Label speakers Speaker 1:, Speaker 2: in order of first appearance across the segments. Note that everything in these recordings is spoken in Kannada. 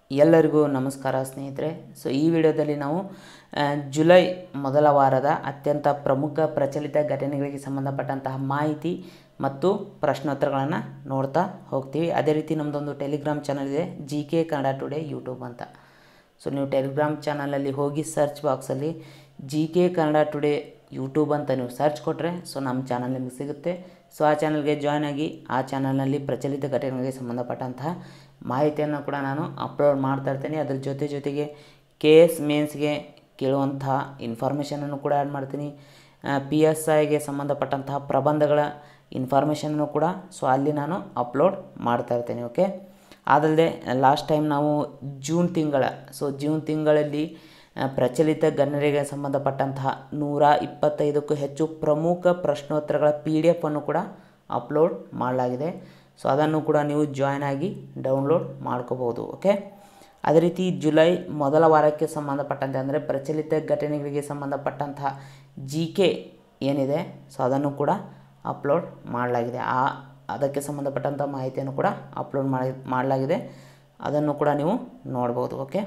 Speaker 1: ಎಲ್ಲರಿಗೂ ನಮಸ್ಕಾರ ಸ್ನೇಹಿತರೆ ಸೊ ಈ ವಿಡಿಯೋದಲ್ಲಿ ನಾವು ಆ, ಜುಲೈ ಮೊದಲ ವಾರದ ಅತ್ಯಂತ ಪ್ರಮುಖ ಪ್ರಚಲಿತ ಘಟನೆಗಳಿಗೆ ಸಂಬಂಧಪಟ್ಟಂತಹ ಮಾಹಿತಿ ಮತ್ತು ಪ್ರಶ್ನೋತ್ತರಗಳನ್ನು ನೋಡ್ತಾ ಹೋಗ್ತೀವಿ ಅದೇ ರೀತಿ ನಮ್ಮದೊಂದು ಟೆಲಿಗ್ರಾಮ್ ಚಾನಲ್ ಇದೆ G K Kannada today YouTube ಅಂತ ಸೊ ನೀವು ಟೆಲಿಗ್ರಾಮ್ ಚಾನಲಲ್ಲಿ ಹೋಗಿ ಸರ್ಚ್ ಬಾಕ್ಸಲ್ಲಿ G K Kannada today YouTube ಅಂತ ನೀವು ಸರ್ಚ್ ಕೊಟ್ಟರೆ ಸೊ ನಮ್ಮ ಚಾನಲ್ ನಿಮಗೆ ಸಿಗುತ್ತೆ ಸೊ ಆ ಚಾನಲ್ಗೆ ಜಾಯ್ನ್ ಆಗಿ ಆ ಚಾನಲ್ನಲ್ಲಿ ಪ್ರಚಲಿತ ಘಟನೆಗಳಿಗೆ ಸಂಬಂಧಪಟ್ಟಂತಹ ಮಾಹಿತಿಯನ್ನು ಕೂಡ ನಾನು ಅಪ್ಲೋಡ್ ಮಾಡ್ತಾ ಇರ್ತೀನಿ ಅದ್ರ ಜೊತೆ ಜೊತೆಗೆ ಕೆ ಎಸ್ ಮೇನ್ಸ್ಗೆ ಕೇಳುವಂತಹ ಇನ್ಫಾರ್ಮೇಷನನ್ನು ಕೂಡ ಆ್ಯಡ್ ಮಾಡ್ತೀನಿ ಪಿ ಎಸ್ ಐಗೆ ಸಂಬಂಧಪಟ್ಟಂತಹ ಪ್ರಬಂಧಗಳ ಇನ್ಫಾರ್ಮೇಷನನ್ನು ಕೂಡ ಸೊ ಅಲ್ಲಿ ನಾನು ಅಪ್ಲೋಡ್ ಮಾಡ್ತಾ ಇರ್ತೀನಿ ಓಕೆ ಅದಲ್ಲದೆ ಲಾಸ್ಟ್ ಟೈಮ್ ನಾವು ಜೂನ್ ತಿಂಗಳ ಸೊ ಜೂನ್ ತಿಂಗಳಲ್ಲಿ ಆ, ಪ್ರಚಲಿತ ಗಣ್ಯರಿಗೆ ಸಂಬಂಧಪಟ್ಟಂತಹ ನೂರ ಇಪ್ಪತ್ತೈದಕ್ಕೂ ಹೆಚ್ಚು ಪ್ರಮುಖ ಪ್ರಶ್ನೋತ್ತರಗಳ ಪಿ ಡಿ ಎಫನ್ನು ಕೂಡ ಅಪ್ಲೋಡ್ ಮಾಡಲಾಗಿದೆ ಸೊ ಅದನ್ನು ಕೂಡ ನೀವು ಜಾಯ್ನ್ ಆಗಿ ಡೌನ್ಲೋಡ್ ಮಾಡ್ಕೋಬೋದು ಓಕೆ ಅದೇ ರೀತಿ ಜುಲೈ ಮೊದಲ ವಾರಕ್ಕೆ ಸಂಬಂಧಪಟ್ಟಂತೆ ಅಂದರೆ ಪ್ರಚಲಿತ ಘಟನೆಗಳಿಗೆ ಸಂಬಂಧಪಟ್ಟಂತಹ ಜಿ ಕೆ ಏನಿದೆ ಸೊ ಅದನ್ನು ಕೂಡ ಅಪ್ಲೋಡ್ ಮಾಡಲಾಗಿದೆ ಆ ಅದಕ್ಕೆ ಸಂಬಂಧಪಟ್ಟಂಥ ಮಾಹಿತಿಯನ್ನು ಕೂಡ ಅಪ್ಲೋಡ್ ಮಾಡಿ ಮಾಡಲಾಗಿದೆ ಅದನ್ನು ಕೂಡ ನೀವು ನೋಡ್ಬೋದು ಓಕೆ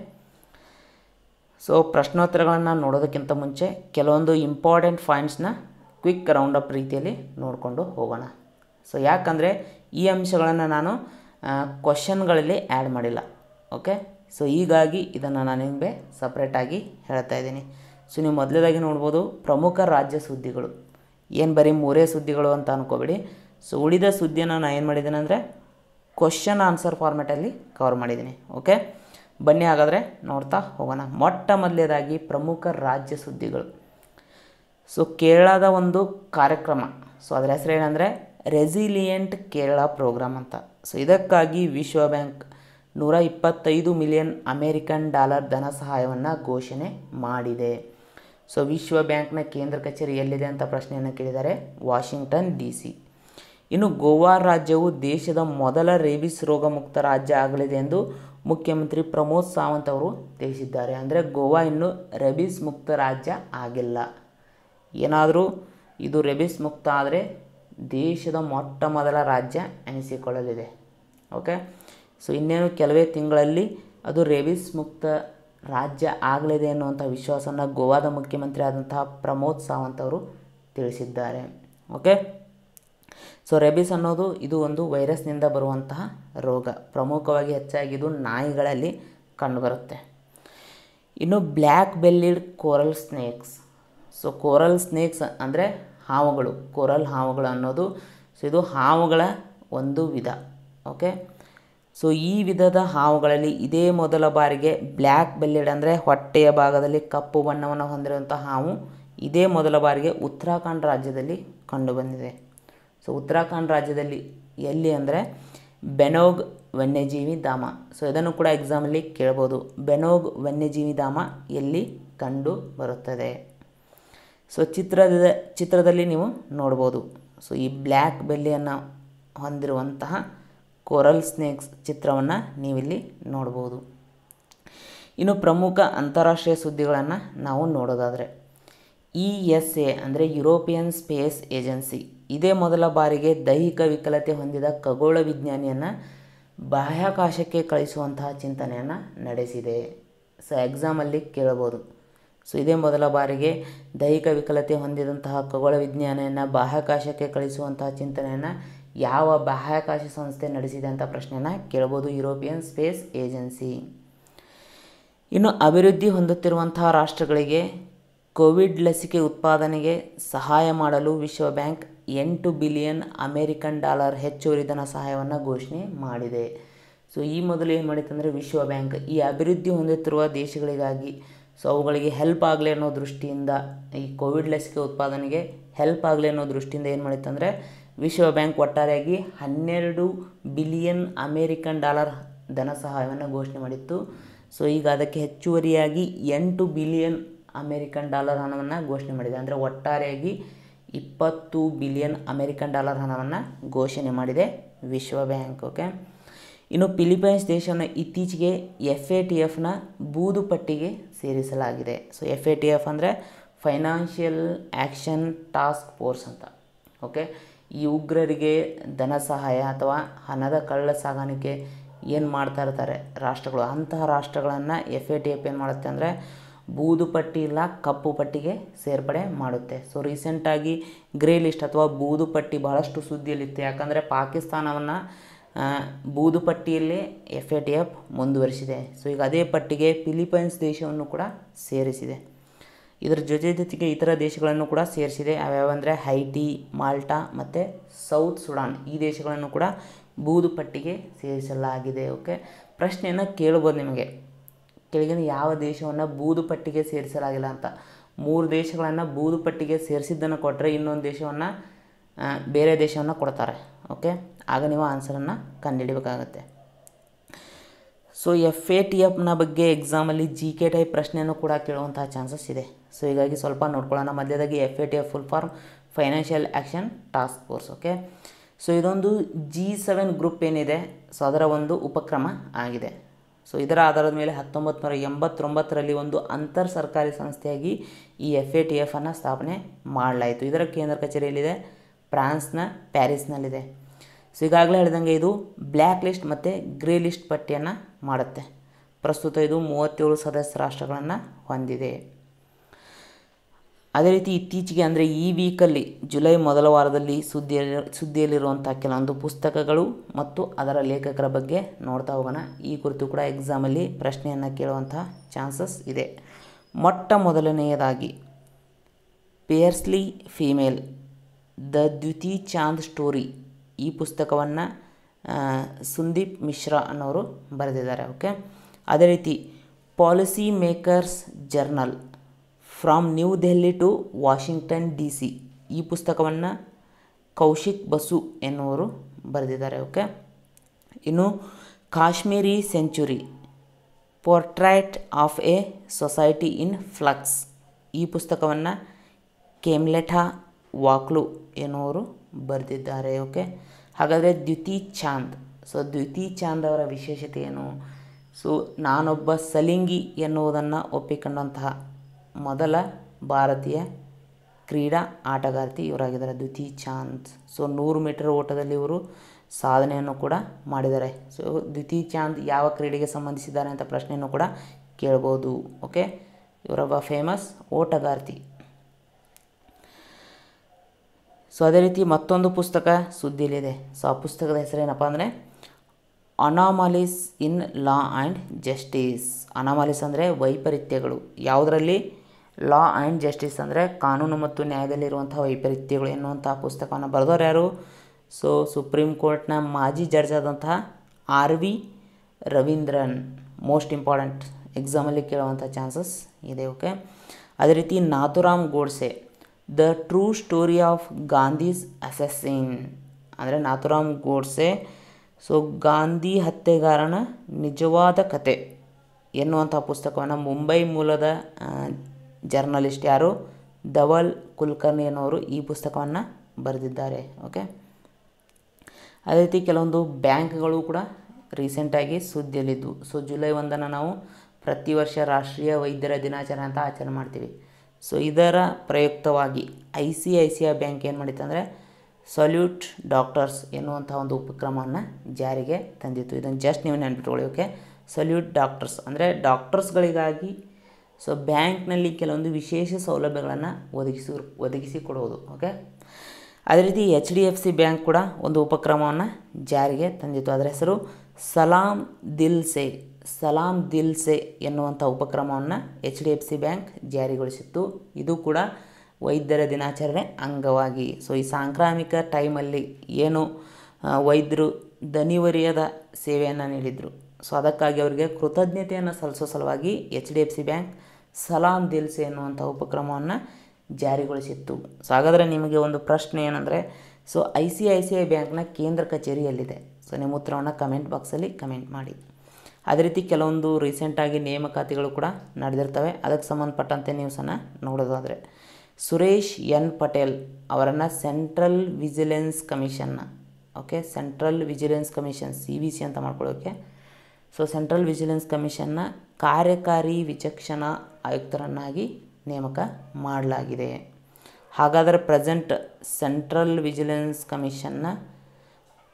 Speaker 1: ಸೊ ಪ್ರಶ್ನೋತ್ತರಗಳನ್ನು ನೋಡೋದಕ್ಕಿಂತ ಮುಂಚೆ ಕೆಲವೊಂದು ಇಂಪಾರ್ಟೆಂಟ್ ಪಾಯಿಂಟ್ಸ್ನ ಕ್ವಿಕ್ ರೌಂಡ್ ಅಪ್ ರೀತಿಯಲ್ಲಿ ನೋಡಿಕೊಂಡು ಹೋಗೋಣ ಸೊ ಯಾಕಂದರೆ ಈ ಅಂಶಗಳನ್ನು ನಾನು ಕ್ವಶನ್ಗಳಲ್ಲಿ ಆ್ಯಡ್ ಮಾಡಿಲ್ಲ ಓಕೆ ಸೊ ಹೀಗಾಗಿ ಇದನ್ನು ನಾನು ನಿಮಗೆ ಸಪ್ರೇಟಾಗಿ ಹೇಳ್ತಾ ಇದ್ದೀನಿ ಸೊ ನೀವು ಮೊದಲೇದಾಗಿ ನೋಡ್ಬೋದು ಪ್ರಮುಖ ರಾಜ್ಯ ಸುದ್ದಿಗಳು ಏನು ಬರೀ ಮೂರೇ ಸುದ್ದಿಗಳು ಅಂತ ಅನ್ಕೋಬೇಡಿ ಸೊ ಉಳಿದ ಸುದ್ದಿಯನ್ನು ನಾನು ಏನು ಮಾಡಿದ್ದೀನಿ ಅಂದರೆ ಕ್ವಶನ್ ಆನ್ಸರ್ ಫಾರ್ಮೆಟಲ್ಲಿ ಕವರ್ ಮಾಡಿದ್ದೀನಿ ಓಕೆ ಬನ್ನಿ ಹಾಗಾದರೆ ನೋಡ್ತಾ ಹೋಗೋಣ ಮೊಟ್ಟ ಮೊದಲೇದಾಗಿ ಪ್ರಮುಖ ರಾಜ್ಯ ಸುದ್ದಿಗಳು ಸೊ ಕೇರಳದ ಒಂದು ಕಾರ್ಯಕ್ರಮ ಸೊ ಅದರ ಹೆಸರು ಏನಂದರೆ ರೆಸಿಲಿಯೆಂಟ್ ಕೇರಳ ಪ್ರೋಗ್ರಾಮ್ ಅಂತ ಸೊ ಇದಕ್ಕಾಗಿ ವಿಶ್ವ ಬ್ಯಾಂಕ್ ನೂರ ಇಪ್ಪತ್ತೈದು ಮಿಲಿಯನ್ ಅಮೇರಿಕನ್ ಡಾಲರ್ ಧನ ಸಹಾಯವನ್ನು ಘೋಷಣೆ ಮಾಡಿದೆ ಸೊ ವಿಶ್ವ ಬ್ಯಾಂಕ್ನ ಕೇಂದ್ರ ಕಚೇರಿ ಎಲ್ಲಿದೆ ಅಂತ ಪ್ರಶ್ನೆಯನ್ನು ಕೇಳಿದ್ದಾರೆ ವಾಷಿಂಗ್ಟನ್ ಡಿ ಸಿ ಇನ್ನು ಗೋವಾ ರಾಜ್ಯವು ದೇಶದ ಮೊದಲ ರೇಬಿಸ್ ರೋಗ ಮುಕ್ತ ರಾಜ್ಯ ಆಗಲಿದೆ ಎಂದು ಮುಖ್ಯಮಂತ್ರಿ ಪ್ರಮೋದ್ ಸಾವಂತ್ ಅವರು ತಿಳಿಸಿದ್ದಾರೆ ಅಂದರೆ ಗೋವಾ ಇನ್ನೂ ರೆಬಿಸ್ ಮುಕ್ತ ರಾಜ್ಯ ಆಗಿಲ್ಲ ಏನಾದರೂ ಇದು ರೆಬಿಸ್ ಮುಕ್ತ ಆದರೆ ದೇಶದ ಮೊಟ್ಟ ಮೊದಲ ರಾಜ್ಯ ಎನಿಸಿಕೊಳ್ಳಲಿದೆ ಓಕೆ ಸೊ ಇನ್ನೇನು ಕೆಲವೇ ತಿಂಗಳಲ್ಲಿ ಅದು ರೇಬಿಸ್ ಮುಕ್ತ ರಾಜ್ಯ ಆಗಲಿದೆ ಎನ್ನುವಂಥ ವಿಶ್ವಾಸವನ್ನು ಗೋವಾದ ಮುಖ್ಯಮಂತ್ರಿ ಆದಂತಹ ಪ್ರಮೋದ್ ಸಾವಂತ್ ಅವರು ತಿಳಿಸಿದ್ದಾರೆ ಓಕೆ ಸೊ ರೆಬಿಸ್ ಅನ್ನೋದು ಇದು ಒಂದು ವೈರಸ್ನಿಂದ ಬರುವಂತಹ ರೋಗ ಪ್ರಮುಖವಾಗಿ ಹೆಚ್ಚಾಗಿ ಇದು ನಾಯಿಗಳಲ್ಲಿ ಕಂಡುಬರುತ್ತೆ ಇನ್ನು black bellied coral snakes so coral snakes ಅಂದರೆ ಹಾವುಗಳು ಕೋರಲ್ ಹಾವುಗಳು ಅನ್ನೋದು ಸೊ ಇದು ಹಾವುಗಳ ಒಂದು ವಿಧ ಓಕೆ ಸೊ ಈ ವಿಧದ ಹಾವುಗಳಲ್ಲಿ ಇದೇ ಮೊದಲ ಬಾರಿಗೆ ಬ್ಲ್ಯಾಕ್ ಬೆಲ್ಲಿಡ್ ಅಂದರೆ ಹೊಟ್ಟೆಯ ಭಾಗದಲ್ಲಿ ಕಪ್ಪು ಬಣ್ಣವನ್ನು ಹೊಂದಿರುವಂಥ ಹಾವು ಇದೇ ಮೊದಲ ಬಾರಿಗೆ ಉತ್ತರಾಖಂಡ್ ರಾಜ್ಯದಲ್ಲಿ ಕಂಡುಬಂದಿದೆ ಸೊ ಉತ್ತರಾಖಂಡ್ ರಾಜ್ಯದಲ್ಲಿ ಎಲ್ಲಿ ಅಂದರೆ ಬೆನೋಗ್ ವನ್ಯಜೀವಿ ಧಾಮ ಸೊ ಇದನ್ನು ಕೂಡ ಎಕ್ಸಾಮಲ್ಲಿ ಕೇಳ್ಬೋದು ಬೆನೋಗ್ ವನ್ಯಜೀವಿ ಧಾಮ ಎಲ್ಲಿ ಕಂಡು ಬರುತ್ತದೆ ಸೊ ಚಿತ್ರದ ಚಿತ್ರದಲ್ಲಿ ನೀವು ನೋಡ್ಬೋದು ಸೊ ಈ ಬ್ಲ್ಯಾಕ್ ಬೆಲ್ಲಿಯನ್ನು ಹೊಂದಿರುವಂತಹ ಕೋರಲ್ ಸ್ನೇಕ್ಸ್ ಚಿತ್ರವನ್ನು ನೀವಿಲ್ಲಿ ನೋಡ್ಬೋದು ಇನ್ನು ಪ್ರಮುಖ ಅಂತಾರಾಷ್ಟ್ರೀಯ ಸುದ್ದಿಗಳನ್ನು ನಾವು ನೋಡೋದಾದರೆ ಇ ಎಸ್ ಎ ಅಂದರೆ ಯುರೋಪಿಯನ್ ಸ್ಪೇಸ್ ಏಜೆನ್ಸಿ ಇದೇ ಮೊದಲ ಬಾರಿಗೆ ದೈಹಿಕ ವಿಕಲತೆ ಹೊಂದಿದ ಖಗೋಳ ವಿಜ್ಞಾನಿಯನ್ನು ಬಾಹ್ಯಾಕಾಶಕ್ಕೆ ಕಳಿಸುವಂತಹ ಚಿಂತನೆಯನ್ನು ನಡೆಸಿದೆ ಸೊ ಎಕ್ಸಾಮಲ್ಲಿ ಕೇಳಬಹುದು ಸೊ ಇದೇ ಮೊದಲ ಬಾರಿಗೆ ದೈಹಿಕ ವಿಕಲತೆ ಹೊಂದಿದಂತಹ ಖಗೋಳ ವಿಜ್ಞಾನಿಯನ್ನು ಬಾಹ್ಯಾಕಾಶಕ್ಕೆ ಕಳಿಸುವಂತಹ ಚಿಂತನೆಯನ್ನು ಯಾವ ಬಾಹ್ಯಾಕಾಶ ಸಂಸ್ಥೆ ನಡೆಸಿದೆ ಅಂತ ಪ್ರಶ್ನೆಯನ್ನು ಕೇಳ್ಬೋದು ಯುರೋಪಿಯನ್ ಸ್ಪೇಸ್ ಏಜೆನ್ಸಿ ಇನ್ನು ಅಭಿವೃದ್ಧಿ ಹೊಂದುತ್ತಿರುವಂತಹ ರಾಷ್ಟ್ರಗಳಿಗೆ ಕೋವಿಡ್ ಲಸಿಕೆ ಉತ್ಪಾದನೆಗೆ ಸಹಾಯ ಮಾಡಲು ವಿಶ್ವ ಬ್ಯಾಂಕ್ ಎಂಟು ಬಿಲಿಯನ್ ಅಮೇರಿಕನ್ ಡಾಲರ್ ಹೆಚ್ಚುವರಿ ಧನ ಸಹಾಯವನ್ನು ಘೋಷಣೆ ಮಾಡಿದೆ ಸೊ ಈ ಮೊದಲು ಏನು ಮಾಡಿತ್ತಂದರೆ ವಿಶ್ವ ಬ್ಯಾಂಕ್ ಈ ಅಭಿವೃದ್ಧಿ ಹೊಂದುತ್ತಿರುವ ದೇಶಗಳಿಗಾಗಿ ಸೊ ಅವುಗಳಿಗೆ ಹೆಲ್ಪ್ ಆಗಲಿ ಅನ್ನೋ ದೃಷ್ಟಿಯಿಂದ ಈ ಕೋವಿಡ್ ಲಸಿಕೆ ಉತ್ಪಾದನೆಗೆ ಹೆಲ್ಪ್ ಆಗಲಿ ಅನ್ನೋ ದೃಷ್ಟಿಯಿಂದ ಏನು ಮಾಡಿತ್ತಂದರೆ ವಿಶ್ವ ಬ್ಯಾಂಕ್ ಒಟ್ಟಾರೆಯಾಗಿ ಹನ್ನೆರಡು ಬಿಲಿಯನ್ ಅಮೇರಿಕನ್ ಡಾಲರ್ ಧನ ಸಹಾಯವನ್ನು ಘೋಷಣೆ ಮಾಡಿತ್ತು ಸೊ ಈಗ ಅದಕ್ಕೆ ಹೆಚ್ಚುವರಿಯಾಗಿ ಎಂಟು ಬಿಲಿಯನ್ ಅಮೇರಿಕನ್ ಡಾಲರ್ ಹಣವನ್ನು ಘೋಷಣೆ ಮಾಡಿದೆ ಅಂದರೆ ಒಟ್ಟಾರೆಯಾಗಿ ಇಪ್ಪತ್ತು ಬಿಲಿಯನ್ ಅಮೇರಿಕನ್ ಡಾಲರ್ ಹಣವನ್ನು ಘೋಷಣೆ ಮಾಡಿದೆ ವಿಶ್ವ ಬ್ಯಾಂಕ್ ಓಕೆ ಇನ್ನು ಫಿಲಿಪೈನ್ಸ್ ದೇಶವನ್ನು ಇತ್ತೀಚೆಗೆ ಎಫ್ ಎ ಟಿ ಎಫ್ನ ಬೂದು ಪಟ್ಟಿಗೆ ಸೇರಿಸಲಾಗಿದೆ so F A T F ಅಂದರೆ ಫೈನಾನ್ಷಿಯಲ್ ಆ್ಯಕ್ಷನ್ ಟಾಸ್ಕ್ ಫೋರ್ಸ್ ಅಂತ ಓಕೆ ಈ ಉಗ್ರರಿಗೆ ಧನ ಸಹಾಯ ಅಥವಾ ಹಣದ ಕಳ್ಳ ಸಾಗಾಣಿಕೆ ಏನು ಮಾಡ್ತಾ ಇರ್ತಾರೆ ರಾಷ್ಟ್ರಗಳು ಅಂತಹ ರಾಷ್ಟ್ರಗಳನ್ನು ಎಫ್ ಎ ಟಿ ಎಫ್ ಏನು ಮಾಡುತ್ತೆ ಅಂದರೆ ಬೂದು ಪಟ್ಟಿ ಇಲ್ಲ ಕಪ್ಪು ಪಟ್ಟಿಗೆ ಸೇರ್ಪಡೆ ಮಾಡುತ್ತೆ ಸೊ ರೀಸೆಂಟಾಗಿ ಗ್ರೇ ಲಿಸ್ಟ್ ಅಥವಾ ಬೂದು ಪಟ್ಟಿ ಭಾಳಷ್ಟು ಸುದ್ದಿಯಲ್ಲಿತ್ತು ಯಾಕಂದರೆ ಪಾಕಿಸ್ತಾನವನ್ನು ಬೂದು ಪಟ್ಟಿಯಲ್ಲಿ ಎಫ್ ಎ ಟಿ ಎಫ್ ಮುಂದುವರಿಸಿದೆ ಸೊ ಈಗ ಅದೇ ಪಟ್ಟಿಗೆ ಫಿಲಿಪೈನ್ಸ್ ದೇಶವನ್ನು ಕೂಡ ಸೇರಿಸಿದೆ ಇದರ ಜೊತೆ ಜೊತೆಗೆ ಇತರ ದೇಶಗಳನ್ನು ಕೂಡ ಸೇರಿಸಿದೆ ಯಾವ್ಯಾವಂದರೆ ಹೈಟಿ ಮಾಲ್ಟಾ ಮತ್ತು ಸೌತ್ ಸುಡಾನ್ ಈ ದೇಶಗಳನ್ನು ಕೂಡ ಬೂದು ಪಟ್ಟಿಗೆ ಸೇರಿಸಲಾಗಿದೆ ಓಕೆ ಪ್ರಶ್ನೆಯನ್ನು ಕೇಳ್ಬೋದು ನಿಮಗೆ ಕೆಳಗಿನ ಯಾವ ದೇಶವನ್ನು ಬೂದು ಪಟ್ಟಿಗೆ ಸೇರಿಸಲಾಗಿಲ್ಲ ಅಂತ ಮೂರು ದೇಶಗಳನ್ನು ಬೂದು ಪಟ್ಟಿಗೆ ಸೇರಿಸಿದ್ದನ್ನು ಕೊಟ್ಟರೆ ಇನ್ನೊಂದು ದೇಶವನ್ನು ಆ, ಬೇರೆ ದೇಶವನ್ನು ಕೊಡ್ತಾರೆ ಓಕೆ ಆಗ ನೀವು ಆನ್ಸರನ್ನು ಕಂಡುಹಿಡಬೇಕಾಗತ್ತೆ ಸೊ ಎಫ್ ಎ ಟಿ ಎಫ್ನ ಬಗ್ಗೆ ಎಕ್ಸಾಮಲ್ಲಿ ಜಿ ಕೆ ಟೈಪ್ ಪ್ರಶ್ನೆಯನ್ನು ಕೂಡ ಕೇಳುವಂತಹ ಚಾನ್ಸಸ್ ಇದೆ ಸೊ ಹೀಗಾಗಿ ಸ್ವಲ್ಪ ನೋಡ್ಕೊಳ್ಳೋಣ ಮಧ್ಯದಾಗಿ F A T F full form financial action task force okay so ಇದೊಂದು ಜಿ ಸೆವೆನ್ ಗ್ರೂಪ್ ಏನಿದೆ ಸೊ ಅದರ ಒಂದು ಉಪಕ್ರಮ ಆಗಿದೆ ಸೊ ಇದರ ಆಧಾರದ ಮೇಲೆ ಹತ್ತೊಂಬತ್ತು ನೂರ ಎಂಬತ್ತೊಂಬತ್ತರಲ್ಲಿ ಒಂದು ಅಂತರ್ ಸರ್ಕಾರಿ ಸಂಸ್ಥೆಯಾಗಿ ಈ ಎಫ್ ಎ ಟಿ ಎಫನ್ನು ಸ್ಥಾಪನೆ ಮಾಡಲಾಯಿತು ಇದರ ಕೇಂದ್ರ ಕಚೇರಿ ಎಲ್ಲಿದೆ ಫ್ರಾನ್ಸ್ನ ಪ್ಯಾರಿಸ್ನಲ್ಲಿದೆ ಸೊ ಈಗಾಗಲೇ ಹೇಳಿದಂಗೆ ಇದು ಬ್ಲ್ಯಾಕ್ ಲಿಸ್ಟ್ ಮತ್ತು ಗ್ರೇ ಲಿಸ್ಟ್ ಪಟ್ಟಿಯನ್ನು ಮಾಡುತ್ತೆ ಪ್ರಸ್ತುತ ಇದು ಮೂವತ್ತೇಳು ಸದಸ್ಯ ರಾಷ್ಟ್ರಗಳನ್ನು ಹೊಂದಿದೆ ಅದೇ ರೀತಿ ಇತ್ತೀಚೆಗೆ ಅಂದರೆ ಈ ವೀಕಲ್ಲಿ ಜುಲೈ ಮೊದಲ ವಾರದಲ್ಲಿ ಸುದ್ದಿಯಲ್ಲಿ ಸುದ್ದಿಯಲ್ಲಿರುವಂಥ ಕೆಲವೊಂದು ಪುಸ್ತಕಗಳು ಮತ್ತು ಅದರ ಲೇಖಕರ ಬಗ್ಗೆ ನೋಡ್ತಾ ಹೋಗೋಣ ಈ ಕುರಿತು ಕೂಡ ಎಕ್ಸಾಮಲ್ಲಿ ಪ್ರಶ್ನೆಯನ್ನು ಕೇಳುವಂಥ ಚಾನ್ಸಸ್ ಇದೆ ಮೊಟ್ಟ ಮೊದಲನೆಯದಾಗಿ fearlessly female the Dutee Chand story ಈ ಪುಸ್ತಕವನ್ನು ಸುಂದೀಪ್ ಮಿಶ್ರಾ ಅನ್ನೋರು ಬರೆದಿದ್ದಾರೆ ಓಕೆ ಅದೇ ರೀತಿ policy makers journal from new Delhi to Washington D C ಈ ಪುಸ್ತಕವನ್ನು ಕೌಶಿಕ್ ಬಸು ಎನ್ನುವರು ಬರೆದಿದ್ದಾರೆ ಓಕೆ ಇನ್ನು Kashmiri century portrait of a society in flux ಈ ಪುಸ್ತಕವನ್ನು ಕೇಮ್ಲೆಠಾ ವಾಕ್ಲು ಎನ್ನುವರು ಬರೆದಿದ್ದಾರೆ ಓಕೆ ಹಾಗಾದರೆ ದ್ಯುತಿ ಚಾಂದ್ ಸೊ ದ್ಯುತಿ ಚಾಂದ್ ಅವರ ವಿಶೇಷತೆ ಏನು ಸೊ ನಾನೊಬ್ಬ ಸಲಿಂಗಿ ಎನ್ನುವುದನ್ನು ಒಪ್ಪಿಕೊಂಡಂತಹ ಮೊದಲ ಭಾರತೀಯ ಕ್ರೀಡಾ ಆಟಗಾರ್ತಿ ಇವರಾಗಿದ್ದಾರೆ ದ್ಯುತಿ ಚಾಂದ್ ಸೊ ನೂರು ಮೀಟರ್ ಓಟದಲ್ಲಿ ಇವರು ಸಾಧನೆಯನ್ನು ಕೂಡ ಮಾಡಿದ್ದಾರೆ ಸೊ ದ್ಯುತಿ ಚಾಂದ್ ಯಾವ ಕ್ರೀಡೆಗೆ ಸಂಬಂಧಿಸಿದ್ದಾರೆ ಅಂತ ಪ್ರಶ್ನೆಯನ್ನು ಕೂಡ ಕೇಳ್ಬೋದು ಓಕೆ ಇವರೊಬ್ಬ ಫೇಮಸ್ ಓಟಗಾರ್ತಿ ಸೊ ಅದೇ ರೀತಿ ಮತ್ತೊಂದು ಪುಸ್ತಕ ಸುದ್ದಿಯಲ್ಲಿದೆ ಸೊ ಆ ಪುಸ್ತಕದ ಹೆಸರೇನಪ್ಪ ಅಂದರೆ ಅನಾಮಾಲಿಸ್ ಇನ್ ಲಾ ಆ್ಯಂಡ್ ಜಸ್ಟಿಸ್ ಅನಾಮಾಲಿಸ್ ಅಂದರೆ ವೈಪರೀತ್ಯಗಳು ಯಾವುದರಲ್ಲಿ ಲಾ ಆ್ಯಂಡ್ ಜಸ್ಟಿಸ್ ಅಂದರೆ ಕಾನೂನು ಮತ್ತು ನ್ಯಾಯದಲ್ಲಿರುವಂಥ ವೈಪರೀತ್ಯಗಳು ಎನ್ನುವಂಥ ಪುಸ್ತಕವನ್ನು ಬರೆದವ್ರು ಯಾರು ಸೊ ಸುಪ್ರೀಂ ಕೋರ್ಟ್ನ ಮಾಜಿ ಜಡ್ಜ್ ಆದಂತಹ R V Ravindran most important ಎಕ್ಸಾಮಲ್ಲಿ ಕೇಳುವಂಥ ಚಾನ್ಸಸ್ ಇದೆ ಓಕೆ ಅದೇ ರೀತಿ Nathuram Godse the true story of Gandhi's assassin ಅಂದರೆ ನಾಥುರಾಮ್ ಗೋಡ್ಸೆ ಸೊ ಗಾಂಧಿ ಹತ್ಯೆಗಾರನ ನಿಜವಾದ ಕತೆ ಎನ್ನುವಂಥ ಪುಸ್ತಕವನ್ನು ಮುಂಬೈ ಮೂಲದ ಆ, ಜರ್ನಲಿಸ್ಟ್ ಯಾರು ಧವಲ್ ಕುಲಕರ್ಣಿ ಅನ್ನೋರು ಈ ಪುಸ್ತಕವನ್ನು ಬರೆದಿದ್ದಾರೆ ಓಕೆ ಅದೇ ರೀತಿ ಕೆಲವೊಂದು ಬ್ಯಾಂಕ್ಗಳು ಕೂಡ ರೀಸೆಂಟಾಗಿ ಸುದ್ದಿಯಲ್ಲಿದ್ದವು ಸೊ ಜುಲೈ ಒಂದನ್ನು ನಾವು ಪ್ರತಿ ವರ್ಷ ರಾಷ್ಟ್ರೀಯ ವೈದ್ಯರ ದಿನಾಚರಣೆ ಅಂತ ಆಚರಣೆ ಮಾಡ್ತೀವಿ ಸೊ ಇದರ ಪ್ರಯುಕ್ತವಾಗಿ I C I C I bank ಏನು ಮಾಡಿತ್ತು ಅಂದರೆ ಸಲ್ಯೂಟ್ ಡಾಕ್ಟರ್ಸ್ ಎನ್ನುವಂಥ ಒಂದು ಉಪಕ್ರಮವನ್ನು ಜಾರಿಗೆ ತಂದಿತ್ತು ಇದನ್ನು ಜಸ್ಟ್ ನೀವು ನೆನ್ಪಿಟ್ಕೊಳ್ಳಿ ಓಕೆ ಸಲ್ಯೂಟ್ ಡಾಕ್ಟರ್ಸ್ ಅಂದರೆ ಡಾಕ್ಟರ್ಸ್ಗಳಿಗಾಗಿ ಸೊ ಬ್ಯಾಂಕ್ನಲ್ಲಿ ಕೆಲವೊಂದು ವಿಶೇಷ ಸೌಲಭ್ಯಗಳನ್ನು ಒದಗಿಸಿ ಒದಗಿಸಿಕೊಡುವುದು ಓಕೆ ಅದೇ ರೀತಿ H D F C bank ಕೂಡ ಒಂದು ಉಪಕ್ರಮವನ್ನು ಜಾರಿಗೆ ತಂದಿತ್ತು ಅದರ ಹೆಸರು ಸಲಾಂ ದಿಲ್ ಸೆ ಸಲಾಂ ದಿಲ್ ಸೆ ಎನ್ನುವಂಥ ಉಪಕ್ರಮವನ್ನು H D F C bank ಜಾರಿಗೊಳಿಸಿತ್ತು ಇದು ಕೂಡ ವೈದ್ಯರ ದಿನಾಚರಣೆ ಅಂಗವಾಗಿ ಸೊ ಈ ಸಾಂಕ್ರಾಮಿಕ ಟೈಮಲ್ಲಿ ಏನು ಆ, ವೈದ್ಯರು ದನಿವರಿಯದ ಸೇವೆಯನ್ನು ನೀಡಿದರು ಸೊ ಅದಕ್ಕಾಗಿ ಅವರಿಗೆ ಕೃತಜ್ಞತೆಯನ್ನು ಸಲ್ಲಿಸೋ ಸಲುವಾಗಿ H D F C bank Salaam Dilse ಎನ್ನುವಂಥ ಉಪಕ್ರಮವನ್ನು ಜಾರಿಗೊಳಿಸಿತ್ತು ಸೊ ಹಾಗಾದರೆ ನಿಮಗೆ ಒಂದು ಪ್ರಶ್ನೆ ಏನಂದರೆ so I C I C I ಬ್ಯಾಂಕ್ನ ಕೇಂದ್ರ ಕಚೇರಿ ಎಲ್ಲಿದೆ ಸೊ ನಿಮ್ಮ ಉತ್ತರವನ್ನು ಕಮೆಂಟ್ ಬಾಕ್ಸಲ್ಲಿ ಕಮೆಂಟ್ ಮಾಡಿ ಅದೇ ರೀತಿ ಕೆಲವೊಂದು ರೀಸೆಂಟಾಗಿ ನೇಮಕಾತಿಗಳು ಕೂಡ ನಡೆದಿರ್ತವೆ ಅದಕ್ಕೆ ಸಂಬಂಧಪಟ್ಟಂತೆ ನ್ಯೂಸನ್ನು ನೋಡೋದಾದರೆ ಸುರೇಶ್ ಎನ್ ಪಟೇಲ್ ಅವರನ್ನು ಸೆಂಟ್ರಲ್ ವಿಜಿಲೆನ್ಸ್ ಕಮಿಷನ್ನ okay central vigilance commission C V C ಅಂತ ಮಾಡ್ಕೊಳ್ಳೋಕೆ ಸೊ ಸೆಂಟ್ರಲ್ ವಿಜಿಲೆನ್ಸ್ ಕಮಿಷನ್ನ ಕಾರ್ಯಕಾರಿ ವಿಚಕ್ಷಣಾ ಆಯುಕ್ತರನ್ನಾಗಿ ನೇಮಕ ಮಾಡಲಾಗಿದೆ ಹಾಗಾದರೆ ಪ್ರೆಸೆಂಟ್ ಸೆಂಟ್ರಲ್ ವಿಜಿಲೆನ್ಸ್ ಕಮಿಷನ್ನ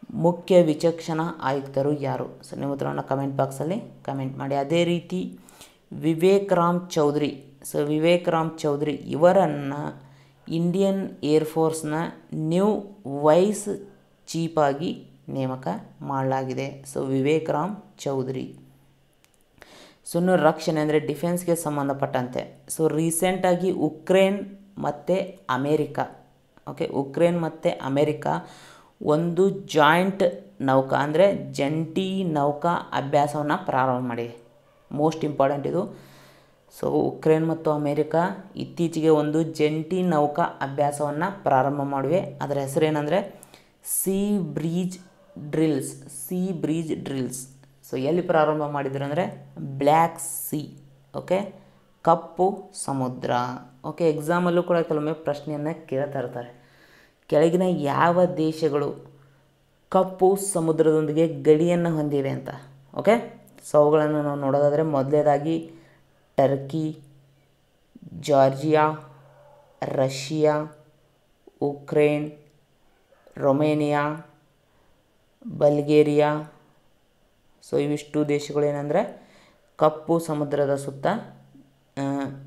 Speaker 1: ಮುಖ್ಯ ವಿಚಕ್ಷಣಾ ಆಯುಕ್ತರು ಯಾರು ಸೊ ನಿಮ್ಮ ಉತ್ತರವನ್ನು ಕಮೆಂಟ್ ಬಾಕ್ಸಲ್ಲಿ ಕಮೆಂಟ್ ಮಾಡಿ ಅದೇ ರೀತಿ ವಿವೇಕ್ ರಾಮ್ ಚೌಧರಿ ಸೊ ವಿವೇಕ್ ರಾಮ್ ಚೌಧರಿ ಇವರನ್ನು ಇಂಡಿಯನ್ ಏರ್ಫೋರ್ಸ್ನ ನ್ಯೂ ವೈಸ್ ಚೀಫಾಗಿ ನೇಮಕ ಮಾಡಲಾಗಿದೆ ಸೊ ವಿವೇಕ್ ರಾಮ್ ಚೌಧರಿ ಸೊ ಇನ್ನು ರಕ್ಷಣೆ ಅಂದರೆ ಡಿಫೆನ್ಸ್ಗೆ ಸಂಬಂಧಪಟ್ಟಂತೆ ಸೊ ರೀಸೆಂಟಾಗಿ ಉಕ್ರೇನ್ ಮತ್ತು ಅಮೇರಿಕಾ ಓಕೆ ಉಕ್ರೇನ್ ಮತ್ತು ಅಮೇರಿಕಾ ಒಂದು ಜಾಯಿಂಟ್ ನೌಕಾ ಅಂದರೆ ಜಂಟಿ ನೌಕಾ ಅಭ್ಯಾಸವನ್ನು ಪ್ರಾರಂಭ ಮಾಡಿವೆ ಮೋಸ್ಟ್ ಇಂಪಾರ್ಟೆಂಟ್ ಇದು ಸೊ ಉಕ್ರೇನ್ ಮತ್ತು ಅಮೇರಿಕಾ ಇತ್ತೀಚೆಗೆ ಒಂದು ಜಂಟಿ ನೌಕಾ ಅಭ್ಯಾಸವನ್ನು ಪ್ರಾರಂಭ ಮಾಡಿವೆ ಅದರ ಹೆಸರೇನೆಂದರೆ sea breeze drills sea breeze drills so ಎಲ್ಲಿ ಪ್ರಾರಂಭ ಮಾಡಿದ್ರು ಅಂದರೆ ಬ್ಲ್ಯಾಕ್ ಸಿ ಓಕೆ ಕಪ್ಪು ಸಮುದ್ರ ಓಕೆ ಎಕ್ಸಾಮಲ್ಲೂ ಕೂಡ ಕೆಲವೊಮ್ಮೆ ಪ್ರಶ್ನೆಯನ್ನು ಕೇಳ್ತಾ ಇರ್ತಾರೆ ಕೆಳಗಿನ ಯಾವ ದೇಶಗಳು ಕಪ್ಪು ಸಮುದ್ರದೊಂದಿಗೆ ಗಡಿಯನ್ನು ಹೊಂದಿವೆ ಅಂತ ಓಕೆ ಸೊ ಅವುಗಳನ್ನು ನಾವು ನೋಡೋದಾದರೆ ಮೊದಲನೇದಾಗಿ Turkey Georgia Russia Ukraine Romania Bulgaria so ಇವಿಷ್ಟು ದೇಶಗಳು ಏನಂದರೆ ಕಪ್ಪು ಸಮುದ್ರದ ಸುತ್ತ ಆ,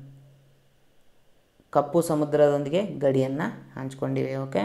Speaker 1: ಕಪ್ಪು ಸಮುದ್ರದೊಂದಿಗೆ ಗಡಿಯನ್ನು ಹಂಚ್ಕೊಂಡಿವೆ ಓಕೆ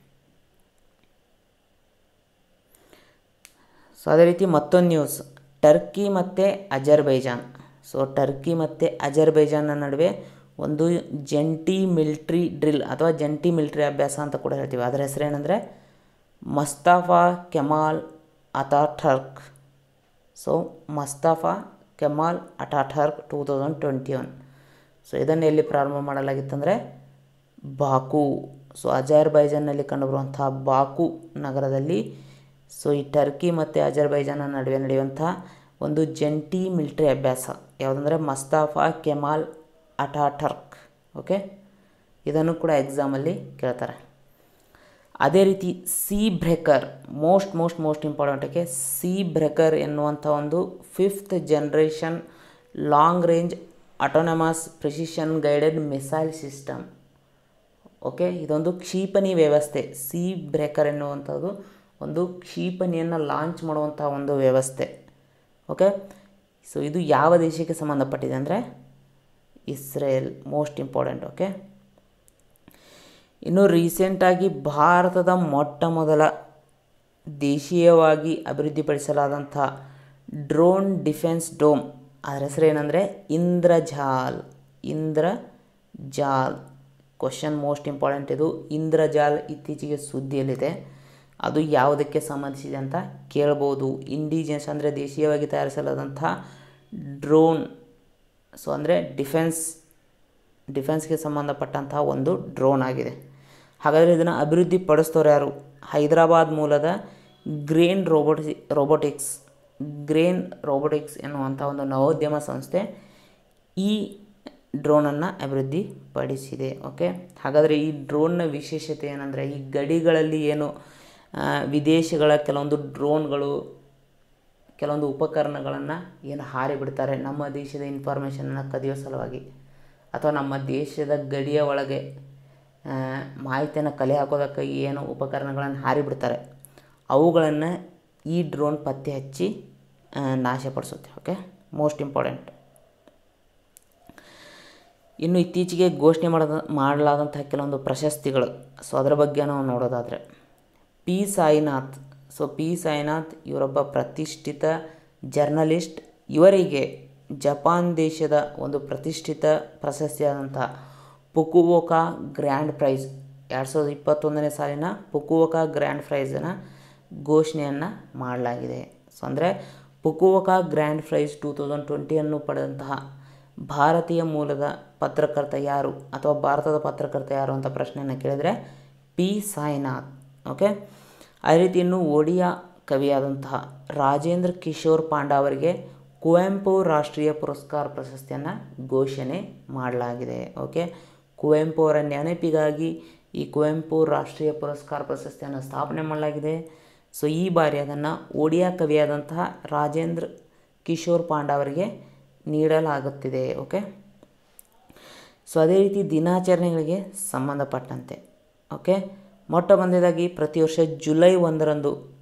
Speaker 1: ಸೊ ಅದೇ ರೀತಿ ಮತ್ತೊಂದು ನ್ಯೂಸ್ ಟರ್ಕಿ ಮತ್ತು ಅಜರ್ಬೈಜಾನ್ ಸೊ ಟರ್ಕಿ ಮತ್ತು ಅಜರ್ಬೈಜಾನ್ನ ನಡುವೆ ಒಂದು ಜಂಟಿ ಮಿಲ್ಟ್ರಿ ಡ್ರಿಲ್ ಅಥವಾ ಜಂಟಿ ಮಿಲ್ಟ್ರಿ ಅಭ್ಯಾಸ ಅಂತ ಕೂಡ ಹೇಳ್ತೀವಿ ಅದರ ಹೆಸರೇನೆಂದರೆ Mustafa Kemal Ataturk so Mustafa Kemal Ataturk two thousand twenty one so ಇದನ್ನು ಎಲ್ಲಿ ಪ್ರಾರಂಭ ಮಾಡಲಾಗಿತ್ತಂದರೆ ಬಾಕು ಸೊ ಅಜರ್ಬೈಜಾನ್ನಲ್ಲಿ ಕಂಡುಬರುವಂತಹ ಬಾಕು ನಗರದಲ್ಲಿ ಸೊ ಈ ಟರ್ಕಿ ಮತ್ತು ಅಜರ್ಬೈಜಾನ್ನ ನಡುವೆ ನಡೆಯುವಂಥ ಒಂದು ಜಂಟಿ ಮಿಲಿಟರಿ ಅಭ್ಯಾಸ ಯಾವುದಂದರೆ ಮಸ್ತಾಫಾ ಕೆಮಾಲ್ ಅಟಾಟರ್ಕ್ ಓಕೆ ಇದನ್ನು ಕೂಡ ಎಕ್ಸಾಮಲ್ಲಿ ಕೇಳ್ತಾರೆ ಅದೇ ರೀತಿ sea breaker most most most ಇಂಪಾರ್ಟೆಂಟಕ್ಕೆ ಸಿ ಬ್ರೇಕರ್ ಎನ್ನುವಂಥ ಒಂದು fifth generation long range autonomous precision guided missile system okay ಇದೊಂದು ಕ್ಷಿಪಣಿ ವ್ಯವಸ್ಥೆ ಸಿ ಬ್ರೇಕರ್ ಎನ್ನುವಂಥದ್ದು ಒಂದು ಕ್ಷಿಪಣಿಯನ್ನು ಲಾಂಚ್ ಮಾಡುವಂಥ ಒಂದು ವ್ಯವಸ್ಥೆ ಓಕೆ ಸೊ ಇದು ಯಾವ ದೇಶಕ್ಕೆ ಸಂಬಂಧಪಟ್ಟಿದೆ ಅಂದರೆ ಇಸ್ರೇಲ್ ಮೋಸ್ಟ್ ಇಂಪಾರ್ಟೆಂಟ್ ಓಕೆ ಇನ್ನು ರೀಸೆಂಟಾಗಿ ಭಾರತದ ಮೊಟ್ಟ ಮೊದಲ ದೇಶೀಯವಾಗಿ ಅಭಿವೃದ್ಧಿಪಡಿಸಲಾದಂಥ ಡ್ರೋನ್ ಡಿಫೆನ್ಸ್ ಡೋಮ್ ಅದರ ಹೆಸರೇನೆಂದರೆ Indrajaal Indrajaal question most important ಇದು ಇಂದ್ರಜಾಲ್ ಇತ್ತೀಚೆಗೆ ಸುದ್ದಿಯಲ್ಲಿದೆ ಅದು ಯಾವುದಕ್ಕೆ ಸಂಬಂಧಿಸಿದೆ ಅಂತ ಕೇಳ್ಬೋದು ಇಂಡಿಜಿಯಸ್ ಅಂದರೆ ದೇಶೀಯವಾಗಿ ತಯಾರಿಸಲಾದಂಥ ಡ್ರೋನ್ ಸೊ ಅಂದರೆ ಡಿಫೆನ್ಸ್ ಡಿಫೆನ್ಸ್ಗೆ ಸಂಬಂಧಪಟ್ಟಂತಹ ಒಂದು ಡ್ರೋನ್ ಆಗಿದೆ ಹಾಗಾದರೆ ಇದನ್ನು ಅಭಿವೃದ್ಧಿ ಪಡಿಸ್ತವ್ರು ಯಾರು ಹೈದರಾಬಾದ್ ಮೂಲದ ಗ್ರೇನ್ ರೋಬೋಟಿ ರೋಬೋಟಿಕ್ಸ್ ಗ್ರೇನ್ ರೋಬೋಟಿಕ್ಸ್ ಎನ್ನುವಂಥ ಒಂದು ನವೋದ್ಯಮ ಸಂಸ್ಥೆ ಈ ಡ್ರೋನನ್ನು ಅಭಿವೃದ್ಧಿ ಪಡಿಸಿದೆ ಓಕೆ ಹಾಗಾದರೆ ಈ ಡ್ರೋನ್ನ ವಿಶೇಷತೆ ಏನಂದರೆ ಈ ಗಡಿಗಳಲ್ಲಿ ಏನು ಆ, ವಿದೇಶಗಳ ಕೆಲವೊಂದು ಡ್ರೋನ್ಗಳು ಕೆಲವೊಂದು ಉಪಕರಣಗಳನ್ನು ಏನು ಹಾರಿ ಬಿಡ್ತಾರೆ ನಮ್ಮ ದೇಶದ ಇನ್ಫಾರ್ಮೇಷನನ್ನು ಕದಿಯೋ ಸಲುವಾಗಿ ಅಥವಾ ನಮ್ಮ ದೇಶದ ಗಡಿಯ ಒಳಗೆ ಆ, ಮಾಹಿತಿಯನ್ನು ಕಲೆ ಹಾಕೋದಕ್ಕೆ ಏನು ಉಪಕರಣಗಳನ್ನು ಹಾರಿ ಬಿಡ್ತಾರೆ ಅವುಗಳನ್ನು ಈ ಡ್ರೋನ್ ಪತ್ತೆ ಹಚ್ಚಿ ಆ, ನಾಶಪಡಿಸುತ್ತೆ ಓಕೆ ಮೋಸ್ಟ್ ಇಂಪಾರ್ಟೆಂಟ್ ಇನ್ನು ಇತ್ತೀಚೆಗೆ ಘೋಷಣೆ ಮಾಡದ ಮಾಡಲಾದಂತಹ ಕೆಲವೊಂದು ಪ್ರಶಸ್ತಿಗಳು ಸೊ ಅದರ ಬಗ್ಗೆ ನಾವು ನೋಡೋದಾದರೆ P Sainath so P Sainath ಇವರೊಬ್ಬ ಪ್ರತಿಷ್ಠಿತ ಜರ್ನಲಿಸ್ಟ್ ಇವರಿಗೆ ಜಪಾನ್ ದೇಶದ ಒಂದು ಪ್ರತಿಷ್ಠಿತ ಪ್ರಶಸ್ತಿಯಾದಂಥ ಪುಕುವೋಕಾ ಗ್ರ್ಯಾಂಡ್ ಪ್ರೈಸ್ ಎರಡು ಸಾವಿರದ ಇಪ್ಪತ್ತೊಂದನೇ ಸಾಲಿನ ಪುಕುವೋಕಾ ಗ್ರ್ಯಾಂಡ್ ಪ್ರೈಸನ್ನು ಘೋಷಣೆಯನ್ನು ಮಾಡಲಾಗಿದೆ ಸೊ ಅಂದರೆ Fukuoka grand prize two thousand ಟ್ವೆಂಟಿಯನ್ನು ಪಡೆದಂತಹ ಭಾರತೀಯ ಮೂಲದ ಪತ್ರಕರ್ತ ಯಾರು ಅಥವಾ ಭಾರತದ ಪತ್ರಕರ್ತ ಯಾರು ಅಂತ ಪ್ರಶ್ನೆಯನ್ನು ಕೇಳಿದರೆ ಪಿ ಸಾಯಿನಾಥ್ ಓಕೆ ಅದೇ ರೀತಿ ಇನ್ನು ಒಡಿಯಾ ಕವಿಯಾದಂತಹ ರಾಜೇಂದ್ರ ಕಿಶೋರ್ ಪಾಂಡ ಅವರಿಗೆ ಕುವೆಂಪು ರಾಷ್ಟ್ರೀಯ ಪುರಸ್ಕಾರ ಪ್ರಶಸ್ತಿಯನ್ನು ಘೋಷಣೆ ಮಾಡಲಾಗಿದೆ ಓಕೆ ಕುವೆಂಪು ಅವರ ನೆನಪಿಗಾಗಿ ಈ ಕುವೆಂಪು ರಾಷ್ಟ್ರೀಯ ಪುರಸ್ಕಾರ ಪ್ರಶಸ್ತಿಯನ್ನು ಸ್ಥಾಪನೆ ಮಾಡಲಾಗಿದೆ ಸೊ ಈ ಬಾರಿ ಅದನ್ನು ಒಡಿಯಾ ಕವಿಯಾದಂತಹ ರಾಜೇಂದ್ರ ಕಿಶೋರ್ ಪಾಂಡ ಅವರಿಗೆ ನೀಡಲಾಗುತ್ತಿದೆ ಓಕೆ ಸೊ ಅದೇ ರೀತಿ ದಿನಾಚರಣೆಗಳಿಗೆ ಸಂಬಂಧಪಟ್ಟಂತೆ ಓಕೆ ಮೊಟ್ಟ ಮೊದಲನೇದಾಗಿ ಪ್ರತಿ ವರ್ಷ ಜುಲೈ ಒಂದರಂದು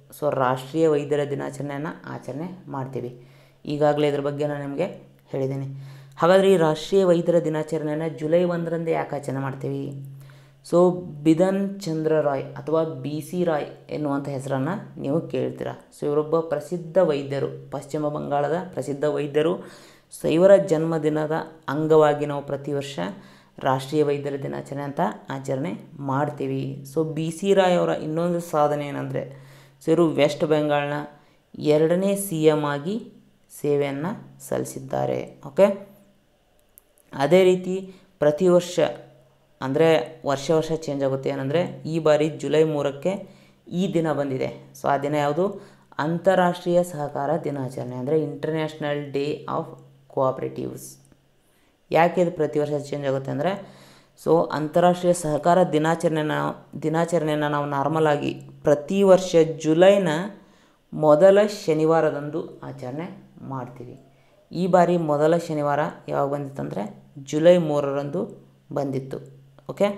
Speaker 1: ಸೊ ರಾಷ್ಟ್ರೀಯ ವೈದ್ಯರ ದಿನಾಚರಣೆಯನ್ನು ಆಚರಣೆ ಮಾಡ್ತೀವಿ ಈಗಾಗಲೇ ಇದ್ರ ಬಗ್ಗೆ ನಾನು ನಿಮಗೆ ಹೇಳಿದ್ದೀನಿ ಹಾಗಾದರೆ ಈ ರಾಷ್ಟ್ರೀಯ ವೈದ್ಯರ ದಿನಾಚರಣೆಯನ್ನು ಜುಲೈ ಒಂದರಂದೇ ಯಾಕೆ ಆಚರಣೆ ಮಾಡ್ತೀವಿ ಸೊ ಬಿಧನ್ ಚಂದ್ರ ರಾಯ್ ಅಥವಾ ಬಿ ಸಿ ರಾಯ್ ಎನ್ನುವಂಥ ಹೆಸರನ್ನು ನೀವು ಕೇಳ್ತೀರ ಸೊ ಇವರೊಬ್ಬ ಪ್ರಸಿದ್ಧ ವೈದ್ಯರು ಪಶ್ಚಿಮ ಬಂಗಾಳದ ಪ್ರಸಿದ್ಧ ವೈದ್ಯರು ಸೊ ಇವರ ಜನ್ಮದಿನದ ಅಂಗವಾಗಿ ನಾವು ಪ್ರತಿ ವರ್ಷ ರಾಷ್ಟ್ರೀಯ ವೈದ್ಯರ ದಿನಾಚರಣೆ ಅಂತ ಆಚರಣೆ ಮಾಡ್ತೀವಿ ಸೊ ಬಿ ಸಿ ರಾಯ್ ಅವರ ಇನ್ನೊಂದು ಸಾಧನೆ ಏನಂದರೆ ಸೊ ಇವರು ವೆಸ್ಟ್ ಬೆಂಗಾಲ್ನ ಎರಡನೇ ಸಿ ಎಮ್ ಆಗಿ ಸೇವೆಯನ್ನು ಸಲ್ಲಿಸಿದ್ದಾರೆ ಓಕೆ ಅದೇ ರೀತಿ ಪ್ರತಿ ವರ್ಷ ಅಂದರೆ ವರ್ಷ ವರ್ಷ ಚೇಂಜ್ ಆಗುತ್ತೆ ಏನಂದರೆ ಈ ಬಾರಿ ಜುಲೈ ಮೂರಕ್ಕೆ ಈ ದಿನ ಬಂದಿದೆ ಸೊ ಆ ದಿನ ಯಾವುದು ಅಂತಾರಾಷ್ಟ್ರೀಯ ಸಹಕಾರ ದಿನಾಚರಣೆ ಅಂದರೆ ಇಂಟರ್ನ್ಯಾಷನಲ್ ಡೇ ಆಫ್ ಕೋಆಪ್ರೇಟಿವ್ಸ್ ಯಾಕೆ ಇದು ಪ್ರತಿ ವರ್ಷ ಚೇಂಜ್ ಆಗುತ್ತೆ ಅಂದರೆ ಸೊ ಅಂತಾರಾಷ್ಟ್ರೀಯ ಸಹಕಾರ ದಿನಾಚರಣೆನ ದಿನಾಚರಣೆಯನ್ನು ನಾವು ನಾರ್ಮಲ್ ಆಗಿ ಪ್ರತಿ ವರ್ಷ ಜುಲೈನ ಮೊದಲ ಶನಿವಾರದಂದು ಆಚರಣೆ ಮಾಡ್ತೀವಿ ಈ ಬಾರಿ ಮೊದಲ ಶನಿವಾರ ಯಾವಾಗ ಬಂದಿತ್ತಂದರೆ ಜುಲೈ ಮೂರರಂದು ಬಂದಿತ್ತು ಓಕೆ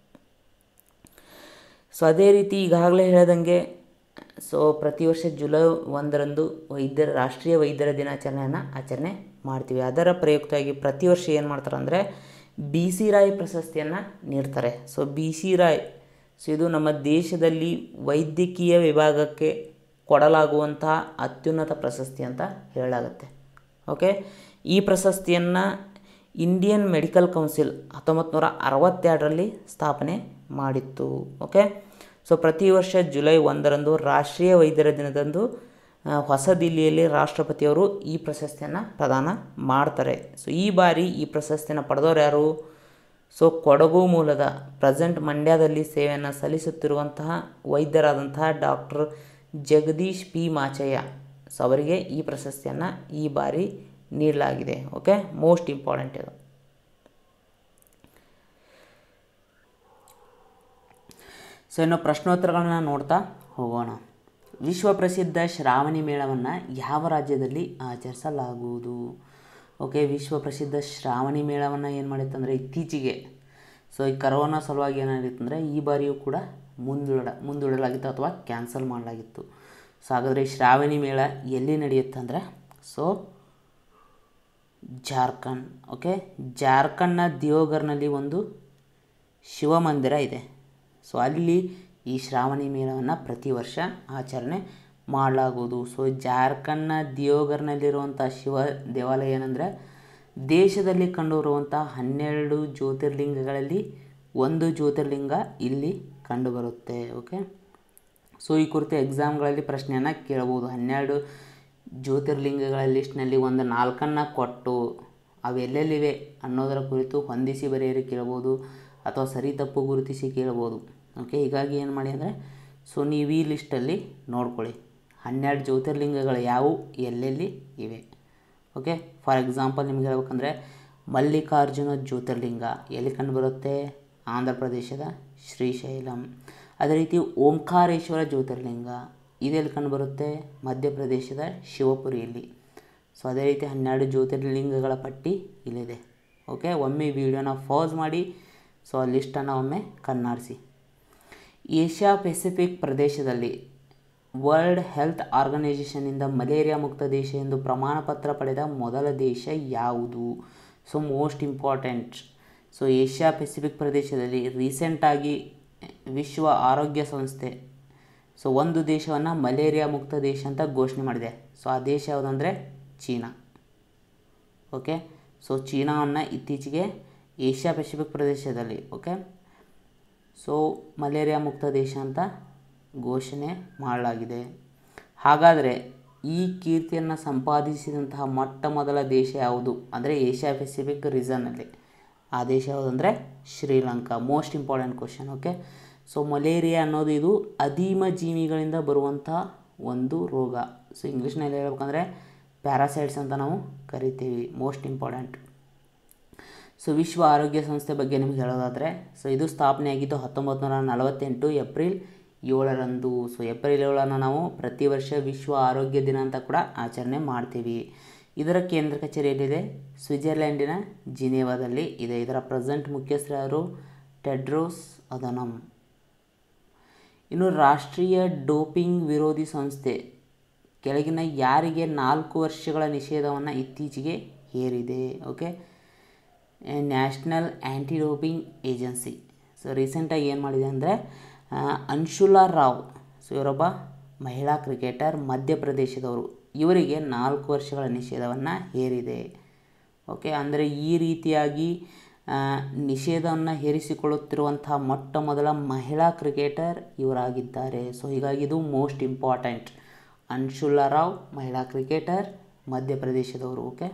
Speaker 1: ಸೊ ಅದೇ ರೀತಿ ಈಗಾಗಲೇ ಹೇಳ್ದಂಗೆ ಸೊ ಪ್ರತಿ ವರ್ಷ ಜುಲೈ ಒಂದರಂದು ವೈದ್ಯರ ರಾಷ್ಟ್ರೀಯ ವೈದ್ಯರ ದಿನಾಚರಣೆಯನ್ನು ಆಚರಣೆ ಮಾಡ್ತೀವಿ ಅದರ ಪ್ರಯುಕ್ತವಾಗಿ ಪ್ರತಿ ವರ್ಷ ಏನು ಮಾಡ್ತಾರೆ ಅಂದರೆ ಬಿ ಸಿ ರಾಯ್ ಪ್ರಶಸ್ತಿಯನ್ನು ನೀಡ್ತಾರೆ so B C Roy so ಇದು ನಮ್ಮ ದೇಶದಲ್ಲಿ ವೈದ್ಯಕೀಯ ವಿಭಾಗಕ್ಕೆ ಕೊಡಲಾಗುವಂತಹ ಅತ್ಯುನ್ನತ ಪ್ರಶಸ್ತಿ ಅಂತ ಹೇಳಲಾಗುತ್ತೆ ಓಕೆ ಈ ಪ್ರಶಸ್ತಿಯನ್ನು ಇಂಡಿಯನ್ ಮೆಡಿಕಲ್ ಕೌನ್ಸಿಲ್ ಹತ್ತೊಂಬತ್ತು ನೂರ ಅರವತ್ತೆರಡರಲ್ಲಿ ಸ್ಥಾಪನೆ ಮಾಡಿತ್ತು ಓಕೆ ಸೊ ಪ್ರತಿ ವರ್ಷ ಜುಲೈ ಒಂದರಂದು ರಾಷ್ಟ್ರೀಯ ವೈದ್ಯರ ದಿನದಂದು ಆ, ಹೊಸ ದಿಲ್ಲಿಯಲ್ಲಿ ರಾಷ್ಟ್ರಪತಿಯವರು ಈ ಪ್ರಶಸ್ತಿಯನ್ನು ಪ್ರದಾನ ಮಾಡ್ತಾರೆ ಸೊ ಈ ಬಾರಿ ಈ ಪ್ರಶಸ್ತಿಯನ್ನು ಪಡೆದವರು ಯಾರು ಸೊ ಕೊಡಗು ಮೂಲದ ಪ್ರೆಸೆಂಟ್ ಮಂಡ್ಯದಲ್ಲಿ ಸೇವೆಯನ್ನು ಸಲ್ಲಿಸುತ್ತಿರುವಂತಹ ವೈದ್ಯರಾದಂತಹ doctor Jagadish P Machaiah so ಅವರಿಗೆ ಈ ಪ್ರಶಸ್ತಿಯನ್ನು ಈ ಬಾರಿ ನೀಡಲಾಗಿದೆ ಓಕೆ ಮೋಸ್ಟ್ ಇಂಪಾರ್ಟೆಂಟ್ ಇದು ಸೊ ಇನ್ನು ಪ್ರಶ್ನೋತ್ತರಗಳನ್ನ ನೋಡ್ತಾ ಹೋಗೋಣ ವಿಶ್ವ ಪ್ರಸಿದ್ಧ ಶ್ರಾವಣಿ ಮೇಳವನ್ನು ಯಾವ ರಾಜ್ಯದಲ್ಲಿ ಆಚರಿಸಲಾಗುವುದು ಓಕೆ ವಿಶ್ವ ಪ್ರಸಿದ್ಧ ಶ್ರಾವಣಿ ಮೇಳವನ್ನು ಏನು ಮಾಡಿತ್ತಂದರೆ ಇತ್ತೀಚೆಗೆ ಸೊ ಈ ಕರೋನಾ ಸಲುವಾಗಿ ಏನಾಗಿತ್ತಂದರೆ ಈ ಬಾರಿಯೂ ಕೂಡ ಮುಂದೂಡ ಮುಂದೂಡಲಾಗಿತ್ತು ಅಥವಾ ಕ್ಯಾನ್ಸಲ್ ಮಾಡಲಾಗಿತ್ತು ಸೊ ಹಾಗಾದರೆ ಈ ಶ್ರಾವಣಿ ಮೇಳ ಎಲ್ಲಿ ನಡೆಯುತ್ತೆ ಅಂದರೆ ಸೊ ಜಾರ್ಖಂಡ್ ಓಕೆ ಜಾರ್ಖಂಡ್ನ ದಿಯೋಗರ್ನಲ್ಲಿ ಒಂದು ಶಿವ ಮಂದಿರ ಇದೆ ಸೊ ಅಲ್ಲಿ ಈ ಶ್ರಾವಣಿ ಮೇಳವನ್ನು ಪ್ರತಿ ವರ್ಷ ಆಚರಣೆ ಮಾಡಲಾಗುವುದು ಸೊ ಜಾರ್ಖಂಡ್ನ ದಿಯೋಗರ್ನಲ್ಲಿರುವಂಥ ಶಿವ ದೇವಾಲಯ ಏನಂದರೆ ದೇಶದಲ್ಲಿ ಕಂಡುಬರುವಂಥ ಹನ್ನೆರಡು ಜ್ಯೋತಿರ್ಲಿಂಗಗಳಲ್ಲಿ ಒಂದು ಜ್ಯೋತಿರ್ಲಿಂಗ ಇಲ್ಲಿ ಕಂಡುಬರುತ್ತೆ ಓಕೆ ಸೊ ಈ ಕುರಿತು ಎಕ್ಸಾಮ್ಗಳಲ್ಲಿ ಪ್ರಶ್ನೆಯನ್ನು ಕೇಳ್ಬೋದು ಹನ್ನೆರಡು ಜ್ಯೋತಿರ್ಲಿಂಗಗಳ ಲಿಸ್ಟ್ನಲ್ಲಿ ಒಂದು ನಾಲ್ಕನ್ನು ಕೊಟ್ಟು ಅವೆಲ್ಲೆಲ್ಲಿವೆ ಅನ್ನೋದರ ಕುರಿತು ಹೊಂದಿಸಿ ಬರೆಯಲು ಕೇಳ್ಬೋದು ಅಥವಾ ಸರಿ ತಪ್ಪು ಗುರುತಿಸಿ ಕೇಳ್ಬೋದು ಓಕೆ ಹೀಗಾಗಿ ಏನು ಮಾಡಿ ಅಂದರೆ ಸೊ ನೀವು ಈ ಲಿಸ್ಟಲ್ಲಿ ನೋಡ್ಕೊಳ್ಳಿ ಹನ್ನೆರಡು ಜ್ಯೋತಿರ್ಲಿಂಗಗಳು ಯಾವುವು ಎಲ್ಲೆಲ್ಲಿ ಇವೆ ಓಕೆ ಫಾರ್ ಎಕ್ಸಾಂಪಲ್ ನಿಮ್ಗೆ ಹೇಳ್ಬೇಕಂದ್ರೆ ಮಲ್ಲಿಕಾರ್ಜುನ ಜ್ಯೋತಿರ್ಲಿಂಗ ಎಲ್ಲಿ ಕಂಡುಬರುತ್ತೆ ಆಂಧ್ರ ಪ್ರದೇಶದ ಶ್ರೀಶೈಲಂ ಅದೇ ರೀತಿ ಓಂಕಾರೇಶ್ವರ ಜ್ಯೋತಿರ್ಲಿಂಗ ಇದೆಲ್ಲಿ ಕಂಡುಬರುತ್ತೆ ಮಧ್ಯಪ್ರದೇಶದ ಶಿವಪುರಿಯಲ್ಲಿ ಸೊ ಅದೇ ರೀತಿ ಹನ್ನೆರಡು ಜ್ಯೋತಿರ್ಲಿಂಗಗಳ ಪಟ್ಟಿ ಇಲ್ಲಿದೆ ಓಕೆ ಒಮ್ಮೆ ಈ ವಿಡಿಯೋನ ಫಾಸ್ ಮಾಡಿ ಸೊ ಆ ಲಿಸ್ಟನ್ನು ಒಮ್ಮೆ ಕಣ್ಣಾಡಿಸಿ ಏಷ್ಯಾ ಪೆಸಿಫಿಕ್ ಪ್ರದೇಶದಲ್ಲಿ ವರ್ಲ್ಡ್ ಹೆಲ್ತ್ ಆರ್ಗನೈಸೇಷನ್ನಿಂದ ಮಲೇರಿಯಾ ಮುಕ್ತ ದೇಶ ಎಂದು ಪ್ರಮಾಣ ಪತ್ರ ಪಡೆದ ಮೊದಲ ದೇಶ ಯಾವುದು so most important so Asia Pacific ಪ್ರದೇಶದಲ್ಲಿ ರೀಸೆಂಟಾಗಿ ವಿಶ್ವ ಆರೋಗ್ಯ ಸಂಸ್ಥೆ ಸೊ ಒಂದು ದೇಶವನ್ನು ಮಲೇರಿಯಾ ಮುಕ್ತ ದೇಶ ಅಂತ ಘೋಷಣೆ ಮಾಡಿದೆ ಸೊ ಆ ದೇಶ ಯಾವುದಂದರೆ ಚೀನಾ ಓಕೆ ಸೊ ಚೀನಾವನ್ನು ಇತ್ತೀಚೆಗೆ ಏಷ್ಯಾ ಪೆಸಿಫಿಕ್ ಪ್ರದೇಶದಲ್ಲಿ ಓಕೆ ಸೊ ಮಲೇರಿಯಾ ಮುಕ್ತ ದೇಶ ಅಂತ ಘೋಷಣೆ ಮಾಡಲಾಗಿದೆ ಹಾಗಾದರೆ ಈ ಕೀರ್ತಿಯನ್ನು ಸಂಪಾದಿಸಿದಂತಹ ಮೊಟ್ಟ ಮೊದಲ ದೇಶ ಯಾವುದು ಅಂದರೆ ಏಷ್ಯಾ ಪೆಸಿಫಿಕ್ ರೀಸನ್ನಲ್ಲಿ ಆ ದೇಶ ಯಾವುದಂದರೆ Sri Lanka most important question okay so malaria ಅನ್ನೋದು ಇದು ಅಧೀಮ ಜೀವಿಗಳಿಂದ ಬರುವಂಥ ಒಂದು ರೋಗ ಸೊ ಇಂಗ್ಲೀಷ್ನಲ್ಲಿ ಹೇಳ್ಬೇಕಂದ್ರೆ ಪ್ಯಾರಾಸೈಟ್ಸ್ ಅಂತ ನಾವು ಕರಿತೀವಿ ಮೋಸ್ಟ್ ಇಂಪಾರ್ಟೆಂಟ್ ಸೊ ವಿಶ್ವ ಆರೋಗ್ಯ ಸಂಸ್ಥೆ ಬಗ್ಗೆ ನಿಮ್ಗೆ ಹೇಳೋದಾದರೆ ಸೊ ಇದು ಸ್ಥಾಪನೆಯಾಗಿದ್ದು ಹತ್ತೊಂಬತ್ತು ನೂರ ನಲವತ್ತೆಂಟು ಏಪ್ರಿಲ್ ಏಳರಂದು ಸೊ ಏಪ್ರಿಲ್ ಏಳನ್ನು ನಾವು ಪ್ರತಿ ವರ್ಷ ವಿಶ್ವ ಆರೋಗ್ಯ ದಿನ ಅಂತ ಕೂಡ ಆಚರಣೆ ಮಾಡ್ತೀವಿ ಇದರ ಕೇಂದ್ರ ಕಚೇರಿ ಎಲ್ಲಿದೆ ಸ್ವಿಟ್ಜರ್ಲ್ಯಾಂಡಿನ ಜಿನೇವಾದಲ್ಲಿ ಇದೆ ಇದರ ಪ್ರೆಸೆಂಟ್ ಮುಖ್ಯಸ್ಥರು ಯಾರು ಟೆಡ್ರೋಸ್ ಅದನಮ್ ಇನ್ನು ರಾಷ್ಟ್ರೀಯ ಡೋಪಿಂಗ್ ವಿರೋಧಿ ಸಂಸ್ಥೆ ಕೆಳಗಿನ ಯಾರಿಗೆ ನಾಲ್ಕು ವರ್ಷಗಳ ನಿಷೇಧವನ್ನು ಇತ್ತೀಚೆಗೆ ಹೇರಿದೆ okay national anti doping agency so ರೀಸೆಂಟಾಗಿ ಏನು ಮಾಡಿದೆ ಅಂದರೆ ಅನ್ಶುಲಾ ರಾವ್ ಸೊ ಇವರೊಬ್ಬ ಮಹಿಳಾ ಕ್ರಿಕೆಟರ್ ಮಧ್ಯಪ್ರದೇಶದವರು ಇವರಿಗೆ ನಾಲ್ಕು ವರ್ಷಗಳ ನಿಷೇಧವನ್ನು ಹೇರಿದೆ ಓಕೆ ಅಂದರೆ ಈ ರೀತಿಯಾಗಿ ಆ, ನಿಷೇಧವನ್ನು ಹೇರಿಸಿಕೊಳ್ಳುತ್ತಿರುವಂತಹ ಮೊಟ್ಟ ಮೊದಲ ಮಹಿಳಾ ಕ್ರಿಕೆಟರ್ ಇವರಾಗಿದ್ದಾರೆ ಸೊ ಹೀಗಾಗಿ ಇದು ಮೋಸ್ಟ್ ಇಂಪಾರ್ಟೆಂಟ್ ಅನ್ಶುಲಾ ರಾವ್ ಮಹಿಳಾ ಕ್ರಿಕೆಟರ್ ಮಧ್ಯಪ್ರದೇಶದವರು ಓಕೆ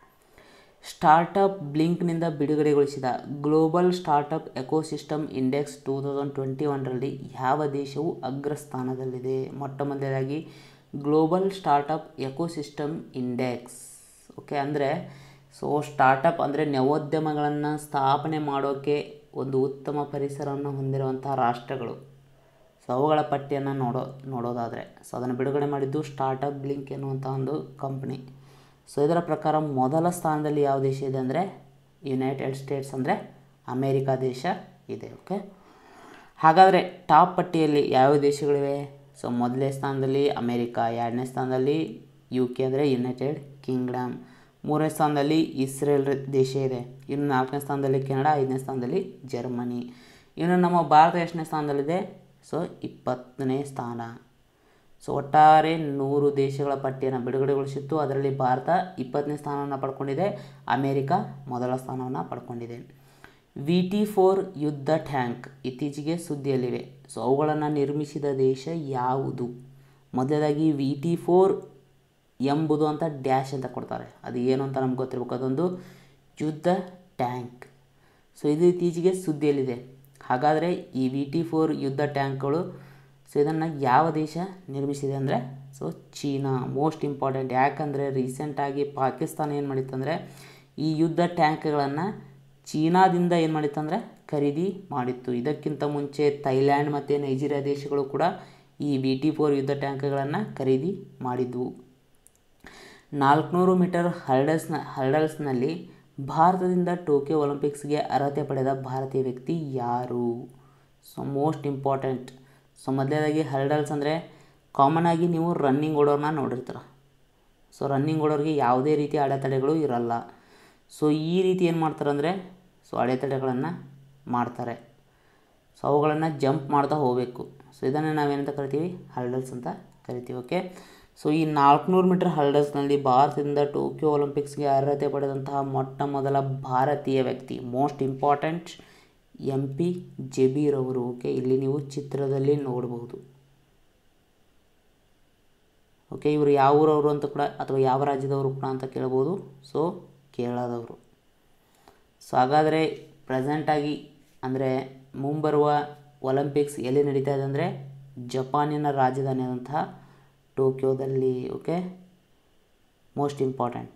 Speaker 1: ಸ್ಟಾರ್ಟಪ್ ಬ್ಲಿಂಕ್ನಿಂದ ಬಿಡುಗಡೆಗೊಳಿಸಿದ global startup ecosystem index two thousand twenty ಒನ್ರಲ್ಲಿ ಯಾವ ದೇಶವು ಅಗ್ರಸ್ಥಾನದಲ್ಲಿದೆ ಮೊಟ್ಟ ಮೊದಲನೇದಾಗಿ global startup ecosystem index okay ಅಂದರೆ ಸೊ ಸ್ಟಾರ್ಟಪ್ ಅಂದರೆ ನವೋದ್ಯಮಗಳನ್ನು ಸ್ಥಾಪನೆ ಮಾಡೋಕ್ಕೆ ಒಂದು ಉತ್ತಮ ಪರಿಸರವನ್ನು ಹೊಂದಿರುವಂಥ ರಾಷ್ಟ್ರಗಳು ಸೊ ಅವುಗಳ ಪಟ್ಟಿಯನ್ನು ನೋಡೋ ನೋಡೋದಾದರೆ ಸೊ ಅದನ್ನು ಬಿಡುಗಡೆ ಮಾಡಿದ್ದು ಸ್ಟಾರ್ಟಪ್ ಬ್ಲಿಂಕ್ ಎನ್ನುವಂಥ ಒಂದು ಕಂಪ್ನಿ ಸೊ ಇದರ ಪ್ರಕಾರ ಮೊದಲ ಸ್ಥಾನದಲ್ಲಿ ಯಾವ ದೇಶ ಇದೆ ಅಂದರೆ ಯುನೈಟೆಡ್ ಸ್ಟೇಟ್ಸ್ ಅಂದರೆ ಅಮೇರಿಕಾ ದೇಶ ಇದೆ ಓಕೆ ಹಾಗಾದರೆ ಟಾಪ್ ಪಟ್ಟಿಯಲ್ಲಿ ಯಾವ ದೇಶಗಳಿವೆ ಸೊ ಮೊದಲನೇ ಸ್ಥಾನದಲ್ಲಿ ಅಮೇರಿಕಾ ಎರಡನೇ ಸ್ಥಾನದಲ್ಲಿ ಯು ಕೆ ಅಂದರೆ ಯುನೈಟೆಡ್ ಕಿಂಗ್ಡಮ್ ಮೂರನೇ ಸ್ಥಾನದಲ್ಲಿ ಇಸ್ರೇಲ್ ರ- ದೇಶ ಇದೆ ಇನ್ನು ನಾಲ್ಕನೇ ಸ್ಥಾನದಲ್ಲಿ ಕೆನಡಾ ಐದನೇ ಸ್ಥಾನದಲ್ಲಿ ಜರ್ಮನಿ ಇನ್ನು ನಮ್ಮ ಭಾರತ ಎಷ್ಟನೇ ಸ್ಥಾನದಲ್ಲಿದೆ ಸೊ ಇಪ್ಪತ್ತನೇ ಸ್ಥಾನ ಸೊ ಒಟ್ಟಾರೆ ನೂರು ದೇಶಗಳ ಪಟ್ಟಿಯನ್ನು ಬಿಡುಗಡೆಗೊಳಿಸಿತ್ತು ಅದರಲ್ಲಿ ಭಾರತ ಇಪ್ಪತ್ತನೇ ಸ್ಥಾನವನ್ನು ಪಡ್ಕೊಂಡಿದೆ ಅಮೇರಿಕಾ ಮೊದಲ ಸ್ಥಾನವನ್ನು ಪಡ್ಕೊಂಡಿದೆ ವಿ ಟಿ ಫೋರ್ ಯುದ್ಧ ಟ್ಯಾಂಕ್ ಇತ್ತೀಚೆಗೆ ಸುದ್ದಿಯಲ್ಲಿವೆ ಸೊ ಅವುಗಳನ್ನು ನಿರ್ಮಿಸಿದ ದೇಶ ಯಾವುದು ಮೊದಲದಾಗಿ ವಿ ಟಿ ಫೋರ್ ಎಂಬುದು ಅಂತ ಡ್ಯಾಶ್ ಅಂತ ಕೊಡ್ತಾರೆ ಅದು ಏನು ಅಂತ ನಮ್ಗೆ ಗೊತ್ತಿರಬೇಕು ಅದೊಂದು ಯುದ್ಧ ಟ್ಯಾಂಕ್ ಸೊ ಇದು ಇತ್ತೀಚೆಗೆ ಸುದ್ದಿಯಲ್ಲಿದೆ ಹಾಗಾದರೆ ಈ ವಿ ಟಿ ಫೋರ್ ಯುದ್ಧ ಟ್ಯಾಂಕ್ಗಳು ಸೊ ಇದನ್ನು ಯಾವ ದೇಶ ನಿರ್ಮಿಸಿದೆ ಅಂದರೆ ಸೊ ಚೀನಾ ಮೋಸ್ಟ್ ಇಂಪಾರ್ಟೆಂಟ್ ಯಾಕಂದರೆ ರೀಸೆಂಟಾಗಿ ಪಾಕಿಸ್ತಾನ ಏನು ಮಾಡಿತ್ತಂದರೆ ಈ ಯುದ್ಧ ಟ್ಯಾಂಕ್ಗಳನ್ನು ಚೀನಾದಿಂದ ಏನು ಮಾಡಿತ್ತಂದರೆ ಖರೀದಿ ಮಾಡಿತ್ತು ಇದಕ್ಕಿಂತ ಮುಂಚೆ ಥೈಲ್ಯಾಂಡ್ ಮತ್ತು ನೈಜೀರಿಯಾ ದೇಶಗಳು ಕೂಡ ಈ ವಿ ಟಿ ಫೋರ್ ಯುದ್ಧ ಟ್ಯಾಂಕ್ಗಳನ್ನು ಖರೀದಿ ಮಾಡಿದ್ವು ನಾಲ್ಕುನೂರು ಮೀಟರ್ ಹರ್ಡಲ್ಸ್ನ ಹರ್ಡಲ್ಸ್ನಲ್ಲಿ ಭಾರತದಿಂದ ಟೋಕಿಯೋ ಒಲಿಂಪಿಕ್ಸ್ಗೆ ಅರ್ಹತೆ ಪಡೆದ ಭಾರತೀಯ ವ್ಯಕ್ತಿ ಯಾರು ಸೊ ಮೋಸ್ಟ್ ಇಂಪಾರ್ಟೆಂಟ್ ಸೊ ಮೊದಲನೇದಾಗಿ ಹರ್ಡಲ್ಸ್ ಅಂದರೆ ಕಾಮನ್ ಆಗಿ ನೀವು ರನ್ನಿಂಗ್ ಓಡೋರನ್ನ ನೋಡಿರ್ತೀರ ಸೊ ರನ್ನಿಂಗ್ ಓಡೋರಿಗೆ ಯಾವುದೇ ರೀತಿಯ ಅಡೆತಡೆಗಳು ಇರಲ್ಲ ಸೊ ಈ ರೀತಿ ಏನು ಮಾಡ್ತಾರೆ ಅಂದರೆ ಸೊ ಅಡೆತಡೆಗಳನ್ನು ಮಾಡ್ತಾರೆ ಸೊ ಅವುಗಳನ್ನು ಜಂಪ್ ಮಾಡ್ತಾ ಹೋಗಬೇಕು ಸೊ ಇದನ್ನು ನಾವೇನಂತ ಕರಿತೀವಿ ಹರ್ಡಲ್ಸ್ ಅಂತ ಕರಿತೀವಿ ಓಕೆ ಸೊ ಈ ನಾಲ್ಕುನೂರು ಮೀಟರ್ ಹರ್ಡಲ್ಸ್ನಲ್ಲಿ ಭಾರತದಿಂದ ಟೋಕಿಯೋ ಒಲಿಂಪಿಕ್ಸ್ಗೆ ಅರ್ಹತೆ ಪಡೆದಂತಹ ಮೊಟ್ಟ ಮೊದಲ ಭಾರತೀಯ ವ್ಯಕ್ತಿ most important M P Jabir ಅವರು ಓಕೆ ಇಲ್ಲಿ ನೀವು ಚಿತ್ರದಲ್ಲಿ ನೋಡಬಹುದು ಓಕೆ ಇವರು ಯಾವ ಊರವರು ಅಂತ ಕೂಡ ಅಥವಾ ಯಾವ ರಾಜ್ಯದವರು ಕೂಡ ಅಂತ ಕೇಳ್ಬೋದು ಸೊ ಕೇರಳದವರು ಸೊ ಹಾಗಾದರೆ ಪ್ರೆಸೆಂಟಾಗಿ ಅಂದರೆ ಮುಂಬರುವ ಒಲಿಂಪಿಕ್ಸ್ ಎಲ್ಲಿ ನಡೀತಾ ಇದೆ ಅಂದರೆ ಜಪಾನಿನ ರಾಜಧಾನಿ ಆದಂತಹ ಟೋಕಿಯೋದಲ್ಲಿ ಓಕೆ ಮೋಸ್ಟ್ ಇಂಪಾರ್ಟೆಂಟ್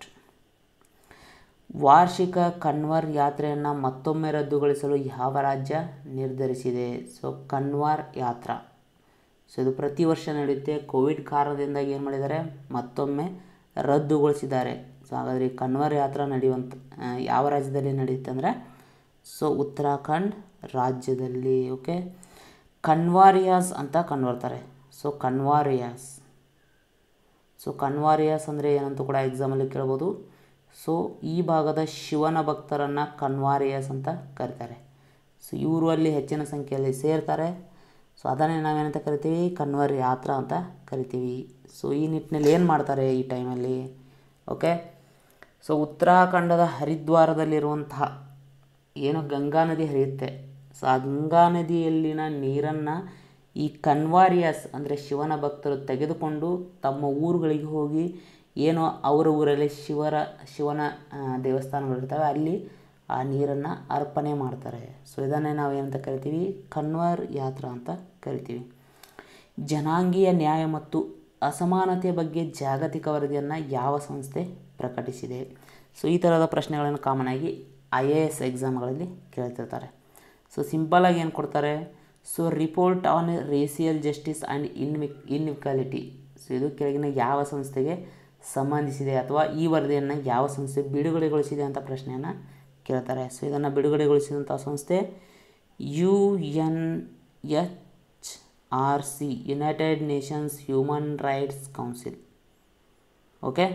Speaker 1: ವಾರ್ಷಿಕ ಕನ್ವರ್ ಯಾತ್ರೆಯನ್ನು ಮತ್ತೊಮ್ಮೆ ರದ್ದುಗೊಳಿಸಲು ಯಾವ ರಾಜ್ಯ ನಿರ್ಧರಿಸಿದೆ ಸೊ ಕನ್ವಾರ್ ಯಾತ್ರಾ ಸೊ ಇದು ಪ್ರತಿ ವರ್ಷ ನಡೆಯುತ್ತೆ ಕೋವಿಡ್ ಕಾರಣದಿಂದಾಗಿ ಏನು ಮಾಡಿದ್ದಾರೆ ಮತ್ತೊಮ್ಮೆ ರದ್ದುಗೊಳಿಸಿದ್ದಾರೆ ಸೊ ಹಾಗಾದರೆ ಈ ಕನ್ವರ್ ಯಾತ್ರಾ ನಡೆಯುವಂಥ ಆ, ಯಾವ ರಾಜ್ಯದಲ್ಲಿ ನಡೆಯುತ್ತೆ ಅಂದರೆ ಸೊ ಉತ್ತರಾಖಂಡ್ ರಾಜ್ಯದಲ್ಲಿ ಓಕೆ ಕನ್ವಾರಿಯಾಸ್ ಅಂತ ಕಂಡುಬರ್ತಾರೆ ಸೊ ಕನ್ವಾರಿಯಾಸ್ ಸೊ ಕನ್ವಾರಿಯಾಸ್ ಅಂದರೆ ಏನಂತ ಕೂಡ ಎಕ್ಸಾಮಲ್ಲಿ ಕೇಳ್ಬೋದು ಸೊ ಈ ಭಾಗದ ಶಿವನ ಭಕ್ತರನ್ನು ಕನ್ವಾರಿಯಾಸ್ ಅಂತ ಕರೀತಾರೆ ಸೊ ಇವರು ಅಲ್ಲಿ ಹೆಚ್ಚಿನ ಸಂಖ್ಯೆಯಲ್ಲಿ ಸೇರ್ತಾರೆ ಸೊ ಅದನ್ನೇ ನಾವೇನಂತ ಕರಿತೀವಿ ಕನ್ವರ್ ಯಾತ್ರಾ ಅಂತ ಕರಿತೀವಿ ಸೊ ಈ ನಿಟ್ಟಿನಲ್ಲಿ ಏನು ಮಾಡ್ತಾರೆ ಈ ಟೈಮಲ್ಲಿ ಓಕೆ ಸೊ ಉತ್ತರಾಖಂಡದ ಹರಿದ್ವಾರದಲ್ಲಿರುವಂತಹ ಏನು ಗಂಗಾ ನದಿ ಹರಿಯುತ್ತೆ ಸೊ ಆ ಗಂಗಾ ನದಿಯಲ್ಲಿನ ನೀರನ್ನು ಈ ಕನ್ವಾರಿಯಸ್ ಅಂದರೆ ಶಿವನ ಭಕ್ತರು ತೆಗೆದುಕೊಂಡು ತಮ್ಮ ಊರುಗಳಿಗೆ ಹೋಗಿ ಏನು ಅವರ ಊರಲ್ಲಿ ಶಿವರ ಶಿವನ ಆ, ದೇವಸ್ಥಾನಗಳಿರ್ತವೆ ಅಲ್ಲಿ ಆ ನೀರನ್ನು ಅರ್ಪಣೆ ಮಾಡ್ತಾರೆ ಸೊ ಇದನ್ನೇ ನಾವು ಏನಂತ ಕರಿತೀವಿ ಕನ್ವರ್ ಯಾತ್ರಾ ಅಂತ ಕರಿತೀವಿ ಜನಾಂಗೀಯ ನ್ಯಾಯ ಮತ್ತು ಅಸಮಾನತೆಯ ಬಗ್ಗೆ ಜಾಗತಿಕ ವರದಿಯನ್ನು ಯಾವ ಸಂಸ್ಥೆ ಪ್ರಕಟಿಸಿದೆ ಸೊ ಈ ಥರದ ಪ್ರಶ್ನೆಗಳನ್ನು ಕಾಮನ್ ಆಗಿ ಐ ಎ ಎಸ್ ಎಕ್ಸಾಮ್ಗಳಲ್ಲಿ ಕೇಳ್ತಿರ್ತಾರೆ ಸೊ ಸಿಂಪಲಾಗಿ ಏನು ಕೊಡ್ತಾರೆ so report on racial justice and ಇನ್ವಿ ಇನ್ಇಕ್ವಾಲಿಟಿ ಸೊ ಇದು ಕೆಳಗಿನ ಯಾವ ಸಂಸ್ಥೆಗೆ ಸಂಬಂಧಿಸಿದೆ ಅಥವಾ ಈ ವರದಿಯನ್ನು ಯಾವ ಸಂಸ್ಥೆ ಬಿಡುಗಡೆಗೊಳಿಸಿದೆ ಅಂತ ಪ್ರಶ್ನೆಯನ್ನು ಕೇಳ್ತಾರೆ ಸೊ ಇದನ್ನು ಬಿಡುಗಡೆಗೊಳಿಸಿದಂಥ ಸಂಸ್ಥೆ U N H R C United Nations human rights council okay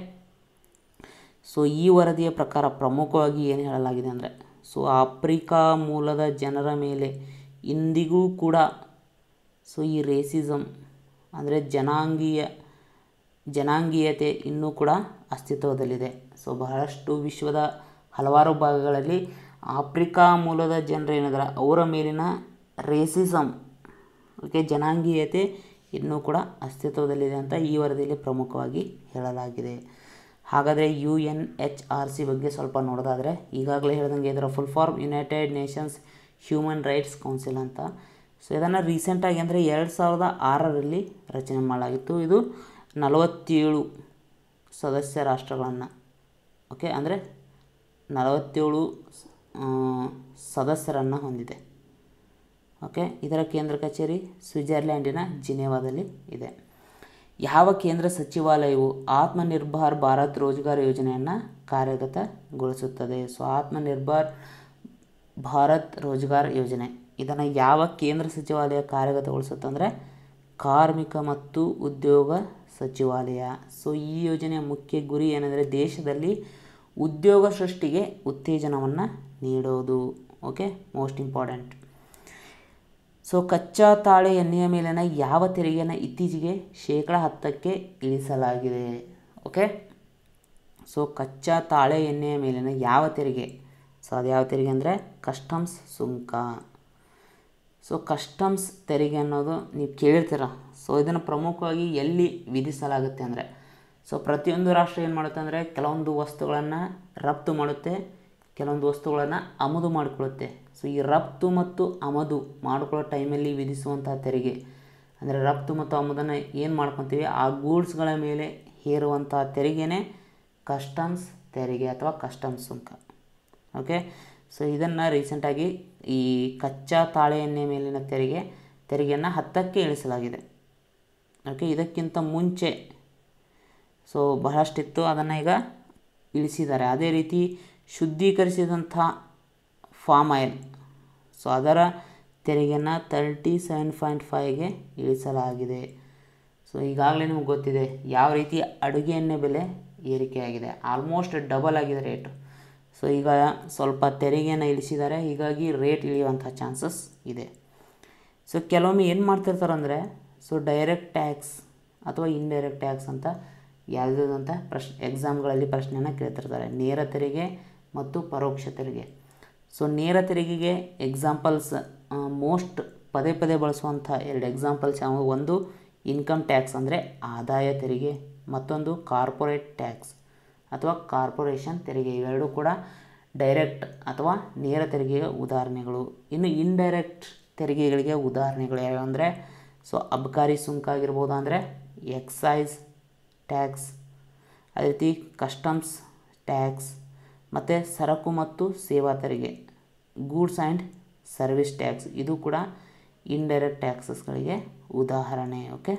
Speaker 1: so ಈ ವರದಿಯ ಪ್ರಕಾರ ಪ್ರಮುಖವಾಗಿ ಏನು ಹೇಳಲಾಗಿದೆ ಅಂದರೆ ಸೊ ಆಫ್ರಿಕಾ ಮೂಲದ ಜನರ ಮೇಲೆ ಇಂದಿಗೂ ಕೂಡ ಸೊ ಈ ರೇಸಿಸಮ್ ಅಂದರೆ ಜನಾಂಗೀಯ ಜನಾಂಗೀಯತೆ ಇನ್ನೂ ಕೂಡ ಅಸ್ತಿತ್ವದಲ್ಲಿದೆ ಸೊ ಬಹಳಷ್ಟು ವಿಶ್ವದ ಹಲವಾರು ಭಾಗಗಳಲ್ಲಿ ಆಫ್ರಿಕಾ ಮೂಲದ ಜನರು ಏನಿದ್ದಾರೆ ಅವರ ಮೇಲಿನ ರೇಸಿಸಮ್ ಓಕೆ ಜನಾಂಗೀಯತೆ ಇನ್ನೂ ಕೂಡ ಅಸ್ತಿತ್ವದಲ್ಲಿದೆ ಅಂತ ಈ ವರದಿಯಲ್ಲಿ ಪ್ರಮುಖವಾಗಿ ಹೇಳಲಾಗಿದೆ ಹಾಗಾದರೆ U N H R C ಬಗ್ಗೆ ಸ್ವಲ್ಪ ನೋಡೋದಾದರೆ ಈಗಾಗಲೇ ಹೇಳ್ದಂಗೆ ಇದರ full form United Nations human rights council ಅಂತ ಸೊ ಇದನ್ನು ರೀಸೆಂಟಾಗಿ ಅಂದರೆ ಎರಡು ಸಾವಿರದ ಆರರಲ್ಲಿ ರಚನೆ ಮಾಡಲಾಗಿತ್ತು ಇದು ನಲವತ್ತೇಳು ಸದಸ್ಯ ರಾಷ್ಟ್ರಗಳನ್ನು ಓಕೆ ಅಂದರೆ ನಲವತ್ತೇಳು ಸದಸ್ಯರನ್ನು ಹೊಂದಿದೆ ಓಕೆ ಇದರ ಕೇಂದ್ರ ಕಚೇರಿ ಸ್ವಿಟ್ಜರ್ಲ್ಯಾಂಡಿನ ಜಿನೇವಾದಲ್ಲಿ ಇದೆ ಯಾವ ಕೇಂದ್ರ ಸಚಿವಾಲಯವು ಆತ್ಮನಿರ್ಭರ್ ಭಾರತ್ ರೋಜ್ಗಾರ್ ಯೋಜನೆಯನ್ನು ಕಾರ್ಯಗತಗೊಳಿಸುತ್ತದೆ ಸೊ ಆತ್ಮನಿರ್ಭರ್ ಭಾರತ್ ರೋಜ್ಗಾರ್ ಯೋಜನೆ ಇದನ್ನು ಯಾವ ಕೇಂದ್ರ ಸಚಿವಾಲಯ ಕಾರ್ಯಗತಗೊಳಿಸುತ್ತಂದರೆ ಕಾರ್ಮಿಕ ಮತ್ತು ಉದ್ಯೋಗ ಸಚಿವಾಲಯ ಸೊ ಈ ಯೋಜನೆಯ ಮುಖ್ಯ ಗುರಿ ಏನೆಂದರೆ ದೇಶದಲ್ಲಿ ಉದ್ಯೋಗ ಸೃಷ್ಟಿಗೆ ಉತ್ತೇಜನವನ್ನು ನೀಡೋದು ಓಕೆ ಮೋಸ್ಟ್ ಇಂಪಾರ್ಟೆಂಟ್ ಸೊ ಕಚ್ಚಾ ತಾಳೆ ಎಣ್ಣೆಯ ಮೇಲಿನ ಯಾವ ತೆರಿಗೆಯನ್ನು ಇತ್ತೀಚೆಗೆ ಶೇಕಡ ಹತ್ತಕ್ಕೆ ಇಳಿಸಲಾಗಿದೆ ಓಕೆ ಸೊ ಕಚ್ಚಾ ತಾಳೆ ಎಣ್ಣೆಯ ಮೇಲಿನ ಯಾವ ತೆರಿಗೆ ಸೊ ಅದು ಯಾವ ತೆರಿಗೆ ಅಂದರೆ ಕಸ್ಟಮ್ಸ್ ಸುಂಕ ಸೊ ಕಸ್ಟಮ್ಸ್ ತೆರಿಗೆ ಅನ್ನೋದು ನೀವು ಕೇಳಿರ್ತೀರ ಸೊ ಇದನ್ನು ಪ್ರಮುಖವಾಗಿ ಎಲ್ಲಿ ವಿಧಿಸಲಾಗುತ್ತೆ ಅಂದರೆ ಸೊ ಪ್ರತಿಯೊಂದು ರಾಷ್ಟ್ರ ಏನು ಮಾಡುತ್ತೆ ಅಂದರೆ ಕೆಲವೊಂದು ವಸ್ತುಗಳನ್ನು ರಫ್ತು ಮಾಡುತ್ತೆ ಕೆಲವೊಂದು ವಸ್ತುಗಳನ್ನು ಆಮದು ಮಾಡಿಕೊಳ್ಳುತ್ತೆ ಸೊ ಈ ರಫ್ತು ಮತ್ತು ಆಮದು ಮಾಡ್ಕೊಳ್ಳೋ ಟೈಮಲ್ಲಿ ವಿಧಿಸುವಂತಹ ತೆರಿಗೆ ಅಂದರೆ ರಫ್ತು ಮತ್ತು ಆಮದನ್ನು ಏನು ಮಾಡ್ಕೊತೀವಿ ಆ ಗೂಡ್ಸ್ಗಳ ಮೇಲೆ ಹೇರುವಂಥ ತೆರಿಗೆನೇ ಕಸ್ಟಮ್ಸ್ ತೆರಿಗೆ ಅಥವಾ ಕಸ್ಟಮ್ಸ್ ಸುಂಕ ಓಕೆ ಸೊ ಇದನ್ನು ರೀಸೆಂಟಾಗಿ ಈ ಕಚ್ಚಾ ತಾಳೆ ಎಣ್ಣೆ ಮೇಲಿನ ತೆರಿಗೆ ತೆರಿಗೆಯನ್ನು ಹತ್ತಕ್ಕೆ ಇಳಿಸಲಾಗಿದೆ ಓಕೆ ಇದಕ್ಕಿಂತ ಮುಂಚೆ ಸೊ ಬಹಳಷ್ಟಿತ್ತು ಅದನ್ನು ಈಗ ಇಳಿಸಿದ್ದಾರೆ ಅದೇ ರೀತಿ ಶುದ್ಧೀಕರಿಸಿದಂಥ ಫಾಮ್ ಆಯಿಲ್ ಸೊ ಅದರ ತೆರಿಗೆಯನ್ನು ತರ್ಟಿ ಸೆವೆನ್ ಪಾಯಿಂಟ್ ಫೈವ್ಗೆ ಇಳಿಸಲಾಗಿದೆ ಸೊ ಈಗಾಗಲೇ ನಿಮ್ಗೆ ಗೊತ್ತಿದೆ ಯಾವ ರೀತಿ ಅಡುಗೆ ಎಣ್ಣೆ ಬೆಲೆ ಏರಿಕೆಯಾಗಿದೆ ಆಲ್ಮೋಸ್ಟ್ ಡಬಲ್ ಆಗಿದೆ ರೇಟು ಸೊ ಈಗ ಸ್ವಲ್ಪ ತೆರಿಗೆಯನ್ನು ಇಳಿಸಿದ್ದಾರೆ ಹೀಗಾಗಿ ರೇಟ್ ಇಳಿಯುವಂಥ ಚಾನ್ಸಸ್ ಇದೆ ಸೊ ಕೆಲವೊಮ್ಮೆ ಏನು ಮಾಡ್ತಿರ್ತಾರೆ ಅಂದರೆ ಸೊ ಡೈರೆಕ್ಟ್ ಟ್ಯಾಕ್ಸ್ ಅಥವಾ ಇಂಡೈರೆಕ್ಟ್ ಟ್ಯಾಕ್ಸ್ ಅಂತ ಯಾವುದಂತ ಪ್ರಶ್ನೆ ಎಕ್ಸಾಮ್ಗಳಲ್ಲಿ ಪ್ರಶ್ನೆಯನ್ನು ಕೇಳ್ತಿರ್ತಾರೆ ನೇರ ತೆರಿಗೆ ಮತ್ತು ಪರೋಕ್ಷ ತೆರಿಗೆ ಸೊ ನೇರ ತೆರಿಗೆಗೆ ಎಕ್ಸಾಂಪಲ್ಸ್ ಮೋಸ್ಟ್ ಪದೇ ಪದೇ ಬಳಸುವಂಥ ಎರಡು ಎಕ್ಸಾಂಪಲ್ಸ್ ಯಾವ ಒಂದು ಇನ್ಕಮ್ ಟ್ಯಾಕ್ಸ್ ಅಂದರೆ ಆದಾಯ ತೆರಿಗೆ ಮತ್ತೊಂದು ಕಾರ್ಪೊರೇಟ್ ಟ್ಯಾಕ್ಸ್ ಅಥವಾ ಕಾರ್ಪೊರೇಷನ್ ತೆರಿಗೆ ಇವೆರಡೂ ಕೂಡ ಡೈರೆಕ್ಟ್ ಅಥವಾ ನೇರ ತೆರಿಗೆಯ ಉದಾಹರಣೆಗಳು ಇನ್ನು ಇಂಡೈರೆಕ್ಟ್ ತೆರಿಗೆಗಳಿಗೆ ಉದಾಹರಣೆಗಳು ಯಾವ್ಯಾವ ಅಂದರೆ ಸೊ ಅಬಕಾರಿ ಸುಂಕ ಆಗಿರ್ಬೋದು ಅಂದರೆ ಎಕ್ಸೈಸ್ ಟ್ಯಾಕ್ಸ್ ಅದೇ ರೀತಿ ಕಸ್ಟಮ್ಸ್ ಟ್ಯಾಕ್ಸ್ ಮತ್ತು ಸರಕು ಮತ್ತು ಸೇವಾ ತೆರಿಗೆ ಗೂಡ್ಸ್ ಆ್ಯಂಡ್ ಸರ್ವಿಸ್ ಟ್ಯಾಕ್ಸ್ ಇದು ಕೂಡ ಇಂಡೈರೆಕ್ಟ್ ಟ್ಯಾಕ್ಸಸ್ಗಳಿಗೆ ಉದಾಹರಣೆ ಓಕೆ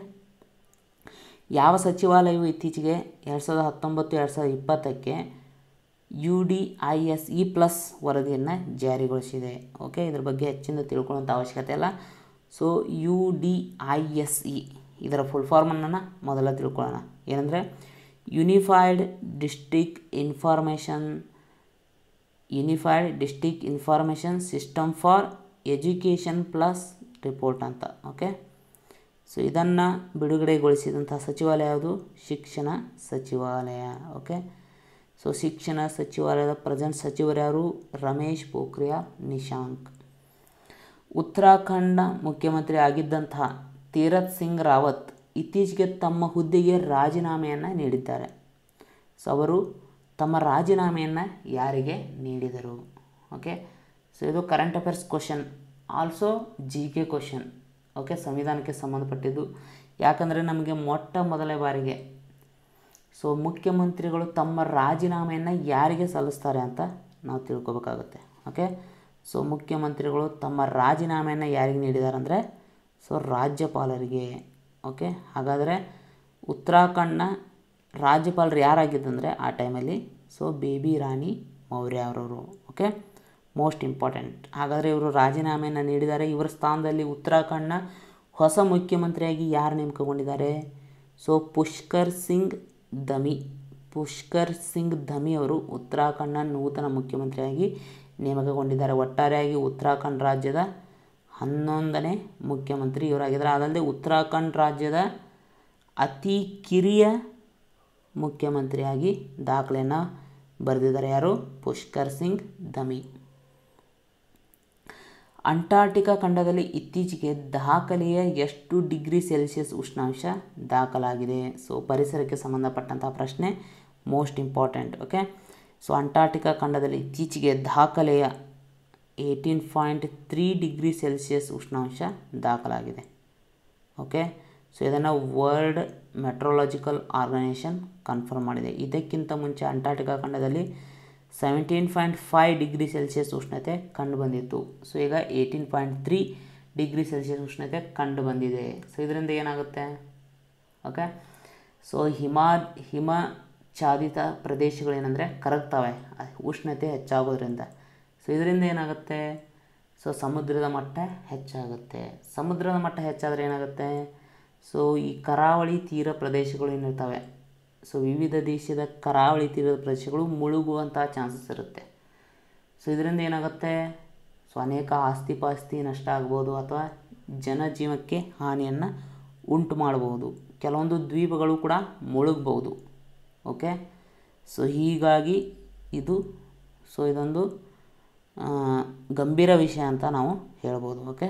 Speaker 1: ಯಾವ ಸಚಿವಾಲಯವು ಇತ್ತೀಚೆಗೆ ಎರಡು ಸಾವಿರದ ಹತ್ತೊಂಬತ್ತು ಎರಡು ಸಾವಿರದ ಇಪ್ಪತ್ತಕ್ಕೆ U D I S E plus ವರದಿಯನ್ನು ಜಾರಿಗೊಳಿಸಿದೆ ಓಕೆ ಇದ್ರ ಬಗ್ಗೆ ಹೆಚ್ಚಿನ ತಿಳ್ಕೊಳ್ಳೋಂಥ ಅವಶ್ಯಕತೆ ಇಲ್ಲ so U D I S E ಇದರ ಫುಲ್ ಫಾರ್ಮನ್ನು ಮೊದಲ ತಿಳ್ಕೊಳ್ಳೋಣ ಏನಂದರೆ unified district information unified district information system for education plus report ಅಂತ ಓಕೆ ಸೊ ಇದನ್ನು ಬಿಡುಗಡೆಗೊಳಿಸಿದಂಥ ಸಚಿವಾಲಯ ಯಾವುದು ಶಿಕ್ಷಣ ಸಚಿವಾಲಯ ಓಕೆ ಸೊ ಶಿಕ್ಷಣ ಸಚಿವಾಲಯದ ಪ್ರೆಸೆಂಟ್ ಸಚಿವರು ಯಾರು ರಮೇಶ್ ಪೋಖ್ರಿಯಾಲ್ ನಿಶಾಂಕ್ ಉತ್ತರಾಖಂಡ ಮುಖ್ಯಮಂತ್ರಿ ಆಗಿದ್ದಂತಹ ತೀರತ್ ಸಿಂಗ್ ರಾವತ್ ಇತ್ತೀಚೆಗೆ ತಮ್ಮ ಹುದ್ದೆಗೆ ರಾಜೀನಾಮೆಯನ್ನು ನೀಡಿದ್ದಾರೆ ಸೊ ಅವರು ತಮ್ಮ ರಾಜೀನಾಮೆಯನ್ನು ಯಾರಿಗೆ ನೀಡಿದರು ಓಕೆ ಸೊ ಇದು current affairs question also G K question okay ಸಂವಿಧಾನಕ್ಕೆ ಸಂಬಂಧಪಟ್ಟಿದ್ದು ಯಾಕಂದರೆ ನಮಗೆ ಮೊಟ್ಟ ಮೊದಲ ಬಾರಿಗೆ ಸೊ ಮುಖ್ಯಮಂತ್ರಿಗಳು ತಮ್ಮ ರಾಜೀನಾಮೆಯನ್ನು ಯಾರಿಗೆ ಸಲ್ಲಿಸ್ತಾರೆ ಅಂತ ನಾವು ತಿಳ್ಕೊಬೇಕಾಗುತ್ತೆ ಓಕೆ ಸೊ ಮುಖ್ಯಮಂತ್ರಿಗಳು ತಮ್ಮ ರಾಜೀನಾಮೆಯನ್ನು ಯಾರಿಗೆ ನೀಡಿದ್ದಾರೆ ಅಂದರೆ ಸೊ ರಾಜ್ಯಪಾಲರಿಗೆ ಓಕೆ ಹಾಗಾದರೆ ಉತ್ತರಾಖಂಡ್ನ ರಾಜ್ಯಪಾಲರು ಯಾರಾಗಿದ್ದಂದರೆ ಆ ಟೈಮಲ್ಲಿ ಸೊ ಬೇಬಿ ರಾಣಿ ಮೌರ್ಯ ಅವರವರು ಓಕೆ ಮೋಸ್ಟ್ ಇಂಪಾರ್ಟೆಂಟ್ ಹಾಗಾದರೆ ಇವರು ರಾಜೀನಾಮೆಯನ್ನು ನೀಡಿದ್ದಾರೆ ಇವರ ಸ್ಥಾನದಲ್ಲಿ ಉತ್ತರಾಖಂಡ್ನ ಹೊಸ ಮುಖ್ಯಮಂತ್ರಿಯಾಗಿ ಯಾರು ನೇಮಕಗೊಂಡಿದ್ದಾರೆ ಸೊ ಪುಷ್ಕರ್ ಸಿಂಗ್ ಧಮಿ ಪುಷ್ಕರ್ ಸಿಂಗ್ ಧಮಿ ಅವರು ಉತ್ತರಾಖಂಡ್ನ ನೂತನ ಮುಖ್ಯಮಂತ್ರಿಯಾಗಿ ನೇಮಕಗೊಂಡಿದ್ದಾರೆ ಒಟ್ಟಾರೆಯಾಗಿ ಉತ್ತರಾಖಂಡ್ ರಾಜ್ಯದ ಹನ್ನೊಂದನೇ ಮುಖ್ಯಮಂತ್ರಿ ಇವರಾಗಿದ್ದಾರೆ ಅದಲ್ಲದೆ ಉತ್ತರಾಖಂಡ್ ರಾಜ್ಯದ ಅತಿ ಕಿರಿಯ ಮುಖ್ಯಮಂತ್ರಿಯಾಗಿ ದಾಖಲೆಯನ್ನು ಬರೆದಿದ್ದಾರೆ ಯಾರು ಪುಷ್ಕರ್ ಸಿಂಗ್ ಧಮಿ ಅಂಟಾರ್ಟಿಕಾ ಖಂಡದಲ್ಲಿ ಇತ್ತೀಚೆಗೆ ದಾಖಲೆಯ ಎಷ್ಟು ಡಿಗ್ರಿ ಸೆಲ್ಸಿಯಸ್ ಉಷ್ಣಾಂಶ ದಾಖಲಾಗಿದೆ ಸೊ ಪರಿಸರಕ್ಕೆ ಸಂಬಂಧಪಟ್ಟಂಥ ಪ್ರಶ್ನೆ most important okay so Antarctica ಖಂಡದಲ್ಲಿ ಇತ್ತೀಚೆಗೆ ದಾಖಲೆಯ eighteen point three degree Celsius ಉಷ್ಣಾಂಶ ದಾಖಲಾಗಿದೆ ಓಕೆ ಸೊ ಇದನ್ನು ವರ್ಲ್ಡ್ ಮೆಟ್ರೋಲಾಜಿಕಲ್ ಆರ್ಗನೈಸೇಷನ್ ಕನ್ಫರ್ಮ್ ಮಾಡಿದೆ ಇದಕ್ಕಿಂತ ಮುಂಚೆ ಅಂಟಾರ್ಟಿಕಾ ಖಂಡದಲ್ಲಿ seventeen point five degree Celsius ಉಷ್ಣತೆ ಕಂಡು ಬಂದಿತ್ತು ಸೊ ಈಗ eighteen point three degree Celsius ಉಷ್ಣತೆ ಕಂಡು ಬಂದಿದೆ ಸೊ ಇದರಿಂದ ಏನಾಗುತ್ತೆ ಓಕೆ ಸೊ ಹಿಮಾ ಹಿಮಚ್ಛಾದಿತ ಪ್ರದೇಶಗಳೇನೆಂದರೆ ಕರಗ್ತವೆ ಉಷ್ಣತೆ ಹೆಚ್ಚಾಗೋದ್ರಿಂದ ಸೊ ಇದರಿಂದ ಏನಾಗುತ್ತೆ ಸೊ ಸಮುದ್ರದ ಮಟ್ಟ ಹೆಚ್ಚಾಗುತ್ತೆ ಸಮುದ್ರದ ಮಟ್ಟ ಹೆಚ್ಚಾದರೆ ಏನಾಗುತ್ತೆ ಸೊ ಈ ಕರಾವಳಿ ತೀರ ಪ್ರದೇಶಗಳು ಏನಿರ್ತವೆ ಸೊ ವಿವಿಧ ದೇಶದ ಕರಾವಳಿ ತೀರದ ಪ್ರದೇಶಗಳು ಮುಳುಗುವಂಥ ಚಾನ್ಸಸ್ ಇರುತ್ತೆ ಸೊ ಇದರಿಂದ ಏನಾಗುತ್ತೆ ಸೊ ಅನೇಕ ಆಸ್ತಿ ಪಾಸ್ತಿ ನಷ್ಟ ಆಗ್ಬೋದು ಅಥವಾ ಜನಜೀವಕ್ಕೆ ಹಾನಿಯನ್ನು ಉಂಟು ಮಾಡಬಹುದು ಕೆಲವೊಂದು ದ್ವೀಪಗಳು ಕೂಡ ಮುಳುಗ್ಬೋದು ಓಕೆ ಸೊ ಹೀಗಾಗಿ ಇದು ಸೊ ಇದೊಂದು ಗಂಭೀರ ವಿಷಯ ಅಂತ ನಾವು ಹೇಳ್ಬೋದು okay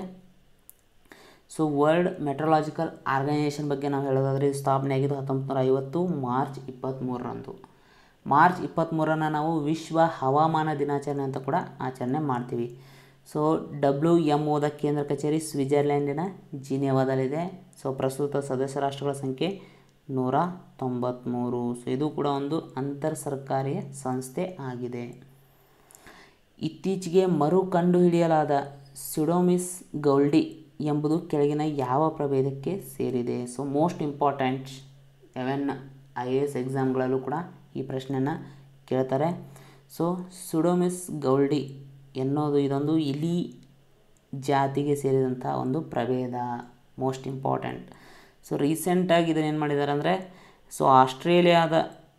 Speaker 1: so world meteorological organisation ಬಗ್ಗೆ ನಾವು ಹೇಳೋದಾದರೆ ಇದು ಸ್ಥಾಪನೆ ಆಗಿದ್ದು ಹತ್ತೊಂಬತ್ತು ನೂರ ಐವತ್ತು ಮಾರ್ಚ್ ಇಪ್ಪತ್ತ್ಮೂರರಂದು ಮಾರ್ಚ್ ಇಪ್ಪತ್ತ್ಮೂರನ್ನು ನಾವು ವಿಶ್ವ ಹವಾಮಾನ ದಿನಾಚರಣೆ ಅಂತ ಕೂಡ ಆಚರಣೆ ಮಾಡ್ತೀವಿ ಸೊ ಡಬ್ಲ್ಯೂ ಎಮ್ ಒದ ಕೇಂದ್ರ ಕಚೇರಿ ಸ್ವಿಟ್ಜರ್ಲ್ಯಾಂಡಿನ ಜಿನೆವಾದಲ್ಲಿದೆ ಸೊ ಪ್ರಸ್ತುತ ಸದಸ್ಯ ರಾಷ್ಟ್ರಗಳ ಸಂಖ್ಯೆ ನೂರ ತೊಂಬತ್ತ್ಮೂರು ಸೊ ಇದು ಕೂಡ ಒಂದು ಅಂತರ್ ಸರ್ಕಾರಿ ಸಂಸ್ಥೆ ಆಗಿದೆ ಇತ್ತೀಚೆಗೆ ಮರು ಕಂಡುಹಿಡಿಯಲಾದ ಸಿಡೋಮಿಸ್ ಗೌಲ್ಡಿ ಎಂಬುದು ಕೆಳಗಿನ ಯಾವ ಪ್ರಭೇದಕ್ಕೆ ಸೇರಿದೆ so most important even I A S ಎಕ್ಸಾಮ್ಗಳಲ್ಲೂ ಕೂಡ ಈ ಪ್ರಶ್ನೆಯನ್ನು ಕೇಳ್ತಾರೆ ಸೊ ಸುಡೋಮಿಸ್ ಗೌಲ್ಡಿ ಎನ್ನೋದು ಇದೊಂದು ಇಲಿ ಜಾತಿಗೆ ಸೇರಿದಂಥ ಒಂದು ಪ್ರಭೇದ ಮೋಸ್ಟ್ ಇಂಪಾರ್ಟೆಂಟ್ ಸೊ ರೀಸೆಂಟಾಗಿ ಇದನ್ನೇನು ಮಾಡಿದ್ದಾರೆ ಅಂದರೆ ಸೊ ಆಸ್ಟ್ರೇಲಿಯಾದ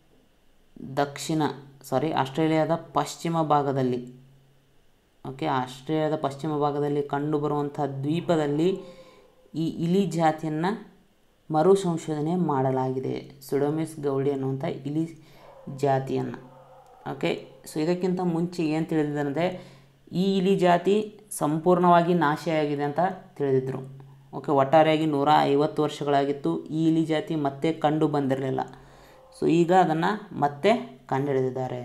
Speaker 1: ದಕ್ಷಿಣ ಸಾರಿ ಆಸ್ಟ್ರೇಲಿಯಾದ ಪಶ್ಚಿಮ ಭಾಗದಲ್ಲಿ ಓಕೆ ಆಸ್ಟ್ರೇಲಿಯಾದ ಪಶ್ಚಿಮ ಭಾಗದಲ್ಲಿ ಕಂಡುಬರುವಂಥ ದ್ವೀಪದಲ್ಲಿ ಈ ಇಲಿ ಜಾತಿಯನ್ನು ಮರು ಸಂಶೋಧನೆ ಮಾಡಲಾಗಿದೆ ಸುಡೋಮಿಸ್ ಗೌಡಿ ಅನ್ನುವಂಥ ಇಲಿ ಜಾತಿಯನ್ನು ಓಕೆ ಸೊ ಇದಕ್ಕಿಂತ ಮುಂಚೆ ಏನು ತಿಳಿದಿದ್ದಾರೆ ಈ ಇಲಿ ಜಾತಿ ಸಂಪೂರ್ಣವಾಗಿ ನಾಶವಾಗಿದೆ ಅಂತ ತಿಳಿದಿದ್ದರು ಓಕೆ ಒಟ್ಟಾರೆಯಾಗಿ ನೂರ ಐವತ್ತು ವರ್ಷಗಳಾಗಿತ್ತು ಈ ಇಲಿ ಜಾತಿ ಮತ್ತೆ ಕಂಡು ಬಂದಿರಲಿಲ್ಲ ಸೊ ಈಗ ಅದನ್ನು ಮತ್ತೆ ಕಂಡುಹಿಡಿದಿದ್ದಾರೆ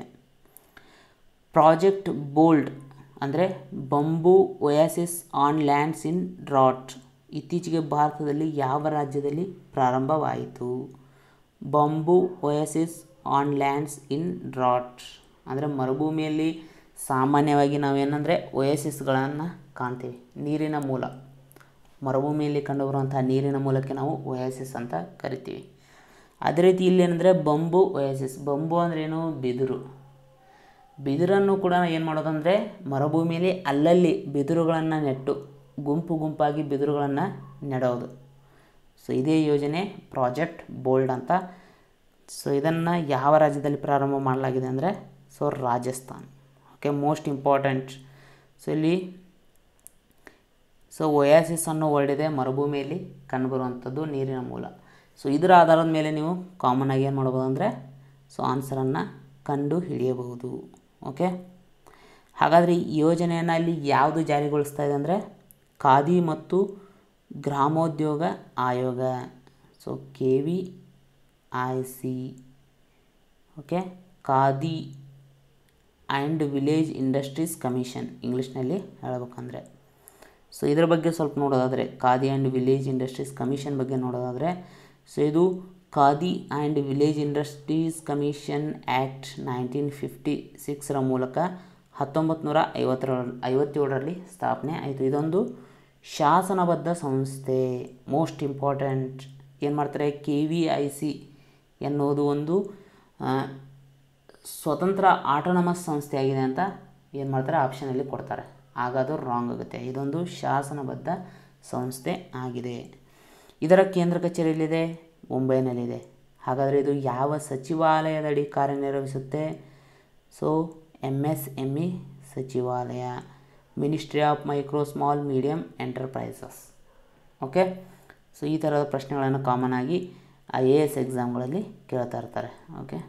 Speaker 1: ಪ್ರಾಜೆಕ್ಟ್ ಬೋಲ್ಡ್ ಅಂದರೆ bamboo oasis on lands in drought ಇತ್ತೀಚೆಗೆ ಭಾರತದಲ್ಲಿ ಯಾವ ರಾಜ್ಯದಲ್ಲಿ ಪ್ರಾರಂಭವಾಯಿತು bamboo oasis on lands in drought ಅಂದರೆ ಮರುಭೂಮಿಯಲ್ಲಿ ಸಾಮಾನ್ಯವಾಗಿ ನಾವೇನಂದರೆ ಒಯಾಸಿಸ್ಗಳನ್ನು ಕಾಣ್ತೀವಿ ನೀರಿನ ಮೂಲ ಮರುಭೂಮಿಯಲ್ಲಿ ಕಂಡುಬರುವಂಥ ನೀರಿನ ಮೂಲಕ್ಕೆ ನಾವು ಒಯಾಸಿಸ್ ಅಂತ ಕರಿತೀವಿ ಅದೇ ರೀತಿ ಇಲ್ಲಿ ಏನಂದರೆ ಬಂಬು ಒಯಾಸಿಸ್ ಬಂಬು ಅಂದ್ರೇನು ಬಿದಿರು ಬಿದಿರನ್ನು ಕೂಡ ಏನು ಮಾಡೋದಂದರೆ ಮರುಭೂಮಿಯಲ್ಲಿ ಅಲ್ಲಲ್ಲಿ ಬಿದಿರುಗಳನ್ನು ನೆಟ್ಟು ಗುಂಪು ಗುಂಪಾಗಿ ಬಿದಿರುಗಳನ್ನು ನೆಡೋದು ಸೊ ಇದೇ ಯೋಜನೆ ಪ್ರಾಜೆಕ್ಟ್ ಬೋಲ್ಡ್ ಅಂತ ಸೊ ಇದನ್ನು ಯಾವ ರಾಜ್ಯದಲ್ಲಿ ಪ್ರಾರಂಭ ಮಾಡಲಾಗಿದೆ ಅಂದರೆ so Rajasthan okay most important so ಇಲ್ಲಿ ಸೊ ಒಯಾಸಿಸ್ ಅನ್ನೋ ವರ್ಡ್ ಇದೆ ಮರುಭೂಮಿಯಲ್ಲಿ ಕಂಡುಬರುವಂಥದ್ದು ನೀರಿನ ಮೂಲ ಸೊ ಇದರ ಆಧಾರದ ಮೇಲೆ ನೀವು ಕಾಮನ್ ಆಗಿ ಏನು ಮಾಡ್ಬೋದು ಅಂದರೆ ಸೊ ಆನ್ಸರನ್ನು ಕಂಡು ಹಿಡಿಯಬಹುದು ಓಕೆ ಹಾಗಾದರೆ ಈ ಯೋಜನೆಯನ್ನು ಇಲ್ಲಿ ಯಾವುದು ಜಾರಿಗೊಳಿಸ್ತಾ ಇದೆ ಅಂದರೆ ಖಾದಿ ಮತ್ತು ಗ್ರಾಮೋದ್ಯೋಗ ಆಯೋಗ so K V I C okay Khadi and village industries commission ಇಂಗ್ಲೀಷ್ನಲ್ಲಿ ಹೇಳಬೇಕಂದ್ರೆ ಸೊ ಇದರ ಬಗ್ಗೆ ಸ್ವಲ್ಪ ನೋಡೋದಾದರೆ Khadi and village industries commission ಬಗ್ಗೆ ನೋಡೋದಾದರೆ ಸೊ ಇದು Khadi and village industries commission act nineteen fifty ಸಿಕ್ಸರ ಮೂಲಕ ಹತ್ತೊಂಬತ್ತು ನೂರ ಐವತ್ತರ ಐವತ್ತೇಳರಲ್ಲಿ ಸ್ಥಾಪನೆ ಆಯಿತು ಇದೊಂದು ಶಾಸನಬದ್ಧ ಸಂಸ್ಥೆ ಮೋಸ್ಟ್ ಇಂಪಾರ್ಟೆಂಟ್ ಏನು ಮಾಡ್ತಾರೆ ಕೆ ವಿ ಐ ಸಿ ಎನ್ನುವುದು ಒಂದು ಆ, ಸ್ವತಂತ್ರ ಆಟೋನಮಸ್ ಸಂಸ್ಥೆ ಆಗಿದೆ ಅಂತ ಏನು ಮಾಡ್ತಾರೆ ಆಪ್ಷನಲ್ಲಿ ಕೊಡ್ತಾರೆ ಆಗ ಅದು ರಾಂಗ್ ಆಗುತ್ತೆ ಇದೊಂದು ಶಾಸನಬದ್ಧ ಸಂಸ್ಥೆ ಆಗಿದೆ ಇದರ ಕೇಂದ್ರ ಕಚೇರಿ ಎಲ್ಲಿದೆ ಮುಂಬೈನಲ್ಲಿದೆ ಹಾಗಾದರೆ ಇದು ಯಾವ ಸಚಿವಾಲಯದಡಿ ಕಾರ್ಯನಿರ್ವಹಿಸುತ್ತೆ so M S M E ಸಚಿವಾಲಯ ministry of micro small medium enterprises okay so ಈ ಥರದ ಪ್ರಶ್ನೆಗಳನ್ನು ಕಾಮನ್ ಆಗಿ ಐ ಎ ಎಸ್ ಎಕ್ಸಾಮ್ಗಳಲ್ಲಿ ಕೇಳ್ತಾ ಇರ್ತಾರೆ ಓಕೆ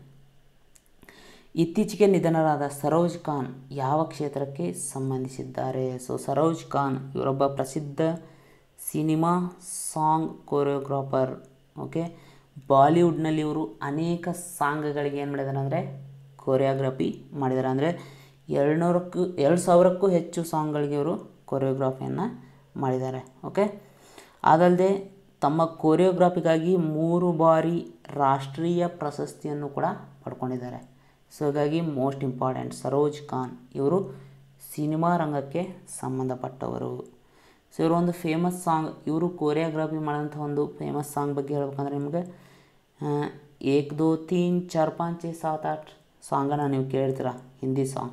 Speaker 1: ಇತ್ತೀಚೆಗೆ ನಿಧನರಾದ ಸರೋಜ್ ಖಾನ್ ಯಾವ ಕ್ಷೇತ್ರಕ್ಕೆ ಸಂಬಂಧಿಸಿದ್ದಾರೆ ಸೊ ಸರೋಜ್ ಖಾನ್ ಇವರೊಬ್ಬ ಪ್ರಸಿದ್ಧ ಸಿನಿಮಾ ಸಾಂಗ್ ಕೊರಿಯೋಗ್ರಾಫರ್ ಓಕೆ ಬಾಲಿವುಡ್ನಲ್ಲಿ ಇವರು ಅನೇಕ ಸಾಂಗ್ಗಳಿಗೆ ಏನು ಮಾಡಿದ್ದಾರೆ ಅಂದರೆ ಕೊರಿಯೋಗ್ರಫಿ ಮಾಡಿದ್ದಾರೆ ಅಂದರೆ ಎರಡುನೂರಕ್ಕೂ ಎರಡು ಸಾವಿರಕ್ಕೂ ಹೆಚ್ಚು ಸಾಂಗ್ಗಳಿಗೆ ಇವರು ಕೊರಿಯೋಗ್ರಫಿಯನ್ನು ಮಾಡಿದ್ದಾರೆ ಓಕೆ ಅದಲ್ಲದೆ ತಮ್ಮ ಕೊರಿಯೋಗ್ರಫಿಗಾಗಿ ಮೂರು ಬಾರಿ ರಾಷ್ಟ್ರೀಯ ಪ್ರಶಸ್ತಿಯನ್ನು ಕೂಡ ಪಡ್ಕೊಂಡಿದ್ದಾರೆ ಸೊ ಹಾಗಾಗಿ ಮೋಸ್ಟ್ ಇಂಪಾರ್ಟೆಂಟ್ ಸರೋಜ್ ಖಾನ್ ಇವರು ಸಿನಿಮಾ ರಂಗಕ್ಕೆ ಸಂಬಂಧಪಟ್ಟವರು ಸೊ ಇವರು ಒಂದು ಫೇಮಸ್ ಸಾಂಗ್ ಇವರು ಕೊರಿಯೋಗ್ರಫಿ ಮಾಡೋಂಥ ಒಂದು ಫೇಮಸ್ ಸಾಂಗ್ ಬಗ್ಗೆ ಹೇಳ್ಬೇಕಂದ್ರೆ ನಿಮಗೆ ಆ, ಏಕ್ ದೋ ತೀನ್ ಚಾರ್ ಪಾಂಚ್ ಛೇ ಸಾತ್ ಆಟ್ ಸಾಂಗನ್ನು ನೀವು ಕೇಳ್ತೀರ ಹಿಂದಿ ಸಾಂಗ್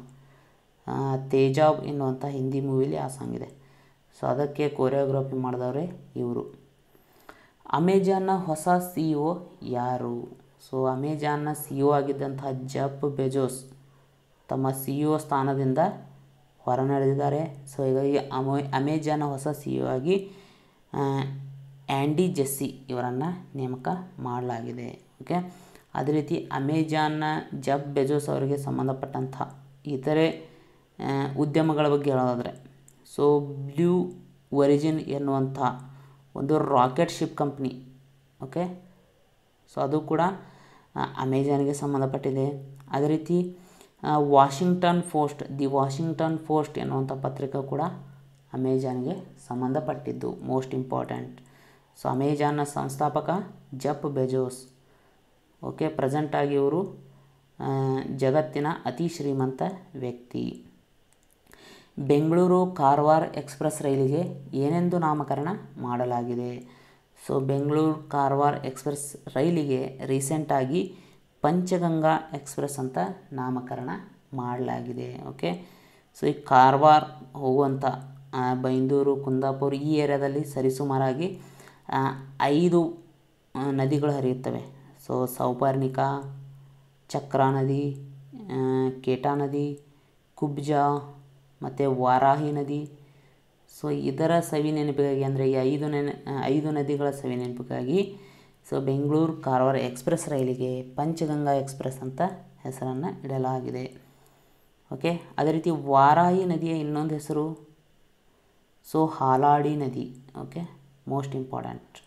Speaker 1: ತೇಜಾಬ್ ಎನ್ನುವಂಥ ಹಿಂದಿ ಮೂವಿಲಿ ಆ ಸಾಂಗ್ ಇದೆ ಸೊ ಅದಕ್ಕೆ ಕೊರಿಯೋಗ್ರಫಿ ಮಾಡಿದವರೇ ಇವರು ಅಮೆಜಾನ್ನ ಹೊಸ ಸಿ ಇ ಒ ಯಾರು ಸೊ ಅಮೆಜಾನ್ನ ಸಿ ಇ ಒ ಆಗಿದ್ದಂತಹ ಜಫ್ ಬೆಜೋಸ್ ತಮ್ಮ ಸಿ ಇ ಒ ಸ್ಥಾನದಿಂದ ಹೊರ ನಡೆದಿದ್ದಾರೆ ಸೊ ಹೀಗಾಗಿ ಅಮೊ ಅಮೆಜಾನ್ನ ಹೊಸ ಸಿ ಇ ಒ ಆಗಿ ಆ, ಆ್ಯಂಡಿ ಜೆಸ್ಸಿ ಇವರನ್ನು ನೇಮಕ ಮಾಡಲಾಗಿದೆ ಓಕೆ ಅದೇ ರೀತಿ ಅಮೆಜಾನ್ನ ಜಫ್ ಬೆಜೋಸ್ ಅವರಿಗೆ ಸಂಬಂಧಪಟ್ಟಂಥ ಇತರೆ ಆ, ಉದ್ಯಮಗಳ ಬಗ್ಗೆ ಹೇಳೋದಾದರೆ ಸೊ ಬ್ಲೂ ಒರಿಜಿನ್ ಎನ್ನುವಂಥ ಒಂದು rocket ship company okay so ಅದು ಕೂಡ ಆ, ಅಮೆಜಾನ್ಗೆ ಸಂಬಂಧಪಟ್ಟಿದೆ ಅದೇ ರೀತಿ ಆ, Washington Post the Washington Post ಎನ್ನುವಂಥ ಪತ್ರಿಕೆ ಕೂಡ ಅಮೆಜಾನ್ಗೆ ಸಂಬಂಧಪಟ್ಟಿದ್ದು ಮೋಸ್ಟ್ ಇಂಪಾರ್ಟೆಂಟ್ ಸೊ ಅಮೆಜಾನ್ನ ಸಂಸ್ಥಾಪಕ ಜಫ್ ಬೆಜೋಸ್ ಓಕೆ ಪ್ರೆಸೆಂಟಾಗಿ ಇವರು ಆ, ಜಗತ್ತಿನ ಅತಿ ಶ್ರೀಮಂತ ವ್ಯಕ್ತಿ ಬೆಂಗಳೂರು ಕಾರವಾರ ಎಕ್ಸ್ಪ್ರೆಸ್ ರೈಲಿಗೆ ಏನೆಂದು ನಾಮಕರಣ ಮಾಡಲಾಗಿದೆ ಸೊ ಬೆಂಗಳೂರು ಕಾರವಾರ ಎಕ್ಸ್ಪ್ರೆಸ್ ರೈಲಿಗೆ ರೀಸೆಂಟಾಗಿ ಪಂಚಗಂಗಾ ಎಕ್ಸ್ಪ್ರೆಸ್ ಅಂತ ನಾಮಕರಣ ಮಾಡಲಾಗಿದೆ ಓಕೆ ಸೊ ಈ ಕಾರವಾರ ಹೋಗುವಂಥ ಆ, ಬೈಂದೂರು ಕುಂದಾಪುರ ಈ ಏರಿಯಾದಲ್ಲಿ ಸರಿಸುಮಾರಾಗಿ ಆ, ಐದು ಆ, ನದಿಗಳು ಹರಿಯುತ್ತವೆ ಸೊ ಸೌಪರ್ಣಿಕಾ ಚಕ್ರಾ ನದಿ ಆ, ಕೇಟಾ ನದಿ ಕುಬ್ಜಾ ಮತ್ತು ವಾರಾಹಿ ನದಿ ಸೊ ಇದರ ಸವಿ ನೆನಪಿಗಾಗಿ ಅಂದರೆ ಈ ಐದು ನೆನ ಐದು ನದಿಗಳ ಸವಿ ನೆನಪಿಗಾಗಿ ಸೊ ಬೆಂಗಳೂರು ಕಾರವಾರ ಎಕ್ಸ್ಪ್ರೆಸ್ ರೈಲಿಗೆ ಪಂಚಗಂಗಾ ಎಕ್ಸ್ಪ್ರೆಸ್ ಅಂತ ಹೆಸರನ್ನು ಇಡಲಾಗಿದೆ ಓಕೆ ಅದೇ ರೀತಿ ವಾರಾಹಿ ನದಿಯ ಇನ್ನೊಂದು ಹೆಸರು ಸೊ ಹಾಲಾಡಿ ನದಿ ಓಕೆ ಮೋಸ್ಟ್ ಇಂಪಾರ್ಟೆಂಟ್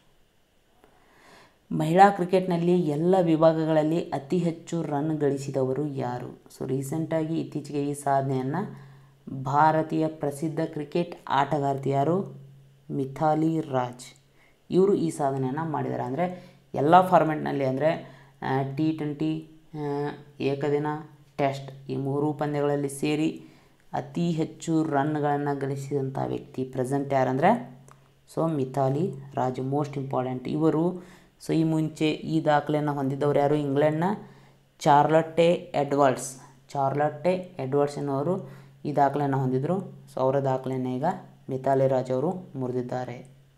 Speaker 1: ಮಹಿಳಾ ಕ್ರಿಕೆಟ್ನಲ್ಲಿ ಎಲ್ಲ ವಿಭಾಗಗಳಲ್ಲಿ ಅತಿ ಹೆಚ್ಚು ರನ್ ಗಳಿಸಿದವರು ಯಾರು ಸೊ ರೀಸೆಂಟಾಗಿ ಇತ್ತೀಚೆಗೆ ಈ ಸಾಧನೆಯನ್ನು ಭಾರತೀಯ ಪ್ರಸಿದ್ಧ ಕ್ರಿಕೆಟ್ ಆಟಗಾರ್ತಿ ಯಾರು ಮಿಥಾಲಿ ರಾಜ್ ಇವರು ಈ ಸಾಧನೆಯನ್ನು ಮಾಡಿದ್ದಾರೆ ಅಂದರೆ ಎಲ್ಲ ಫಾರ್ಮೆಟ್ನಲ್ಲಿ ಅಂದರೆ ಟಿ ಟ್ವೆಂಟಿ ಏಕದಿನ ಟೆಸ್ಟ್ ಈ ಮೂರು ಪಂದ್ಯಗಳಲ್ಲಿ ಸೇರಿ ಅತಿ ಹೆಚ್ಚು ರನ್ಗಳನ್ನು ಗಳಿಸಿದಂಥ ವ್ಯಕ್ತಿ ಪ್ರೆಸೆಂಟ್ ಯಾರಂದರೆ so Mithali Raj most important ಇವರು ಸೊ ಈ ಮುಂಚೆ ಈ ದಾಖಲೆಯನ್ನು ಹೊಂದಿದ್ದವರು ಯಾರು ಇಂಗ್ಲೆಂಡ್ನ ಚಾರ್ಲಟ್ಟೆ ಎಡ್ವರ್ಡ್ಸ್ ಚಾರ್ಲಟ್ಟೆ ಎಡ್ವರ್ಡ್ಸ್ ಎನ್ನುವರು ಈ ದಾಖಲೆಯನ್ನು ಹೊಂದಿದ್ದರು ಸೊ ಅವರ ದಾಖಲೆಯನ್ನು ಈಗ ಮಿಥಾಲಿ ರಾಜ್ ಅವರು ಮುರಿದಿದ್ದಾರೆ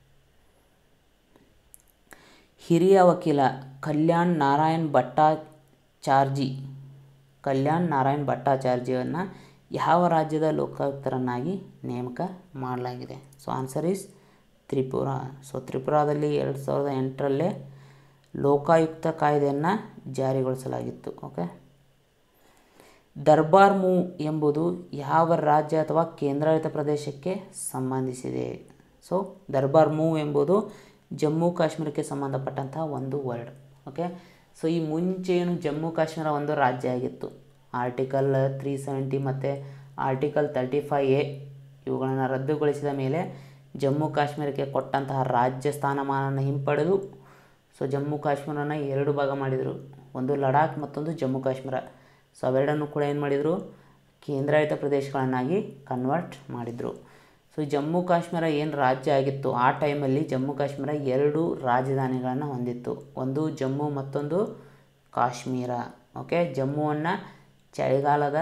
Speaker 1: ಹಿರಿಯ ವಕೀಲ ಕಲ್ಯಾಣ್ ನಾರಾಯಣ್ ಭಟ್ಟಾಚಾರ್ಜಿ ಕಲ್ಯಾಣ್ ನಾರಾಯಣ್ ಭಟ್ಟಾಚಾರ್ಜಿಯನ್ನು ಯಾವ ರಾಜ್ಯದ ಲೋಕಾಯುಕ್ತರನ್ನಾಗಿ ನೇಮಕ ಮಾಡಲಾಗಿದೆ so answer is Tripura so ತ್ರಿಪುರಾದಲ್ಲಿ ಎರಡು ಸಾವಿರದ ಎಂಟರಲ್ಲೇ ಲೋಕಾಯುಕ್ತ ಕಾಯ್ದೆಯನ್ನು ಜಾರಿಗೊಳಿಸಲಾಗಿತ್ತು ಓಕೆ ದರ್ಬಾರ್ ಮೂ ಎಂಬುದು ಯಾವ ರಾಜ್ಯ ಅಥವಾ ಕೇಂದ್ರಾಡಳಿತ ಪ್ರದೇಶಕ್ಕೆ ಸಂಬಂಧಿಸಿದೆ ಸೊ ದರ್ಬಾರ್ ಮೂ ಎಂಬುದು ಜಮ್ಮು ಕಾಶ್ಮೀರಕ್ಕೆ ಸಂಬಂಧಪಟ್ಟಂಥ ಒಂದು ವರ್ಡ್ ಓಕೆ ಸೊ ಈ ಮುಂಚೆ ಏನು ಜಮ್ಮು ಕಾಶ್ಮೀರ ಒಂದು ರಾಜ್ಯ ಆಗಿತ್ತು ಆರ್ಟಿಕಲ್ ತ್ರೀ ಸೆವೆಂಟಿ ಮತ್ತು ಆರ್ಟಿಕಲ್ ತರ್ಟಿ ಫೈ ಎ ಇವುಗಳನ್ನು ರದ್ದುಗೊಳಿಸಿದ ಮೇಲೆ ಜಮ್ಮು ಕಾಶ್ಮೀರಕ್ಕೆ ಕೊಟ್ಟಂತಹ ರಾಜ್ಯ ಸ್ಥಾನಮಾನವನ್ನು ಹಿಂಪಡೆದು ಸೊ ಜಮ್ಮು ಕಾಶ್ಮೀರನ ಎರಡು ಭಾಗ ಮಾಡಿದರು ಒಂದು ಲಡಾಖ್ ಮತ್ತೊಂದು ಜಮ್ಮು ಕಾಶ್ಮೀರ ಸೊ ಅವೆರಡನ್ನು ಕೂಡ ಏನು ಮಾಡಿದರು ಕೇಂದ್ರಾಡಳಿತ ಪ್ರದೇಶಗಳನ್ನಾಗಿ ಕನ್ವರ್ಟ್ ಮಾಡಿದರು ಸೊ ಜಮ್ಮು ಕಾಶ್ಮೀರ ಏನು ರಾಜ್ಯ ಆಗಿತ್ತು ಆ ಟೈಮಲ್ಲಿ ಜಮ್ಮು ಕಾಶ್ಮೀರ ಎರಡು ರಾಜಧಾನಿಗಳನ್ನು ಹೊಂದಿತ್ತು ಒಂದು ಜಮ್ಮು ಮತ್ತೊಂದು ಕಾಶ್ಮೀರ ಓಕೆ ಜಮ್ಮುವನ್ನು ಚಳಿಗಾಲದ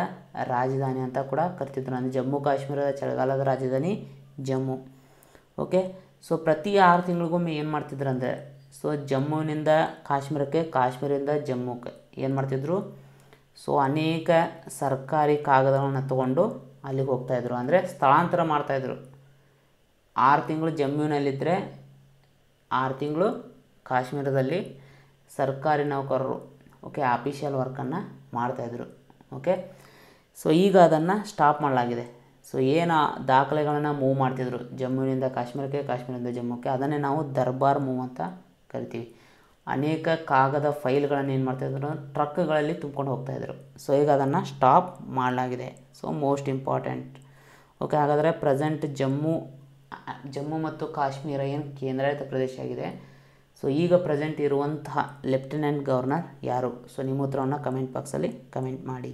Speaker 1: ರಾಜಧಾನಿ ಅಂತ ಕೂಡ ಕರಿತಿದ್ರು ಅಂದರೆ ಜಮ್ಮು ಕಾಶ್ಮೀರದ ಚಳಿಗಾಲದ ರಾಜಧಾನಿ ಜಮ್ಮು ಓಕೆ ಸೊ ಪ್ರತಿ ಆರು ತಿಂಗಳಿಗೊಮ್ಮೆ ಏನು ಮಾಡ್ತಿದ್ರು ಅಂದರೆ ಸೊ ಜಮ್ಮುವಿನಿಂದ ಕಾಶ್ಮೀರಕ್ಕೆ ಕಾಶ್ಮೀರದಿಂದ ಜಮ್ಮುಕ್ಕೆ ಏನು ಮಾಡ್ತಿದ್ರು ಸೊ ಅನೇಕ ಸರ್ಕಾರಿ ಕಾಗದಗಳನ್ನು ತಗೊಂಡು ಅಲ್ಲಿಗೆ ಹೋಗ್ತಾಯಿದ್ರು ಅಂದರೆ ಸ್ಥಳಾಂತರ ಮಾಡ್ತಾಯಿದ್ರು ಆರು ತಿಂಗಳು ಜಮ್ಮುವಿನಲ್ಲಿದ್ದರೆ ಆರು ತಿಂಗಳು ಕಾಶ್ಮೀರದಲ್ಲಿ ಸರ್ಕಾರಿ ನೌಕರರು ಓಕೆ ಆಫೀಷಿಯಲ್ ವರ್ಕನ್ನು ಮಾಡ್ತಾಯಿದ್ರು ಓಕೆ ಸೊ ಈಗ ಅದನ್ನು ಸ್ಟಾಪ್ ಮಾಡಲಾಗಿದೆ ಸೊ ಏನು ದಾಖಲೆಗಳನ್ನು ಮೂವ್ ಮಾಡ್ತಿದ್ರು ಜಮ್ಮುವಿನಿಂದ ಕಾಶ್ಮೀರಕ್ಕೆ ಕಾಶ್ಮೀರದಿಂದ ಜಮ್ಮುಕ್ಕೆ ಅದನ್ನೇ ನಾವು ದರ್ಬಾರ್ ಮೂವ್ ಅಂತ ಕರಿತೀವಿ ಅನೇಕ ಕಾಗದ ಫೈಲ್ಗಳನ್ನು ಏನು ಮಾಡ್ತಾಯಿದ್ರು ಟ್ರಕ್ಗಳಲ್ಲಿ ತುಂಬ್ಕೊಂಡು ಹೋಗ್ತಾಯಿದ್ರು ಸೊ ಈಗ ಅದನ್ನು ಸ್ಟಾಪ್ ಮಾಡಲಾಗಿದೆ ಸೊ ಮೋಸ್ಟ್ ಇಂಪಾರ್ಟೆಂಟ್ ಓಕೆ ಹಾಗಾದರೆ ಪ್ರೆಸೆಂಟ್ ಜಮ್ಮು ಜಮ್ಮು ಮತ್ತು ಕಾಶ್ಮೀರ ಏನು ಕೇಂದ್ರಾಡಳಿತ ಪ್ರದೇಶ ಆಗಿದೆ ಸೊ ಈಗ ಪ್ರೆಸೆಂಟ್ ಇರುವಂತಹ ಲೆಫ್ಟಿನೆಂಟ್ ಗವರ್ನರ್ ಯಾರು ಸೊ ನಿಮ್ಮ ಉತ್ತರವನ್ನು ಕಮೆಂಟ್ ಬಾಕ್ಸಲ್ಲಿ ಕಮೆಂಟ್ ಮಾಡಿ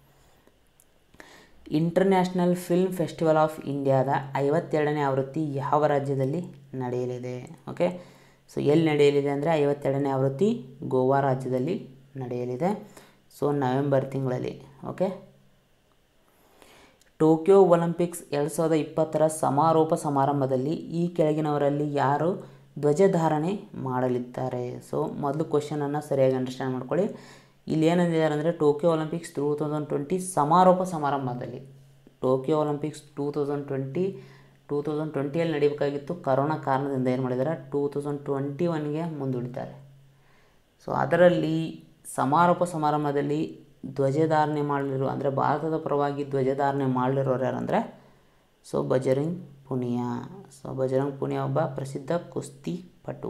Speaker 1: ಇಂಟರ್ನ್ಯಾಷನಲ್ ಫಿಲ್ಮ್ ಫೆಸ್ಟಿವಲ್ ಆಫ್ ಇಂಡಿಯಾದ ಐವತ್ತೆರಡನೇ ಆವೃತ್ತಿ ಯಾವ ರಾಜ್ಯದಲ್ಲಿ ನಡೆಯಲಿದೆ ಓಕೆ ಸೊ ಎಲ್ಲಿ ನಡೆಯಲಿದೆ ಅಂದರೆ ಐವತ್ತೆರಡನೇ ಆವೃತ್ತಿ ಗೋವಾ ರಾಜ್ಯದಲ್ಲಿ ನಡೆಯಲಿದೆ ಸೊ ನವೆಂಬರ್ ತಿಂಗಳಲ್ಲಿ ಓಕೆ ಟೋಕಿಯೋ ಒಲಿಂಪಿಕ್ಸ್ ಎರಡು ಸಾವಿರದ ಇಪ್ಪತ್ತರ ಸಮಾರೋಪ ಸಮಾರಂಭದಲ್ಲಿ ಈ ಕೆಳಗಿನವರಲ್ಲಿ ಯಾರು ಧ್ವಜಧಾರಣೆ ಮಾಡಲಿದ್ದಾರೆ ಸೊ ಮೊದಲು ಕ್ವಶನನ್ನು ಸರಿಯಾಗಿ ಅಂಡರ್ಸ್ಟ್ಯಾಂಡ್ ಮಾಡ್ಕೊಳ್ಳಿ ಇಲ್ಲಿ ಏನಂದಿದ್ದಾರೆ ಅಂದರೆ Tokyo Olympics two thousand twenty ಸಮಾರೋಪ ಸಮಾರಂಭದಲ್ಲಿ Tokyo Olympics two thousand twenty two thousand ಟ್ವೆಂಟಿಯಲ್ಲಿ ನಡೀಬೇಕಾಗಿತ್ತು ಕರೋನಾ ಕಾರಣದಿಂದ ಏನು ಮಾಡಿದ್ದಾರೆ ಟೂ ತೌಸಂಡ್ ಟ್ವೆಂಟಿ ಒನ್ಗೆ ಮುಂದೂಡಿದ್ದಾರೆ ಸೊ ಅದರಲ್ಲಿ ಸಮಾರೋಪ ಸಮಾರಂಭದಲ್ಲಿ ಧ್ವಜಧಾರಣೆ ಮಾಡಲಿರೋ ಅಂದರೆ ಭಾರತದ ಪರವಾಗಿ ಧ್ವಜಧಾರಣೆ ಮಾಡಲಿರೋರು ಯಾರಂದರೆ ಸೊ ಬಜರಂಗ್ ಪುನಿಯಾ ಸೊ ಬಜರಂಗ್ ಪುನಿಯಾ ಒಬ್ಬ ಪ್ರಸಿದ್ಧ ಕುಸ್ತಿ ಪಟು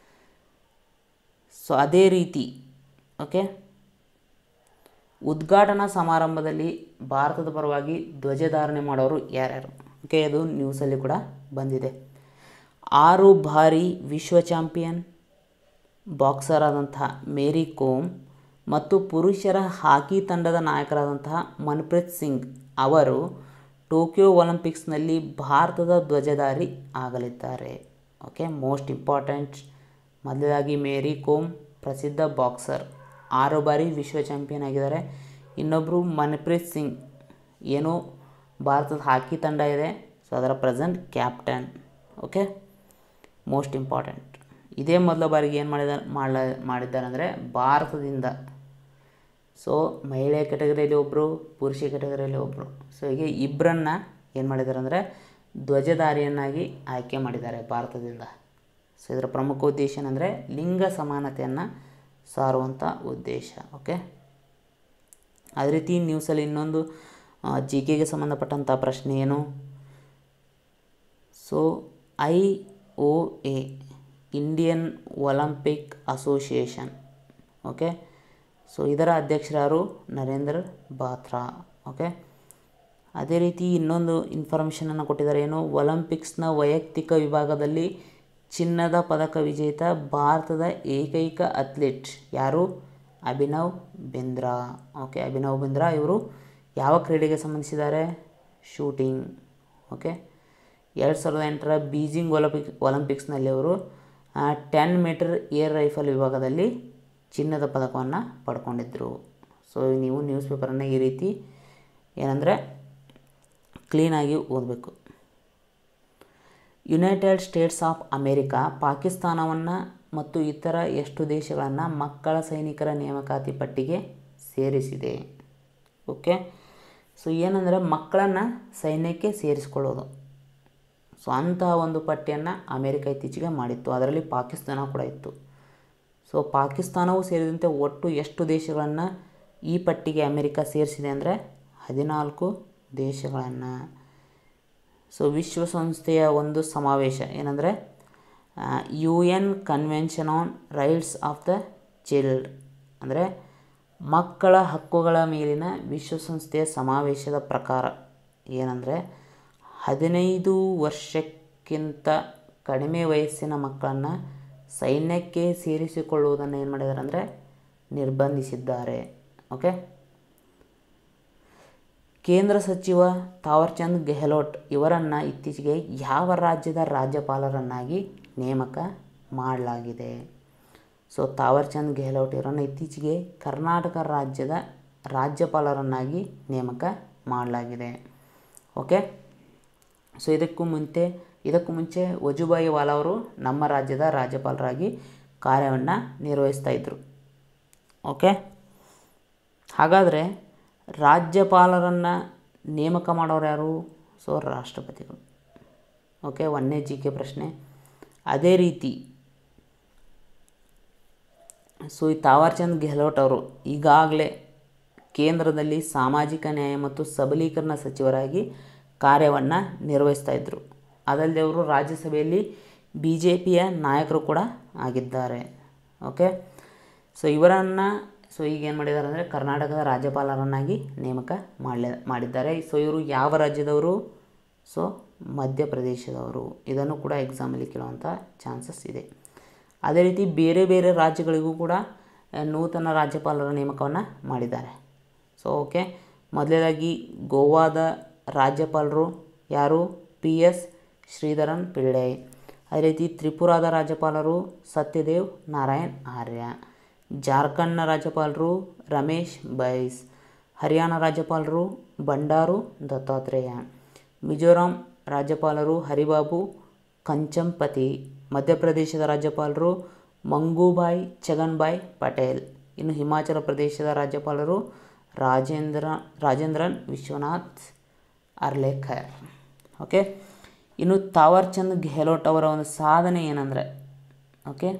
Speaker 1: ಸೊ ಅದೇ ರೀತಿ ಓಕೆ ಉದ್ಘಾಟನಾ ಸಮಾರಂಭದಲ್ಲಿ ಭಾರತದ ಪರವಾಗಿ ಧ್ವಜಧಾರಣೆ ಮಾಡೋರು ಯಾರ್ಯಾರು ಓಕೆ ಅದು ನ್ಯೂಸಲ್ಲಿ ಕೂಡ ಬಂದಿದೆ ಆರು ಬಾರಿ ವಿಶ್ವ ಚಾಂಪಿಯನ್ ಬಾಕ್ಸರ್ ಆದಂತಹ ಮೇರಿ ಕೋಮ್ ಮತ್ತು ಪುರುಷರ ಹಾಕಿ ತಂಡದ ನಾಯಕರಾದಂತಹ ಮನ್ಪ್ರೀತ್ ಸಿಂಗ್ ಅವರು ಟೋಕಿಯೋ ಒಲಿಂಪಿಕ್ಸ್ನಲ್ಲಿ ಭಾರತದ ಧ್ವಜಧಾರಿ ಆಗಲಿದ್ದಾರೆ ಓಕೆ ಮೋಸ್ಟ್ ಇಂಪಾರ್ಟೆಂಟ್ ಮೊದಲಾಗಿ ಮೇರಿ ಕೋಮ್ ಪ್ರಸಿದ್ಧ ಬಾಕ್ಸರ್ ಆರು ಬಾರಿ ವಿಶ್ವ ಚಾಂಪಿಯನ್ ಆಗಿದ್ದಾರೆ ಇನ್ನೊಬ್ಬರು ಮನ್ಪ್ರೀತ್ ಸಿಂಗ್ ಏನು ಭಾರತದ ಹಾಕಿ ತಂಡ ಇದೆ ಸೊ ಅದರ present captain okay most important ಇದೇ ಮೊದಲ ಬಾರಿಗೆ ಏನು ಮಾಡಿದ್ದಾರೆ ಮಾಡಲ ಮಾಡಿದ್ದಾರೆ ಅಂದರೆ ಭಾರತದಿಂದ ಸೊ ಮಹಿಳೆ ಕೆಟಗರಿಯಲ್ಲಿ ಒಬ್ಬರು ಪುರುಷ ಕೆಟಗರಿಯಲ್ಲಿ ಒಬ್ಬರು ಸೊ ಹೀಗೆ ಇಬ್ಬರನ್ನ ಏನು ಮಾಡಿದ್ದಾರೆ ಅಂದರೆ ಧ್ವಜಧಾರಿಯನ್ನಾಗಿ ಆಯ್ಕೆ ಮಾಡಿದ್ದಾರೆ ಭಾರತದಿಂದ ಸೊ ಇದರ ಪ್ರಮುಖ ಉದ್ದೇಶ ಏನಂದರೆ ಲಿಂಗ ಸಮಾನತೆಯನ್ನು ಸಾರುವಂಥ ಉದ್ದೇಶ ಓಕೆ ಅದೇ ರೀತಿ ನ್ಯೂಸಲ್ಲಿ ಇನ್ನೊಂದು ಜಿ ಕೆಗೆ ಸಂಬಂಧಪಟ್ಟಂಥ ಪ್ರಶ್ನೆ ಏನು so I O A Indian Olympic association okay so ಇದರ ಅಧ್ಯಕ್ಷರಾರು ನರೇಂದ್ರ ಬಾತ್ರಾ ಓಕೆ ಅದೇ ರೀತಿ ಇನ್ನೊಂದು ಇನ್ಫಾರ್ಮೇಷನನ್ನು ಕೊಟ್ಟಿದ್ದಾರೆ ಏನು ಒಲಿಂಪಿಕ್ಸ್ನ ವೈಯಕ್ತಿಕ ವಿಭಾಗದಲ್ಲಿ ಚಿನ್ನದ ಪದಕ ವಿಜೇತ ಭಾರತದ ಏಕೈಕ ಅಥ್ಲೀಟ್ ಯಾರು ಅಭಿನವ್ ಬಿಂದ್ರಾ ಓಕೆ ಅಭಿನವ್ ಬಿಂದ್ರಾ ಇವರು ಯಾವ ಕ್ರೀಡೆಗೆ ಸಂಬಂಧಿಸಿದ್ದಾರೆ ಶೂಟಿಂಗ್ ಓಕೆ ಎರಡು ಸಾವಿರದ ಎಂಟರ ಬೀಜಿಂಗ್ ಒಲಿಂಪಿಕ್ ಒಲಿಂಪಿಕ್ಸ್ನಲ್ಲಿ ಅವರು ಟೆನ್ ಮೀಟರ್ ಏರ್ ರೈಫಲ್ ವಿಭಾಗದಲ್ಲಿ ಚಿನ್ನದ ಪದಕವನ್ನು ಪಡ್ಕೊಂಡಿದ್ದರು ಸೊ ನೀವು ನ್ಯೂಸ್ ಪೇಪರನ್ನು ಈ ರೀತಿ ಏನಂದರೆ ಕ್ಲೀನಾಗಿ ಓದಬೇಕು ಯುನೈಟೆಡ್ ಸ್ಟೇಟ್ಸ್ ಆಫ್ ಅಮೇರಿಕಾ ಪಾಕಿಸ್ತಾನವನ್ನು ಮತ್ತು ಇತರ ಎಷ್ಟು ದೇಶಗಳನ್ನು ಮಕ್ಕಳ ಸೈನಿಕರ ನೇಮಕಾತಿ ಪಟ್ಟಿಗೆ ಸೇರಿಸಿದೆ ಓಕೆ ಸೊ ಏನಂದರೆ ಮಕ್ಕಳನ್ನು ಸೈನ್ಯಕ್ಕೆ ಸೇರಿಸ್ಕೊಳ್ಳೋದು ಸೊ ಅಂತಹ ಒಂದು ಪಟ್ಟಿಯನ್ನು ಅಮೇರಿಕ ಇತ್ತೀಚೆಗೆ ಮಾಡಿತ್ತು ಅದರಲ್ಲಿ ಪಾಕಿಸ್ತಾನ ಕೂಡ ಇತ್ತು ಸೊ ಪಾಕಿಸ್ತಾನವೂ ಸೇರಿದಂತೆ ಒಟ್ಟು ಎಷ್ಟು ದೇಶಗಳನ್ನು ಈ ಪಟ್ಟಿಗೆ ಅಮೇರಿಕ ಸೇರಿಸಿದೆ ಅಂದರೆ ಹದಿನಾಲ್ಕು ದೇಶಗಳನ್ನು ಸೊ ವಿಶ್ವಸಂಸ್ಥೆಯ ಒಂದು ಸಮಾವೇಶ ಏನಂದರೆ U N convention on rights of the child ಅಂದರೆ ಮಕ್ಕಳ ಹಕ್ಕುಗಳ ಮೇಲಿನ ವಿಶ್ವಸಂಸ್ಥೆಯ ಸಮಾವೇಶದ ಪ್ರಕಾರ ಏನಂದರೆ ಹದಿನೈದು ವರ್ಷಕ್ಕಿಂತ ಕಡಿಮೆ ವಯಸ್ಸಿನ ಮಕ್ಕಳನ್ನು ಸೈನ್ಯಕ್ಕೆ ಸೇರಿಸಿಕೊಳ್ಳುವುದನ್ನು ಏನು ಮಾಡಿದ್ದಾರೆ ಅಂದರೆ ನಿರ್ಬಂಧಿಸಿದ್ದಾರೆ ಓಕೆ ಕೇಂದ್ರ ಸಚಿವ ತಾವರ್ಚಂದ್ ಗೆಹ್ಲೋಟ್ ಇವರನ್ನು ಇತ್ತೀಚೆಗೆ ಯಾವ ರಾಜ್ಯದ ರಾಜ್ಯಪಾಲರನ್ನಾಗಿ ನೇಮಕ ಮಾಡಲಾಗಿದೆ ಸೊ ತಾವರ್ಚಂದ್ ಗೆಹ್ಲೋಟ್ ಇವರನ್ನು ಇತ್ತೀಚೆಗೆ ಕರ್ನಾಟಕ ರಾಜ್ಯದ ರಾಜ್ಯಪಾಲರನ್ನಾಗಿ ನೇಮಕ ಮಾಡಲಾಗಿದೆ ಓಕೆ ಸೊ ಇದಕ್ಕೂ ಮುಂಚೆ ಇದಕ್ಕೂ ಮುಂಚೆ ವಜುಭಾಯಿ ವಾಲಾ ಅವರು ನಮ್ಮ ರಾಜ್ಯದ ರಾಜ್ಯಪಾಲರಾಗಿ ಕಾರ್ಯವನ್ನು ನಿರ್ವಹಿಸ್ತಾ ಇದ್ದರು ಓಕೆ ಹಾಗಾದರೆ ರಾಜ್ಯಪಾಲರನ್ನು ನೇಮಕ ಮಾಡೋರು ಯಾರು ಸೊ ರಾಷ್ಟ್ರಪತಿಗಳು ಓಕೆ ಒಂದನೇ ಜಿ ಕೆ ಪ್ರಶ್ನೆ ಅದೇ ರೀತಿ ಸೊ ಈ ತಾವರ್ಚಂದ್ ಗೆಹ್ಲೋಟ್ ಅವರು ಈಗಾಗಲೇ ಕೇಂದ್ರದಲ್ಲಿ ಸಾಮಾಜಿಕ ನ್ಯಾಯ ಮತ್ತು ಸಬಲೀಕರಣ ಸಚಿವರಾಗಿ ಕಾರ್ಯವನ್ನು ನಿರ್ವಹಿಸ್ತಾ ಇದ್ದರು ಅದಲ್ಲದೆ ಅವರು ರಾಜ್ಯಸಭೆಯಲ್ಲಿ ಬಿ ಜೆ ಪಿಯ ನಾಯಕರು ಕೂಡ ಆಗಿದ್ದಾರೆ ಓಕೆ ಸೊ ಇವರನ್ನು ಸೊ ಈಗ ಏನು ಮಾಡಿದ್ದಾರೆ ಅಂದರೆ ಕರ್ನಾಟಕದ ರಾಜ್ಯಪಾಲರನ್ನಾಗಿ ನೇಮಕ ಮಾಡಲಿ ಮಾಡಿದ್ದಾರೆ ಸೊ ಇವರು ಯಾವ ರಾಜ್ಯದವರು ಸೊ ಮಧ್ಯಪ್ರದೇಶದವರು ಇದನ್ನು ಕೂಡ ಎಕ್ಸಾಮಲ್ಲಿ ಕೇಳುವಂಥ ಚಾನ್ಸಸ್ ಇದೆ ಅದೇ ರೀತಿ ಬೇರೆ ಬೇರೆ ರಾಜ್ಯಗಳಿಗೂ ಕೂಡ ಆ, ನೂತನ ರಾಜ್ಯಪಾಲರ ನೇಮಕವನ್ನು ಮಾಡಿದ್ದಾರೆ ಸೊ ಓಕೆ ಮೊದಲನೇದಾಗಿ ಗೋವಾದ ರಾಜ್ಯಪಾಲರು ಯಾರು ಪಿ ಎಸ್ ಶ್ರೀಧರನ್ ಪಿಳ್ಳೆ ಅದೇ ರೀತಿ ತ್ರಿಪುರಾದ ರಾಜ್ಯಪಾಲರು ಸತ್ಯದೇವ್ ನಾರಾಯಣ್ ಆರ್ಯ ಜಾರ್ಖಂಡ್ನ ರಾಜ್ಯಪಾಲರು ರಮೇಶ್ ಬೈಸ್ ಹರಿಯಾಣ ರಾಜ್ಯಪಾಲರು ಬಂಡಾರು ದತ್ತಾತ್ರೇಯ ಮಿಜೋರಾಂ ರಾಜ್ಯಪಾಲರು ಹರಿಬಾಬು ಕಂಚಂಪತಿ ಮಧ್ಯಪ್ರದೇಶದ ರಾಜ್ಯಪಾಲರು ಮಂಗೂಭಾಯ್ ಛಗನ್ಭಾಯ್ ಪಟೇಲ್ ಇನ್ನು ಹಿಮಾಚಲ ಪ್ರದೇಶದ ರಾಜ್ಯಪಾಲರು ರಾಜೇಂದ್ರ ರಾಜೇಂದ್ರನ್ ವಿಶ್ವನಾಥ್ ಅರ್ಲೇಕರ್ ಓಕೆ ಇನ್ನು ತಾವರ್ಚಂದ್ ಗೆಹ್ಲೋಟ್ ಅವರ ಒಂದು ಸಾಧನೆ ಏನಂದರೆ ಓಕೆ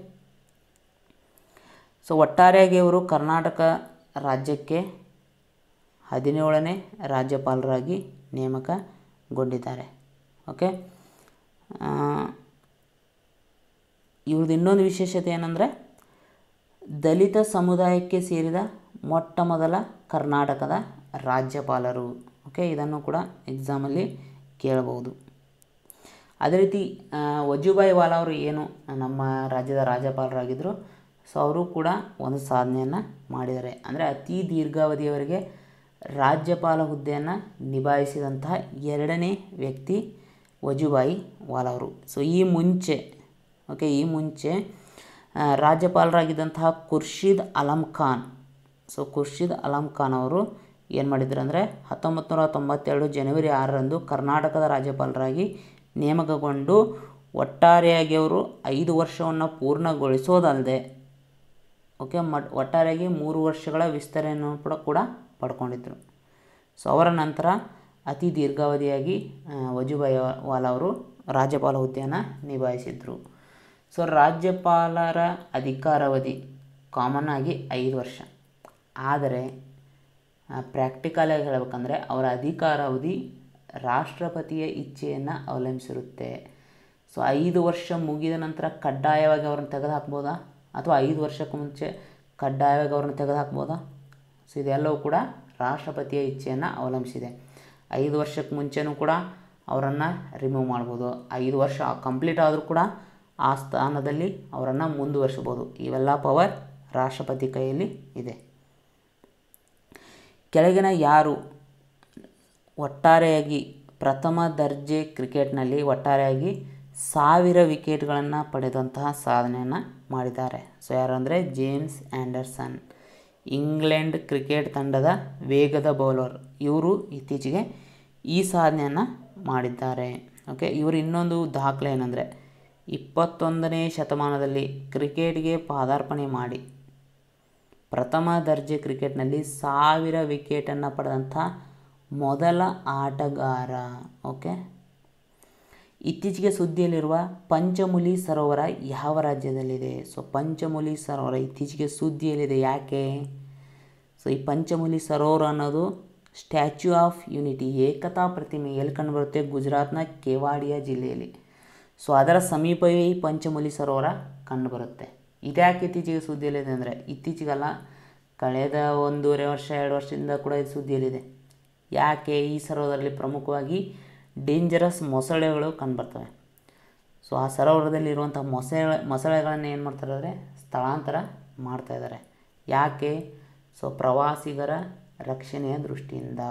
Speaker 1: ಸೊ ಒಟ್ಟಾರೆಯಾಗಿ ಅವರು ಕರ್ನಾಟಕ ರಾಜ್ಯಕ್ಕೆ ಹದಿನೇಳನೇ ರಾಜ್ಯಪಾಲರಾಗಿ ನೇಮಕಗೊಂಡಿದ್ದಾರೆ ಓಕೆ ಇವ್ರದ್ದು ಇನ್ನೊಂದು ವಿಶೇಷತೆ ಏನಂದರೆ ದಲಿತ ಸಮುದಾಯಕ್ಕೆ ಸೇರಿದ ಮೊಟ್ಟ ಮೊದಲ ಕರ್ನಾಟಕದ ರಾಜ್ಯಪಾಲರು ಓಕೆ ಇದನ್ನು ಕೂಡ ಎಕ್ಸಾಮಲ್ಲಿ ಕೇಳಬಹುದು ಅದೇ ರೀತಿ ಆ, ವಜುಭಾಯಿ ವಾಲಾ ಅವರು ಏನು ನಮ್ಮ ರಾಜ್ಯದ ರಾಜ್ಯಪಾಲರಾಗಿದ್ದರು ಸೊ ಅವರು ಕೂಡ ಒಂದು ಸಾಧನೆಯನ್ನು ಮಾಡಿದ್ದಾರೆ ಅಂದರೆ ಅತಿ ದೀರ್ಘಾವಧಿಯವರೆಗೆ ರಾಜ್ಯಪಾಲ ಹುದ್ದೆಯನ್ನು ನಿಭಾಯಿಸಿದಂತಹ ಎರಡನೇ ವ್ಯಕ್ತಿ ವಜುಭಾಯಿ ವಾಲಾ ಅವರು ಸೊ ಈ ಮುಂಚೆ ಓಕೆ ಈ ಮುಂಚೆ ಆ, ರಾಜ್ಯಪಾಲರಾಗಿದ್ದಂತಹ ಖುರ್ಷಿದ್ ಅಲಂ ಖಾನ್ ಸೊ ಖುರ್ಷಿದ್ ಅಲಂ ಖಾನ್ ಅವರು ಏನು ಮಾಡಿದ್ರು ಅಂದರೆ ಹತ್ತೊಂಬತ್ತು ನೂರ ತೊಂಬತ್ತೆರಡು ಜನವರಿ ಆರರಂದು ಕರ್ನಾಟಕದ ರಾಜ್ಯಪಾಲರಾಗಿ ನೇಮಕಗೊಂಡು ಒಟ್ಟಾರೆಯಾಗಿ ಅವರು ಐದು ವರ್ಷವನ್ನು ಪೂರ್ಣಗೊಳಿಸೋದಲ್ಲದೆ ಓಕೆ ಮಟ್ ಒಟ್ಟಾರೆಯಾಗಿ ಮೂರು ವರ್ಷಗಳ ವಿಸ್ತರಣೆಯನ್ನು ಕೂಡ ಕೂಡ ಪಡ್ಕೊಂಡಿದ್ದರು ಸೊ ಅವರ ನಂತರ ಅತಿ ದೀರ್ಘಾವಧಿಯಾಗಿ ಆ, ವಜುಭಾಯಿ ವಾಲಾ ಅವರು ರಾಜ್ಯಪಾಲ ಹುದ್ದೆಯನ್ನು ನಿಭಾಯಿಸಿದರು ಸೊ ರಾಜ್ಯಪಾಲರ ಅಧಿಕಾರಾವಧಿ ಕಾಮನ್ ಆಗಿ ಐದು ವರ್ಷ ಆದರೆ ಪ್ರಾಕ್ಟಿಕಲಾಗಿ ಹೇಳಬೇಕಂದ್ರೆ ಅವರ ಅಧಿಕಾರಾವಧಿ ರಾಷ್ಟ್ರಪತಿಯ ಇಚ್ಛೆಯನ್ನು ಅವಲಂಬಿಸಿರುತ್ತೆ ಸೊ ಐದು ವರ್ಷ ಮುಗಿದ ನಂತರ ಕಡ್ಡಾಯವಾಗಿ ಅವ್ರನ್ನ ತೆಗೆದುಹಾಕ್ಬೋದಾ ಅಥವಾ ಐದು ವರ್ಷಕ್ಕೆ ಮುಂಚೆ ಕಡ್ಡಾಯವಾಗಿ ಅವ್ರನ್ನ ತೆಗೆದುಹಾಕ್ಬೋದಾ ಸೊ ಇದೆಲ್ಲವೂ ಕೂಡ ರಾಷ್ಟ್ರಪತಿಯ ಇಚ್ಛೆಯನ್ನು ಅವಲಂಬಿಸಿದೆ ಐದು ವರ್ಷಕ್ಕೆ ಮುಂಚೆನೂ ಕೂಡ ಅವರನ್ನು ರಿಮೂವ್ ಮಾಡ್ಬೋದು ಐದು ವರ್ಷ ಕಂಪ್ಲೀಟ್ ಆದರೂ ಕೂಡ ಆ ಸ್ಥಾನದಲ್ಲಿ ಅವರನ್ನು ಮುಂದುವರಿಸ್ಬೋದು ಇವೆಲ್ಲ ಪವರ್ ರಾಷ್ಟ್ರಪತಿ ಕೈಯಲ್ಲಿ ಇದೆ ಕೆಳಗಿನ ಯಾರು ಒಟ್ಟಾರೆಯಾಗಿ ಪ್ರಥಮ ದರ್ಜೆ ಕ್ರಿಕೆಟ್ನಲ್ಲಿ ಒಟ್ಟಾರೆಯಾಗಿ ಸಾವಿರ ವಿಕೆಟ್ಗಳನ್ನು ಪಡೆದಂತಹ ಸಾಧನೆಯನ್ನು ಮಾಡಿದ್ದಾರೆ ಸೊ ಯಾರು ಅಂದರೆ ಜೇಮ್ಸ್ ಆ್ಯಂಡರ್ಸನ್ ಇಂಗ್ಲೆಂಡ್ ಕ್ರಿಕೆಟ್ ತಂಡದ ವೇಗದ ಬೌಲರ್ ಇವರು ಇತ್ತೀಚೆಗೆ ಈ ಸಾಧನೆಯನ್ನು ಮಾಡಿದ್ದಾರೆ ಓಕೆ ಇವರು ಇನ್ನೊಂದು ದಾಖಲೆ ಏನಂದರೆ ಇಪ್ಪತ್ತೊಂದನೇ ಶತಮಾನದಲ್ಲಿ ಕ್ರಿಕೆಟ್ಗೆ ಪಾದಾರ್ಪಣೆ ಮಾಡಿ ಪ್ರಥಮ ದರ್ಜೆ ಕ್ರಿಕೆಟ್ನಲ್ಲಿ ಸಾವಿರ ವಿಕೆಟನ್ನು ಪಡೆದಂಥ ಮೊದಲ ಆಟಗಾರ ಓಕೆ ಇತ್ತೀಚೆಗೆ ಸುದ್ದಿಯಲ್ಲಿರುವ ಪಂಚಮುಲಿ ಸರೋವರ ಯಾವ ರಾಜ್ಯದಲ್ಲಿದೆ ಸೊ ಪಂಚಮುಲಿ ಸರೋವರ ಇತ್ತೀಚೆಗೆ ಸುದ್ದಿಯಲ್ಲಿದೆ ಯಾಕೆ ಸೊ ಈ ಪಂಚಮುಲಿ ಸರೋವರ ಅನ್ನೋದು ಸ್ಟ್ಯಾಚ್ಯೂ ಆಫ್ ಯೂನಿಟಿ ಏಕತಾ ಪ್ರತಿಮೆ ಎಲ್ಲಿ ಕಂಡುಬರುತ್ತೆ ಗುಜರಾತ್ನ ಕೇವಾಡಿಯಾ ಜಿಲ್ಲೆಯಲ್ಲಿ ಸೊ ಅದರ ಸಮೀಪವೇ ಈ ಪಂಚಮುಲಿ ಸರೋವರ ಕಂಡುಬರುತ್ತೆ ಇದ್ಯಾಕೆ ಇತ್ತೀಚೆಗೆ ಸುದ್ದಿಯಲ್ಲಿದೆ ಅಂದರೆ ಇತ್ತೀಚೆಗಲ್ಲ ಕಳೆದ ಒಂದೂವರೆ ವರ್ಷ ಎರಡು ವರ್ಷದಿಂದ ಕೂಡ ಇದು ಸುದ್ದಿಯಲ್ಲಿದೆ ಯಾಕೆ ಈ ಸರೋವರದಲ್ಲಿ ಪ್ರಮುಖವಾಗಿ ಡೇಂಜರಸ್ ಮೊಸಳೆಗಳು ಕಂಡುಬರ್ತವೆ ಸೊ ಆ ಸರೋವರದಲ್ಲಿರುವಂಥ ಮೊಸಳೆ ಮೊಸಳೆಗಳನ್ನು ಏನು ಮಾಡ್ತಾರೆ ಅಂದರೆ ಸ್ಥಳಾಂತರ ಮಾಡ್ತಾ ಇದ್ದಾರೆ ಯಾಕೆ ಸೊ ಪ್ರವಾಸಿಗರ ರಕ್ಷಣೆಯ ದೃಷ್ಟಿಯಿಂದ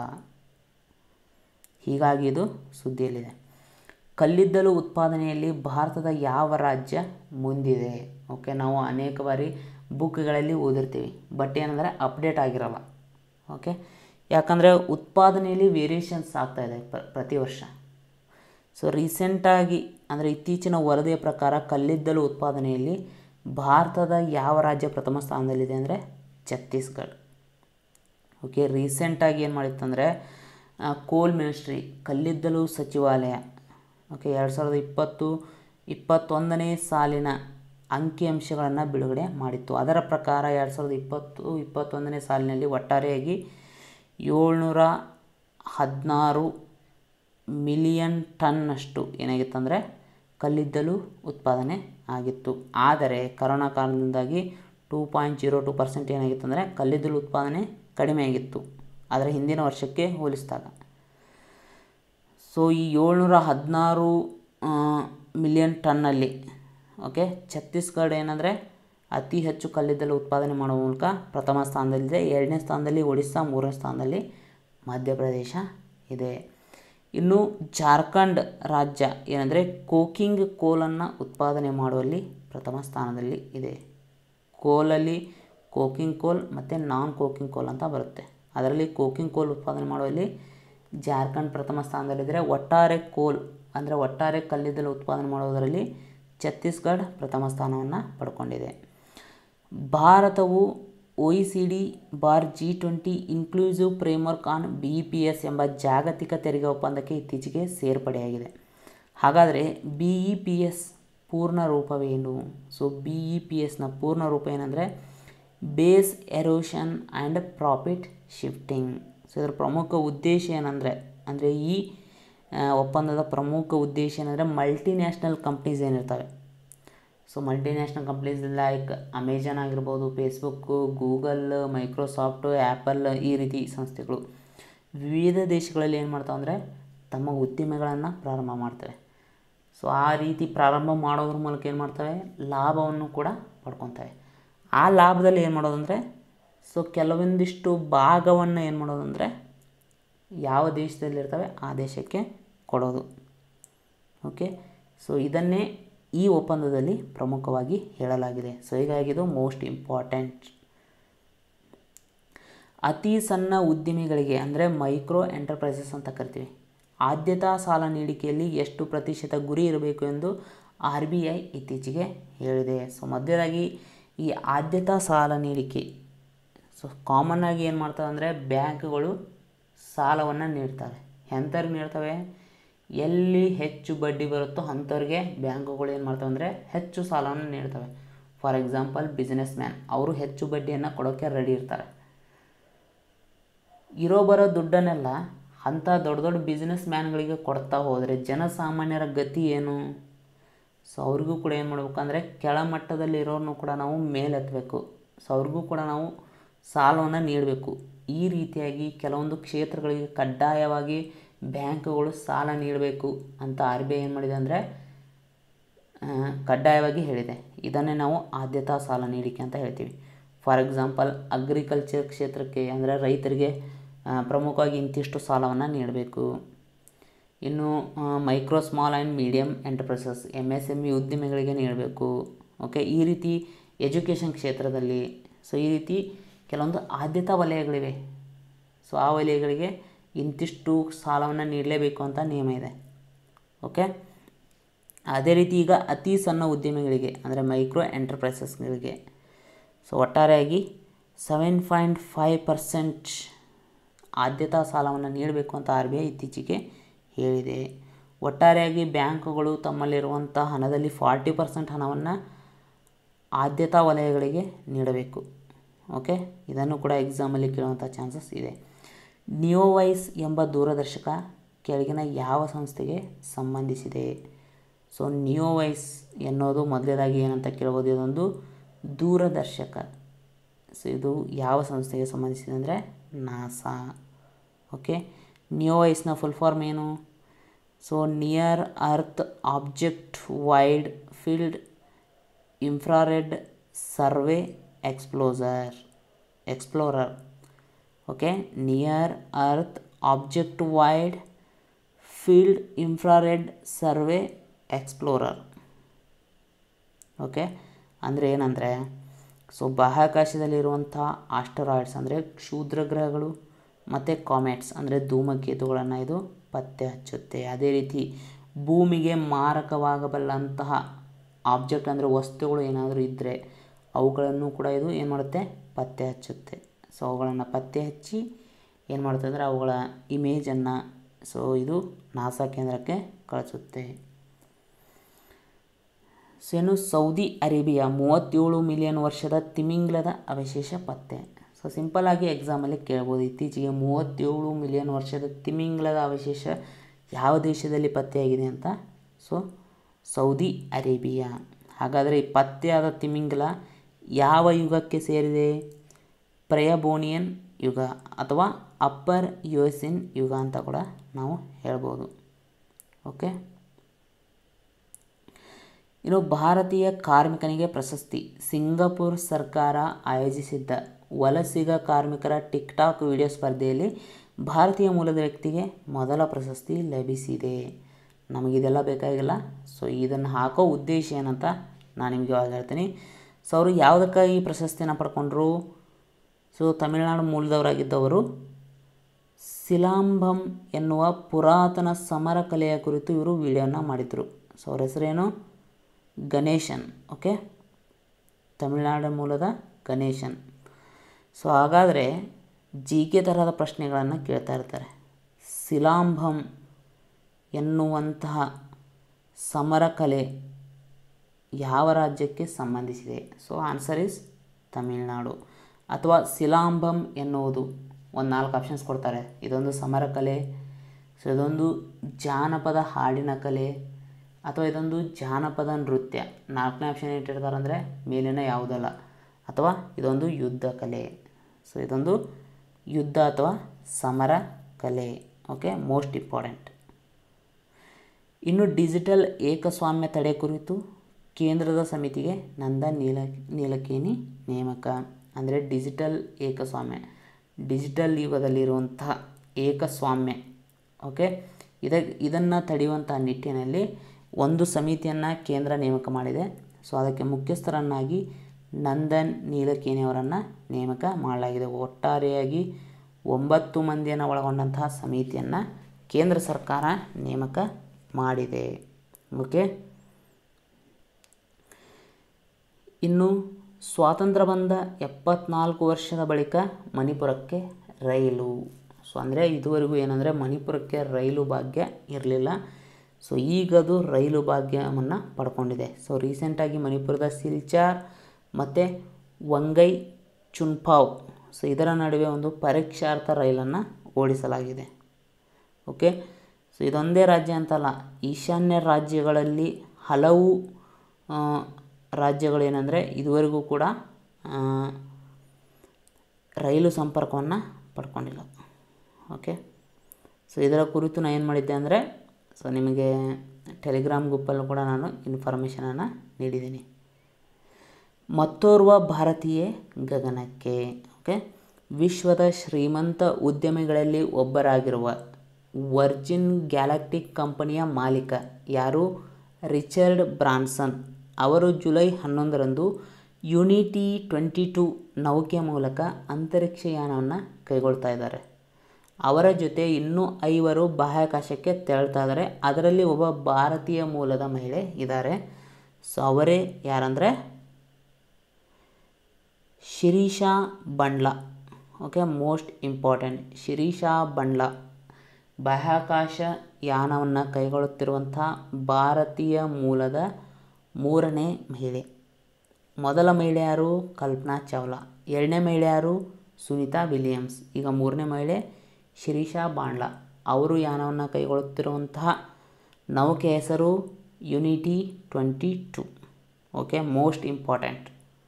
Speaker 1: ಹೀಗಾಗಿ ಇದು ಸುದ್ದಿಯಲ್ಲಿದೆ ಕಲ್ಲಿದ್ದಲು ಉತ್ಪಾದನೆಯಲ್ಲಿ ಭಾರತದ ಯಾವ ರಾಜ್ಯ ಮುಂದಿದೆ ಓಕೆ ನಾವು ಅನೇಕ ಬಾರಿ ಬುಕ್ಗಳಲ್ಲಿ ಓದಿರ್ತೀವಿ ಬಟ್ ಏನಂದರೆ ಅಪ್ಡೇಟ್ ಆಗಿರಲ್ಲ ಓಕೆ ಯಾಕಂದರೆ ಉತ್ಪಾದನೆಯಲ್ಲಿ ವೇರಿಯೇಷನ್ಸ್ ಆಗ್ತಾಯಿದೆ ಪ್ರ ಪ್ರತಿ ವರ್ಷ ಸೊ ರೀಸೆಂಟಾಗಿ ಅಂದರೆ ಇತ್ತೀಚಿನ ವರದಿಯ ಪ್ರಕಾರ ಕಲ್ಲಿದ್ದಲು ಉತ್ಪಾದನೆಯಲ್ಲಿ ಭಾರತದ ಯಾವ ರಾಜ್ಯ ಪ್ರಥಮ ಸ್ಥಾನದಲ್ಲಿದೆ ಅಂದರೆ ಛತ್ತೀಸ್ಗಢ ಓಕೆ ರೀಸೆಂಟಾಗಿ ಏನು ಮಾಡಿತ್ತಂದರೆ ಕೋಲ್ ಮಿನಿಸ್ಟ್ರಿ ಕಲ್ಲಿದ್ದಲು ಸಚಿವಾಲಯ ಓಕೆ ಎರಡು ಸಾವಿರದ ಇಪ್ಪತ್ತು ಇಪ್ಪತ್ತೊಂದನೇ ಸಾಲಿನ ಅಂಕಿಅಂಶಗಳನ್ನು ಬಿಡುಗಡೆ ಮಾಡಿತ್ತು ಅದರ ಪ್ರಕಾರ ಎರಡು ಸಾವಿರದ ಇಪ್ಪತ್ತು ಇಪ್ಪತ್ತೊಂದನೇ ಸಾಲಿನಲ್ಲಿ ಒಟ್ಟಾರೆಯಾಗಿ ಏಳ್ನೂರ ಹದಿನಾರು ಮಿಲಿಯನ್ ಟನ್ನಷ್ಟು ಏನಾಗಿತ್ತಂದರೆ ಕಲ್ಲಿದ್ದಲು ಉತ್ಪಾದನೆ ಆಗಿತ್ತು ಆದರೆ ಕರೋನಾ ಕಾರಣದಿಂದಾಗಿ two point zero two percent ಏನಾಗಿತ್ತಂದರೆ ಕಲ್ಲಿದ್ದಲು ಉತ್ಪಾದನೆ ಕಡಿಮೆ ಆಗಿತ್ತು ಆದರೆ ಹಿಂದಿನ ವರ್ಷಕ್ಕೆ ಹೋಲಿಸಿದಾಗ ಸೊ ಈ ಏಳ್ನೂರ ಹದಿನಾರು ಮಿಲಿಯನ್ ಟನ್ನಲ್ಲಿ ಓಕೆ ಛತ್ತೀಸ್ಗಢ ಏನಂದರೆ ಅತಿ ಹೆಚ್ಚು ಕಲ್ಲಿದ್ದಲು ಉತ್ಪಾದನೆ ಮಾಡುವ ಮೂಲಕ ಪ್ರಥಮ ಸ್ಥಾನದಲ್ಲಿದೆ ಎರಡನೇ ಸ್ಥಾನದಲ್ಲಿ ಒಡಿಸ್ಸಾ ಮೂರನೇ ಸ್ಥಾನದಲ್ಲಿ ಮಧ್ಯಪ್ರದೇಶ ಇದೆ ಇನ್ನು ಜಾರ್ಖಂಡ್ ರಾಜ್ಯ ಏನಂದರೆ ಕೋಕಿಂಗ್ ಕೋಲನ್ನು ಉತ್ಪಾದನೆ ಮಾಡುವಲ್ಲಿ ಪ್ರಥಮ ಸ್ಥಾನದಲ್ಲಿ ಇದೆ ಕೋಲಲ್ಲಿ ಕೋಕಿಂಗ್ ಕೋಲ್ ಮತ್ತು ನಾನ್ ಕೋಕಿಂಗ್ ಕೋಲ್ ಅಂತ ಬರುತ್ತೆ ಅದರಲ್ಲಿ ಕೋಕಿಂಗ್ ಕೋಲ್ ಉತ್ಪಾದನೆ ಮಾಡುವಲ್ಲಿ ಜಾರ್ಖಂಡ್ ಪ್ರಥಮ ಸ್ಥಾನದಲ್ಲಿದ್ದರೆ ಒಟ್ಟಾರೆ ಕೋಲ್ ಅಂದರೆ ಒಟ್ಟಾರೆ ಕಲ್ಲಿದ್ದಲು ಉತ್ಪಾದನೆ ಮಾಡುವುದರಲ್ಲಿ ಛತ್ತೀಸ್ಗಢ ಪ್ರಥಮ ಸ್ಥಾನವನ್ನು ಪಡ್ಕೊಂಡಿದೆ ಭಾರತವು O E C D bar G twenty inclusive framework on B E P S ಎಂಬ ಜಾಗತಿಕ ತೆರಿಗೆ ಒಪ್ಪಂದಕ್ಕೆ ಇತ್ತೀಚೆಗೆ ಸೇರ್ಪಡೆಯಾಗಿದೆ ಹಾಗಾದರೆ ಬಿ ಇ ಪಿ ಎಸ್ ಪೂರ್ಣ ರೂಪವೇನು ಸೊ ಬಿ ಇ ಪಿ ಎಸ್ನ ಪೂರ್ಣ ರೂಪ ಏನಂದರೆ base erosion and profit shifting so ಇದರ ಪ್ರಮುಖ ಉದ್ದೇಶ ಏನಂದರೆ ಅಂದರೆ ಈ ಆ, ಒಪ್ಪಂದದ ಪ್ರಮುಖ ಉದ್ದೇಶ ಏನಂದರೆ ಮಲ್ಟಿನ್ಯಾಷನಲ್ ಕಂಪ್ನೀಸ್ ಏನಿರ್ತವೆ so multinational companies like Amazon ಆಗಿರ್ಬೋದು ಫೇಸ್ಬುಕ್ಕು ಗೂಗಲ್ ಮೈಕ್ರೋಸಾಫ್ಟ್ ಆ್ಯಪಲ್ ಈ ರೀತಿ ಸಂಸ್ಥೆಗಳು ವಿವಿಧ ದೇಶಗಳಲ್ಲಿ ಏನು ಮಾಡ್ತಾವೆ ಅಂದರೆ ತಮ್ಮ ಉದ್ದಿಮೆಗಳನ್ನು ಪ್ರಾರಂಭ ಮಾಡ್ತವೆ ಸೊ ಆ ರೀತಿ ಪ್ರಾರಂಭ ಮಾಡೋದ್ರ ಮೂಲಕ ಏನು ಮಾಡ್ತವೆ ಲಾಭವನ್ನು ಕೂಡ ಪಡ್ಕೊತವೆ ಆ ಲಾಭದಲ್ಲಿ ಏನು ಮಾಡೋದಂದರೆ ಸೊ ಕೆಲವೊಂದಿಷ್ಟು ಭಾಗವನ್ನು ಏನು ಮಾಡೋದಂದರೆ ಯಾವ ದೇಶದಲ್ಲಿರ್ತವೆ ಆ ದೇಶಕ್ಕೆ ಕೊಡೋದು ಓಕೆ ಸೊ ಇದನ್ನೇ ಈ ಒಪ್ಪಂದದಲ್ಲಿ ಪ್ರಮುಖವಾಗಿ ಹೇಳಲಾಗಿದೆ ಸೊ ಹೀಗಾಗಿ ಇದು ಮೋಸ್ಟ್ ಇಂಪಾರ್ಟೆಂಟ್ ಅತಿ ಸಣ್ಣ ಉದ್ದಿಮೆಗಳಿಗೆ ಅಂದರೆ ಮೈಕ್ರೋ ಎಂಟರ್ಪ್ರೈಸಸ್ ಅಂತ ಕರಿತೀವಿ ಆದ್ಯತಾ ಸಾಲ ನೀಡಿಕೆಯಲ್ಲಿ ಎಷ್ಟು ಪ್ರತಿಶತ ಗುರಿ ಇರಬೇಕು ಎಂದು ಆರ್ ಬಿ ಐ ಇತ್ತೀಚೆಗೆ ಹೇಳಿದೆ ಸೊ ಮಧ್ಯದಾಗಿ ಈ ಆದ್ಯತಾ ಸಾಲ ನೀಡಿಕೆ ಸೊ ಕಾಮನ್ ಆಗಿ ಏನು ಮಾಡ್ತವೆ ಅಂದರೆ ಬ್ಯಾಂಕ್ಗಳು ಸಾಲವನ್ನು ನೀಡ್ತವೆ ಎಂಥವ್ರಿಗೆ ನೀಡ್ತವೆ ಎಲ್ಲಿ ಹೆಚ್ಚು ಬಡ್ಡಿ ಬರುತ್ತೋ ಅಂಥವ್ರಿಗೆ ಬ್ಯಾಂಕುಗಳು ಏನು ಮಾಡ್ತವೆ ಅಂದರೆ ಹೆಚ್ಚು ಸಾಲವನ್ನು ನೀಡ್ತವೆ ಫಾರ್ ಎಕ್ಸಾಂಪಲ್ ಬಿಸ್ನೆಸ್ ಮ್ಯಾನ್ ಅವರು ಹೆಚ್ಚು ಬಡ್ಡಿಯನ್ನು ಕೊಡೋಕ್ಕೆ ರೆಡಿ ಇರ್ತಾರೆ ಇರೋ ಬರೋ ದುಡ್ಡನ್ನೆಲ್ಲ ಅಂಥ ದೊಡ್ಡ ದೊಡ್ಡ ಬಿಸ್ನೆಸ್ ಮ್ಯಾನ್ಗಳಿಗೆ ಕೊಡ್ತಾ ಹೋದರೆ ಜನಸಾಮಾನ್ಯರ ಗತಿ ಏನು ಸೊ ಅವ್ರಿಗೂ ಕೂಡ ಏನು ಮಾಡ್ಬೇಕಂದ್ರೆ ಕೆಳಮಟ್ಟದಲ್ಲಿರೋರನ್ನು ಕೂಡ ನಾವು ಮೇಲೆತ್ತಬೇಕು ಸೊ ಅವ್ರಿಗೂ ಕೂಡ ನಾವು ಸಾಲವನ್ನು ನೀಡಬೇಕು ಈ ರೀತಿಯಾಗಿ ಕೆಲವೊಂದು ಕ್ಷೇತ್ರಗಳಿಗೆ ಕಡ್ಡಾಯವಾಗಿ ಬ್ಯಾಂಕುಗಳು ಸಾಲ ನೀಡಬೇಕು ಅಂತ ಆರ್ ಬಿ ಐ ಏನು ಮಾಡಿದೆ ಅಂದರೆ ಕಡ್ಡಾಯವಾಗಿ ಹೇಳಿದೆ ಇದನ್ನೇ ನಾವು ಆದ್ಯತಾ ಸಾಲ ನೀಡಿಕೆ ಅಂತ ಹೇಳ್ತೀವಿ ಫಾರ್ ಎಕ್ಸಾಂಪಲ್ ಅಗ್ರಿಕಲ್ಚರ್ ಕ್ಷೇತ್ರಕ್ಕೆ ಅಂದರೆ ರೈತರಿಗೆ ಆ, ಪ್ರಮುಖವಾಗಿ ಇಂತಿಷ್ಟು ಸಾಲವನ್ನು ನೀಡಬೇಕು ಇನ್ನು micro small and medium enterprises M S M E ಉದ್ದಿಮೆಗಳಿಗೆ ನೀಡಬೇಕು ಓಕೆ ಈ ರೀತಿ ಎಜುಕೇಷನ್ ಕ್ಷೇತ್ರದಲ್ಲಿ ಸೊ ಈ ರೀತಿ ಕೆಲವೊಂದು ಆದ್ಯತಾ ವಲಯಗಳಿವೆ ಸೊ ಆ ವಲಯಗಳಿಗೆ ಇಂತಿಷ್ಟು ಸಾಲವನ್ನು ನೀಡಲೇಬೇಕು ಅಂತ ನಿಯಮ ಇದೆ ಓಕೆ ಅದೇ ರೀತಿ ಈಗ ಅತಿ ಸಣ್ಣ ಉದ್ಯಮಿಗಳಿಗೆ ಅಂದರೆ ಮೈಕ್ರೋ ಎಂಟರ್ಪ್ರೈಸಸ್ಗಳಿಗೆ ಸೊ ಒಟ್ಟಾರೆಯಾಗಿ ಸೆವೆನ್ ಪಾಯಿಂಟ್ ಫೈವ್ ಪರ್ಸೆಂಟ್ ಆದ್ಯತಾ ಸಾಲವನ್ನು ನೀಡಬೇಕು ಅಂತ ಆರ್ ಬಿ ಐ ಇತ್ತೀಚೆಗೆ ಹೇಳಿದೆ ಒಟ್ಟಾರೆಯಾಗಿ ಬ್ಯಾಂಕುಗಳು ತಮ್ಮಲ್ಲಿರುವಂಥ ಹಣದಲ್ಲಿ ಫಾರ್ಟಿ ಪರ್ಸೆಂಟ್ ಹಣವನ್ನು ಆದ್ಯತಾ ವಲಯಗಳಿಗೆ ನೀಡಬೇಕು ಓಕೆ ಇದನ್ನು ಕೂಡ ಎಕ್ಸಾಮಲ್ಲಿ ಕೇಳುವಂಥ ಚಾನ್ಸಸ್ ಇದೆ ನಿಯೋವೈಸ್ ಎಂಬ ದೂರದರ್ಶಕ ಕೆಳಗಿನ ಯಾವ ಸಂಸ್ಥೆಗೆ ಸಂಬಂಧಿಸಿದೆ ಸೊ ನಿಯೋವೈಸ್ ಎನ್ನೋದು ಮೊದಲೇದಾಗಿ ಏನಂತ ಕೇಳ್ಬೋದು ಇದೊಂದು ದೂರದರ್ಶಕ ಸೊ ಇದು ಯಾವ ಸಂಸ್ಥೆಗೆ ಸಂಬಂಧಿಸಿದೆ ಅಂದರೆ ನಾಸಾ ಓಕೆ ನಿಯೋವೈಸ್ನ ಫುಲ್ ಫಾರ್ಮ್ ಏನು so near earth object wide field infrared survey explorer explorer okay near earth object wide field infrared survey explorer okay ಅಂದರೆ ಏನಂದರೆ ಸೊ ಬಾಹ್ಯಾಕಾಶದಲ್ಲಿರುವಂಥ ಆಸ್ಟರಾಯ್ಡ್ಸ್ ಅಂದರೆ ಕ್ಷುದ್ರ ಗ್ರಹಗಳು ಮತ್ತು ಕಾಮೆಟ್ಸ್ ಅಂದರೆ ಧೂಮಕೇತುಗಳನ್ನು ಇದು ಪತ್ತೆ ಹಚ್ಚುತ್ತೆ ಅದೇ ರೀತಿ ಭೂಮಿಗೆ ಮಾರಕವಾಗಬಲ್ಲಂತಹ ಆಬ್ಜೆಕ್ಟ್ ಅಂದರೆ ವಸ್ತುಗಳು ಏನಾದರೂ ಇದ್ದರೆ ಅವುಗಳನ್ನು ಕೂಡ ಇದು ಏನು ಮಾಡುತ್ತೆ ಪತ್ತೆ ಹಚ್ಚುತ್ತೆ ಸೊ ಅವುಗಳನ್ನು ಪತ್ತೆ ಹಚ್ಚಿ ಏನು ಮಾಡುತ್ತೆ ಅಂದರೆ ಅವುಗಳ ಇಮೇಜನ್ನು ಸೊ ಇದು ನಾಸಾ ಕೇಂದ್ರಕ್ಕೆ ಕಳಿಸುತ್ತೆ ಸೊ ಏನು ಸೌದಿ ಅರೇಬಿಯಾ ಮೂವತ್ತೇಳು ಮಿಲಿಯನ್ ವರ್ಷದ ತಿಮಿಂಗ್ಲದ ಅವಶೇಷ ಪತ್ತೆ ಸೊ ಸಿಂಪಲ್ಲಾಗಿ ಎಕ್ಸಾಮಲ್ಲಿ ಕೇಳ್ಬೋದು ಇತ್ತೀಚೆಗೆ ಮೂವತ್ತೇಳು ಮಿಲಿಯನ್ ವರ್ಷದ ತಿಮಿಂಗ್ಲದ ಅವಶೇಷ ಯಾವ ದೇಶದಲ್ಲಿ ಪತ್ತೆಯಾಗಿದೆ ಅಂತ ಸೊ ಸೌದಿ ಅರೇಬಿಯಾ ಹಾಗಾದರೆ ಈ ಪತ್ತೆಯಾದ ತಿಮಿಂಗ್ಲ ಯಾವ ಯುಗಕ್ಕೆ ಸೇರಿದೆ ಪ್ರಯಬೋನಿಯನ್ ಯುಗ ಅಥವಾ ಅಪ್ಪರ್ ಯೋಸಿನ್ ಯುಗ ಅಂತ ಕೂಡ ನಾವು ಹೇಳ್ಬೋದು ಓಕೆ ಇನ್ನು ಭಾರತೀಯ ಕಾರ್ಮಿಕನಿಗೆ ಪ್ರಶಸ್ತಿ ಸಿಂಗಪುರ್ ಸರ್ಕಾರ ಆಯೋಜಿಸಿದ್ದ ವಲಸಿಗ ಕಾರ್ಮಿಕರ ಟಿಕ್ಟಾಕ್ ವಿಡಿಯೋ ಸ್ಪರ್ಧೆಯಲ್ಲಿ ಭಾರತೀಯ ಮೂಲದ ವ್ಯಕ್ತಿಗೆ ಮೊದಲ ಪ್ರಶಸ್ತಿ ಲಭಿಸಿದೆ ನಮಗಿದೆಲ್ಲ ಬೇಕಾಗಿಲ್ಲ ಸೊ ಇದನ್ನು ಹಾಕೋ ಉದ್ದೇಶ ಏನಂತ ನಾನು ನಿಮಗೆ ಇವಾಗ ಹೇಳ್ತೀನಿ ಸೊ ಅವರು ಯಾವುದಕ್ಕಾಗಿ ಈ ಪ್ರಶಸ್ತಿಯನ್ನು ಪಡ್ಕೊಂಡ್ರು ಸೊ ತಮಿಳುನಾಡು ಮೂಲದವರಾಗಿದ್ದವರು ಸಿಲಾಂಬಂ ಎನ್ನುವ ಪುರಾತನ ಸಮರ ಕಲೆಯ ಕುರಿತು ಇವರು ವಿಡಿಯೋನ ಮಾಡಿದರು ಸೊ ಅವ್ರ ಹೆಸರೇನು ಗಣೇಶನ್ ಓಕೆ ತಮಿಳುನಾಡು ಮೂಲದ ಗಣೇಶನ್ ಸೊ ಹಾಗಾದರೆ ಜಿ ಕೆ ತರಹದ ಪ್ರಶ್ನೆಗಳನ್ನು ಕೇಳ್ತಾ ಇರ್ತಾರೆ ಸಿಲಾಂಬಂ ಎನ್ನುವಂತಹ ಸಮರ ಕಲೆ ಯಾವ ರಾಜ್ಯಕ್ಕೆ ಸಂಬಂಧಿಸಿದೆ ಸೊ ಆನ್ಸರ್ ಇಸ್ ತಮಿಳುನಾಡು ಅಥವಾ ಸಿಲಾಂಬಂ ಎನ್ನುವುದು ಒಂದು ನಾಲ್ಕು ಆಪ್ಷನ್ಸ್ ಕೊಡ್ತಾರೆ ಇದೊಂದು ಸಮರ ಕಲೆ ಸೊ ಇದೊಂದು ಜಾನಪದ ಹಾಡಿನ ಕಲೆ ಅಥವಾ ಇದೊಂದು ಜಾನಪದ ನೃತ್ಯ ನಾಲ್ಕನೇ ಆಪ್ಷನ್ ಇಟ್ಟಿರ್ತಾರೆ ಅಂದರೆ ಮೇಲಿನ ಯಾವುದಲ್ಲ ಅಥವಾ ಇದೊಂದು ಯುದ್ಧ ಕಲೆ ಸೊ ಇದೊಂದು ಯುದ್ಧ ಅಥವಾ ಸಮರ ಕಲೆ ಓಕೆ ಮೋಸ್ಟ್ ಇಂಪಾರ್ಟೆಂಟ್ ಇನ್ನು ಡಿಜಿಟಲ್ ಏಕಸ್ವಾಮ್ಯ ತಡೆ ಕುರಿತು ಕೇಂದ್ರದ ಸಮಿತಿಗೆ ನಂದನ್ ನೀಲ ನೀಲಕೇನಿ ನೇಮಕ ಅಂದರೆ ಡಿಜಿಟಲ್ ಏಕಸ್ವಾಮ್ಯ ಡಿಜಿಟಲ್ ಯುಗದಲ್ಲಿರುವಂತಹ ಏಕಸ್ವಾಮ್ಯ ಓಕೆ ಇದ ಇದನ್ನು ತಡೆಯುವಂತಹ ನಿಟ್ಟಿನಲ್ಲಿ ಒಂದು ಸಮಿತಿಯನ್ನು ಕೇಂದ್ರ ನೇಮಕ ಮಾಡಿದೆ ಸೊ ಅದಕ್ಕೆ ಮುಖ್ಯಸ್ಥರನ್ನಾಗಿ ನಂದನ್ ನೀಲಕೇನಿ ಅವರನ್ನು ನೇಮಕ ಮಾಡಲಾಗಿದೆ ಒಟ್ಟಾರೆಯಾಗಿ ಒಂಬತ್ತು ಮಂದಿಯನ್ನು ಒಳಗೊಂಡಂತಹ ಸಮಿತಿಯನ್ನು ಕೇಂದ್ರ ಸರ್ಕಾರ ನೇಮಕ ಮಾಡಿದೆ ಓಕೆ ಇನ್ನು ಸ್ವಾತಂತ್ರ್ಯ ಬಂದ ಎಪ್ಪತ್ನಾಲ್ಕು ವರ್ಷದ ಬಳಿಕ ಮಣಿಪುರಕ್ಕೆ ರೈಲು ಸೊ ಅಂದರೆ ಇದುವರೆಗೂ ಏನಂದರೆ ಮಣಿಪುರಕ್ಕೆ ರೈಲು ಭಾಗ್ಯ ಇರಲಿಲ್ಲ ಸೊ ಈಗದು ರೈಲು ಭಾಗ್ಯವನ್ನು ಪಡ್ಕೊಂಡಿದೆ ಸೊ ರೀಸೆಂಟಾಗಿ ಮಣಿಪುರದ ಸಿಲ್ಚಾರ್ ಮತ್ತು ವಂಗೈ ಚುನ್ಪಾವ್ ಸೊ ಇದರ ನಡುವೆ ಒಂದು ಪರೀಕ್ಷಾರ್ಥ ರೈಲನ್ನು ಓಡಿಸಲಾಗಿದೆ ಓಕೆ ಸೊ ಇದೊಂದೇ ರಾಜ್ಯ ಅಂತಲ್ಲ ಈಶಾನ್ಯ ರಾಜ್ಯಗಳಲ್ಲಿ ಹಲವು ರಾಜ್ಯಗಳೇನೆಂದರೆ ಇದುವರೆಗೂ ಕೂಡ ರೈಲು ಸಂಪರ್ಕವನ್ನು ಪಡ್ಕೊಂಡಿಲ್ಲ ಓಕೆ ಸೊ ಇದರ ಕುರಿತು ನಾನು ಏನು ಮಾಡಿದ್ದೆ ಅಂದರೆ ಸೊ ನಿಮಗೆ ಟೆಲಿಗ್ರಾಮ್ ಗ್ರೂಪಲ್ಲೂ ಕೂಡ ನಾನು ಇನ್ಫಾರ್ಮೇಷನನ್ನು ನೀಡಿದ್ದೀನಿ ಮತ್ತೋರ್ವ ಭಾರತೀಯ ಗಗನಕ್ಕೆ ಓಕೆ ವಿಶ್ವದ ಶ್ರೀಮಂತ ಉದ್ಯಮಿಗಳಲ್ಲಿ ಒಬ್ಬರಾಗಿರುವ ವರ್ಜಿನ್ ಗ್ಯಾಲಕ್ಟಿಕ್ ಕಂಪನಿಯ ಮಾಲೀಕ ಯಾರು ರಿಚರ್ಡ್ ಬ್ರಾನ್ಸನ್ ಅವರು ಜುಲೈ ಹನ್ನೊಂದರಂದು ಯುನಿಟಿ ಟ್ವೆಂಟಿ ಟು ನೌಕೆಯ ಮೂಲಕ ಅಂತರಿಕ್ಷಯಾನವನ್ನು ಕೈಗೊಳ್ತಾ ಇದ್ದಾರೆ ಅವರ ಜೊತೆ ಇನ್ನೂ ಐವರು ಬಾಹ್ಯಾಕಾಶಕ್ಕೆ ತೆರಳ್ತಾ ಇದ್ದಾರೆ ಅದರಲ್ಲಿ ಒಬ್ಬ ಭಾರತೀಯ ಮೂಲದ ಮಹಿಳೆ ಇದ್ದಾರೆ ಸೊ ಅವರೇ ಯಾರಂದರೆ Sirisha Bandla okay most important Sirisha Bandla ಬಾಹ್ಯಾಕಾಶ ಯಾನವನ್ನು ಕೈಗೊಳ್ಳುತ್ತಿರುವಂಥ ಭಾರತೀಯ ಮೂಲದ ಮೂರನೇ ಮಹಿಳೆ ಮೊದಲ ಮಹಿಳೆ ಯಾರು ಕಲ್ಪನಾ ಚಾವ್ಲಾ ಎರಡನೇ ಮಹಿಳೆ ಯಾರು ಸುನೀತಾ ವಿಲಿಯಮ್ಸ್ ಈಗ ಮೂರನೇ ಮಹಿಳೆ ಶಿರೀಷಾ ಬಾಂಡ್ಲಾ ಅವರು ಯಾನವನ್ನು ಕೈಗೊಳ್ಳುತ್ತಿರುವಂತಹ ನೌಕೆ ಹೆಸರು unity twenty two okay most important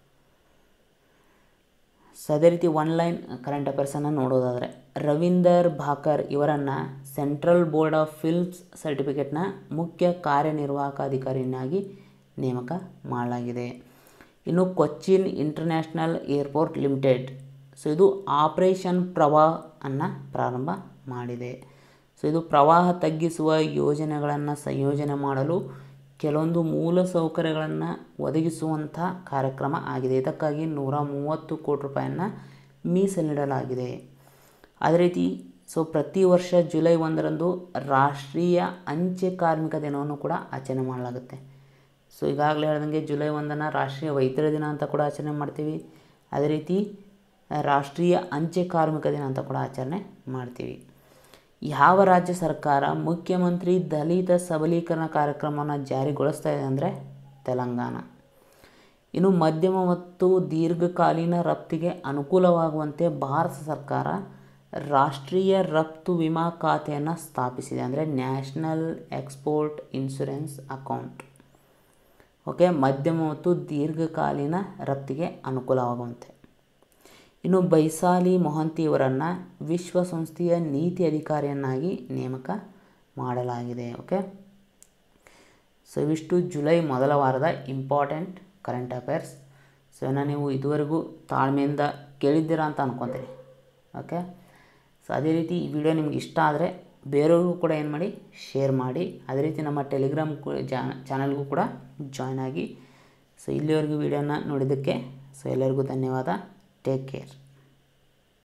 Speaker 1: so ಅದೇ ರೀತಿ ಒನ್ ಲೈನ್ ಕರೆಂಟ್ ಅಫೇರ್ಸನ್ನು ನೋಡೋದಾದರೆ ರವೀಂದರ್ ಭಾಕರ್ ಇವರನ್ನು ಸೆಂಟ್ರಲ್ ಬೋರ್ಡ್ ಆಫ್ ಫಿಲ್ಮ್ಸ್ ಸರ್ಟಿಫಿಕೇಟ್ನ ಮುಖ್ಯ ಕಾರ್ಯನಿರ್ವಾಹಕ ಅಧಿಕಾರಿಯನ್ನಾಗಿ ನೇಮಕ ಮಾಡಲಾಗಿದೆ ಇನ್ನು Cochin international airport limited so ಇದು ಆಪರೇಷನ್ ಪ್ರವಾಹ ಅನ್ನು ಪ್ರಾರಂಭ ಮಾಡಿದೆ ಸೊ ಇದು ಪ್ರವಾಹ ತಗ್ಗಿಸುವ ಯೋಜನೆಗಳನ್ನು ಸಂಯೋಜನೆ ಮಾಡಲು ಕೆಲವೊಂದು ಮೂಲ ಸೌಕರ್ಯಗಳನ್ನು ಒದಗಿಸುವಂಥ ಕಾರ್ಯಕ್ರಮ ಆಗಿದೆ ಇದಕ್ಕಾಗಿ ನೂರ ಮೂವತ್ತು ಕೋಟಿ ರೂಪಾಯಿಯನ್ನು ಮೀಸಲಿಡಲಾಗಿದೆ ಅದೇ ರೀತಿ ಸೊ ಪ್ರತಿ ವರ್ಷ ಜುಲೈ ಒಂದರಂದು ರಾಷ್ಟ್ರೀಯ ಅಂಚೆ ಕಾರ್ಮಿಕ ದಿನವನ್ನು ಕೂಡ ಆಚರಣೆ ಮಾಡಲಾಗುತ್ತೆ ಸೊ ಈಗಾಗಲೇ ಹೇಳ್ದಂಗೆ ಜುಲೈ ಒಂದನ್ನು ರಾಷ್ಟ್ರೀಯ ವೈದ್ಯರ ದಿನ ಅಂತ ಕೂಡ ಆಚರಣೆ ಮಾಡ್ತೀವಿ ಅದೇ ರೀತಿ ರಾಷ್ಟ್ರೀಯ ಅಂಚೆ ಕಾರ್ಮಿಕ ದಿನ ಅಂತ ಕೂಡ ಆಚರಣೆ ಮಾಡ್ತೀವಿ ಯಾವ ರಾಜ್ಯ ಸರ್ಕಾರ ಮುಖ್ಯಮಂತ್ರಿ ದಲಿತ ಸಬಲೀಕರಣ ಕಾರ್ಯಕ್ರಮವನ್ನು ಜಾರಿಗೊಳಿಸ್ತಾ ಇದೆ ಅಂದರೆ ತೆಲಂಗಾಣ ಇನ್ನು ಮಧ್ಯಮ ಮತ್ತು ದೀರ್ಘಕಾಲೀನ ರಫ್ತಿಗೆ ಅನುಕೂಲವಾಗುವಂತೆ ಭಾರತ ಸರ್ಕಾರ ರಾಷ್ಟ್ರೀಯ ರಫ್ತು ವಿಮಾ ಖಾತೆಯನ್ನು ಸ್ಥಾಪಿಸಿದೆ ಅಂದರೆ national export insurance account okay ಮಧ್ಯಮ ಮತ್ತು ದೀರ್ಘಕಾಲೀನ ರಫ್ತಿಗೆ ಅನುಕೂಲವಾಗುವಂತೆ ಇನ್ನು ಬೈಸಾಲಿ ಮೊಹಂತಿ ಇವರನ್ನು ವಿಶ್ವಸಂಸ್ಥೆಯ ನೀತಿ ಅಧಿಕಾರಿಯನ್ನಾಗಿ ನೇಮಕ ಮಾಡಲಾಗಿದೆ ಓಕೆ ಸೊ ಇವಿಷ್ಟು ಜುಲೈ ಮೊದಲ ವಾರದ ಇಂಪಾರ್ಟೆಂಟ್ ಕರೆಂಟ್ ಅಫೇರ್ಸ್ ಸೊ ಇನ್ನು ನೀವು ಇದುವರೆಗೂ ತಾಳ್ಮೆಯಿಂದ ಕೇಳಿದ್ದೀರಾ ಅಂತ ಅನ್ಕೊತೀನಿ ಓಕೆ ಸೊ ಅದೇ ರೀತಿ ಈ ವಿಡಿಯೋ ನಿಮ್ಗೆ ಇಷ್ಟ ಆದರೆ ಬೇರೆಯವ್ರಿಗೂ ಕೂಡ ಏನು ಮಾಡಿ ಶೇರ್ ಮಾಡಿ ಅದೇ ರೀತಿ ನಮ್ಮ ಟೆಲಿಗ್ರಾಮ್ ಚಾನಲ್ಗೂ ಕೂಡ ಜಾಯ್ನ್ ಆಗಿ ಸೊ ಇಲ್ಲಿವರೆಗೂ ವಿಡಿಯೋನ ನೋಡಿದ್ದಕ್ಕೆ ಸೊ ಎಲ್ಲರಿಗೂ ಧನ್ಯವಾದ ಟೇಕ್ ಕೇರ್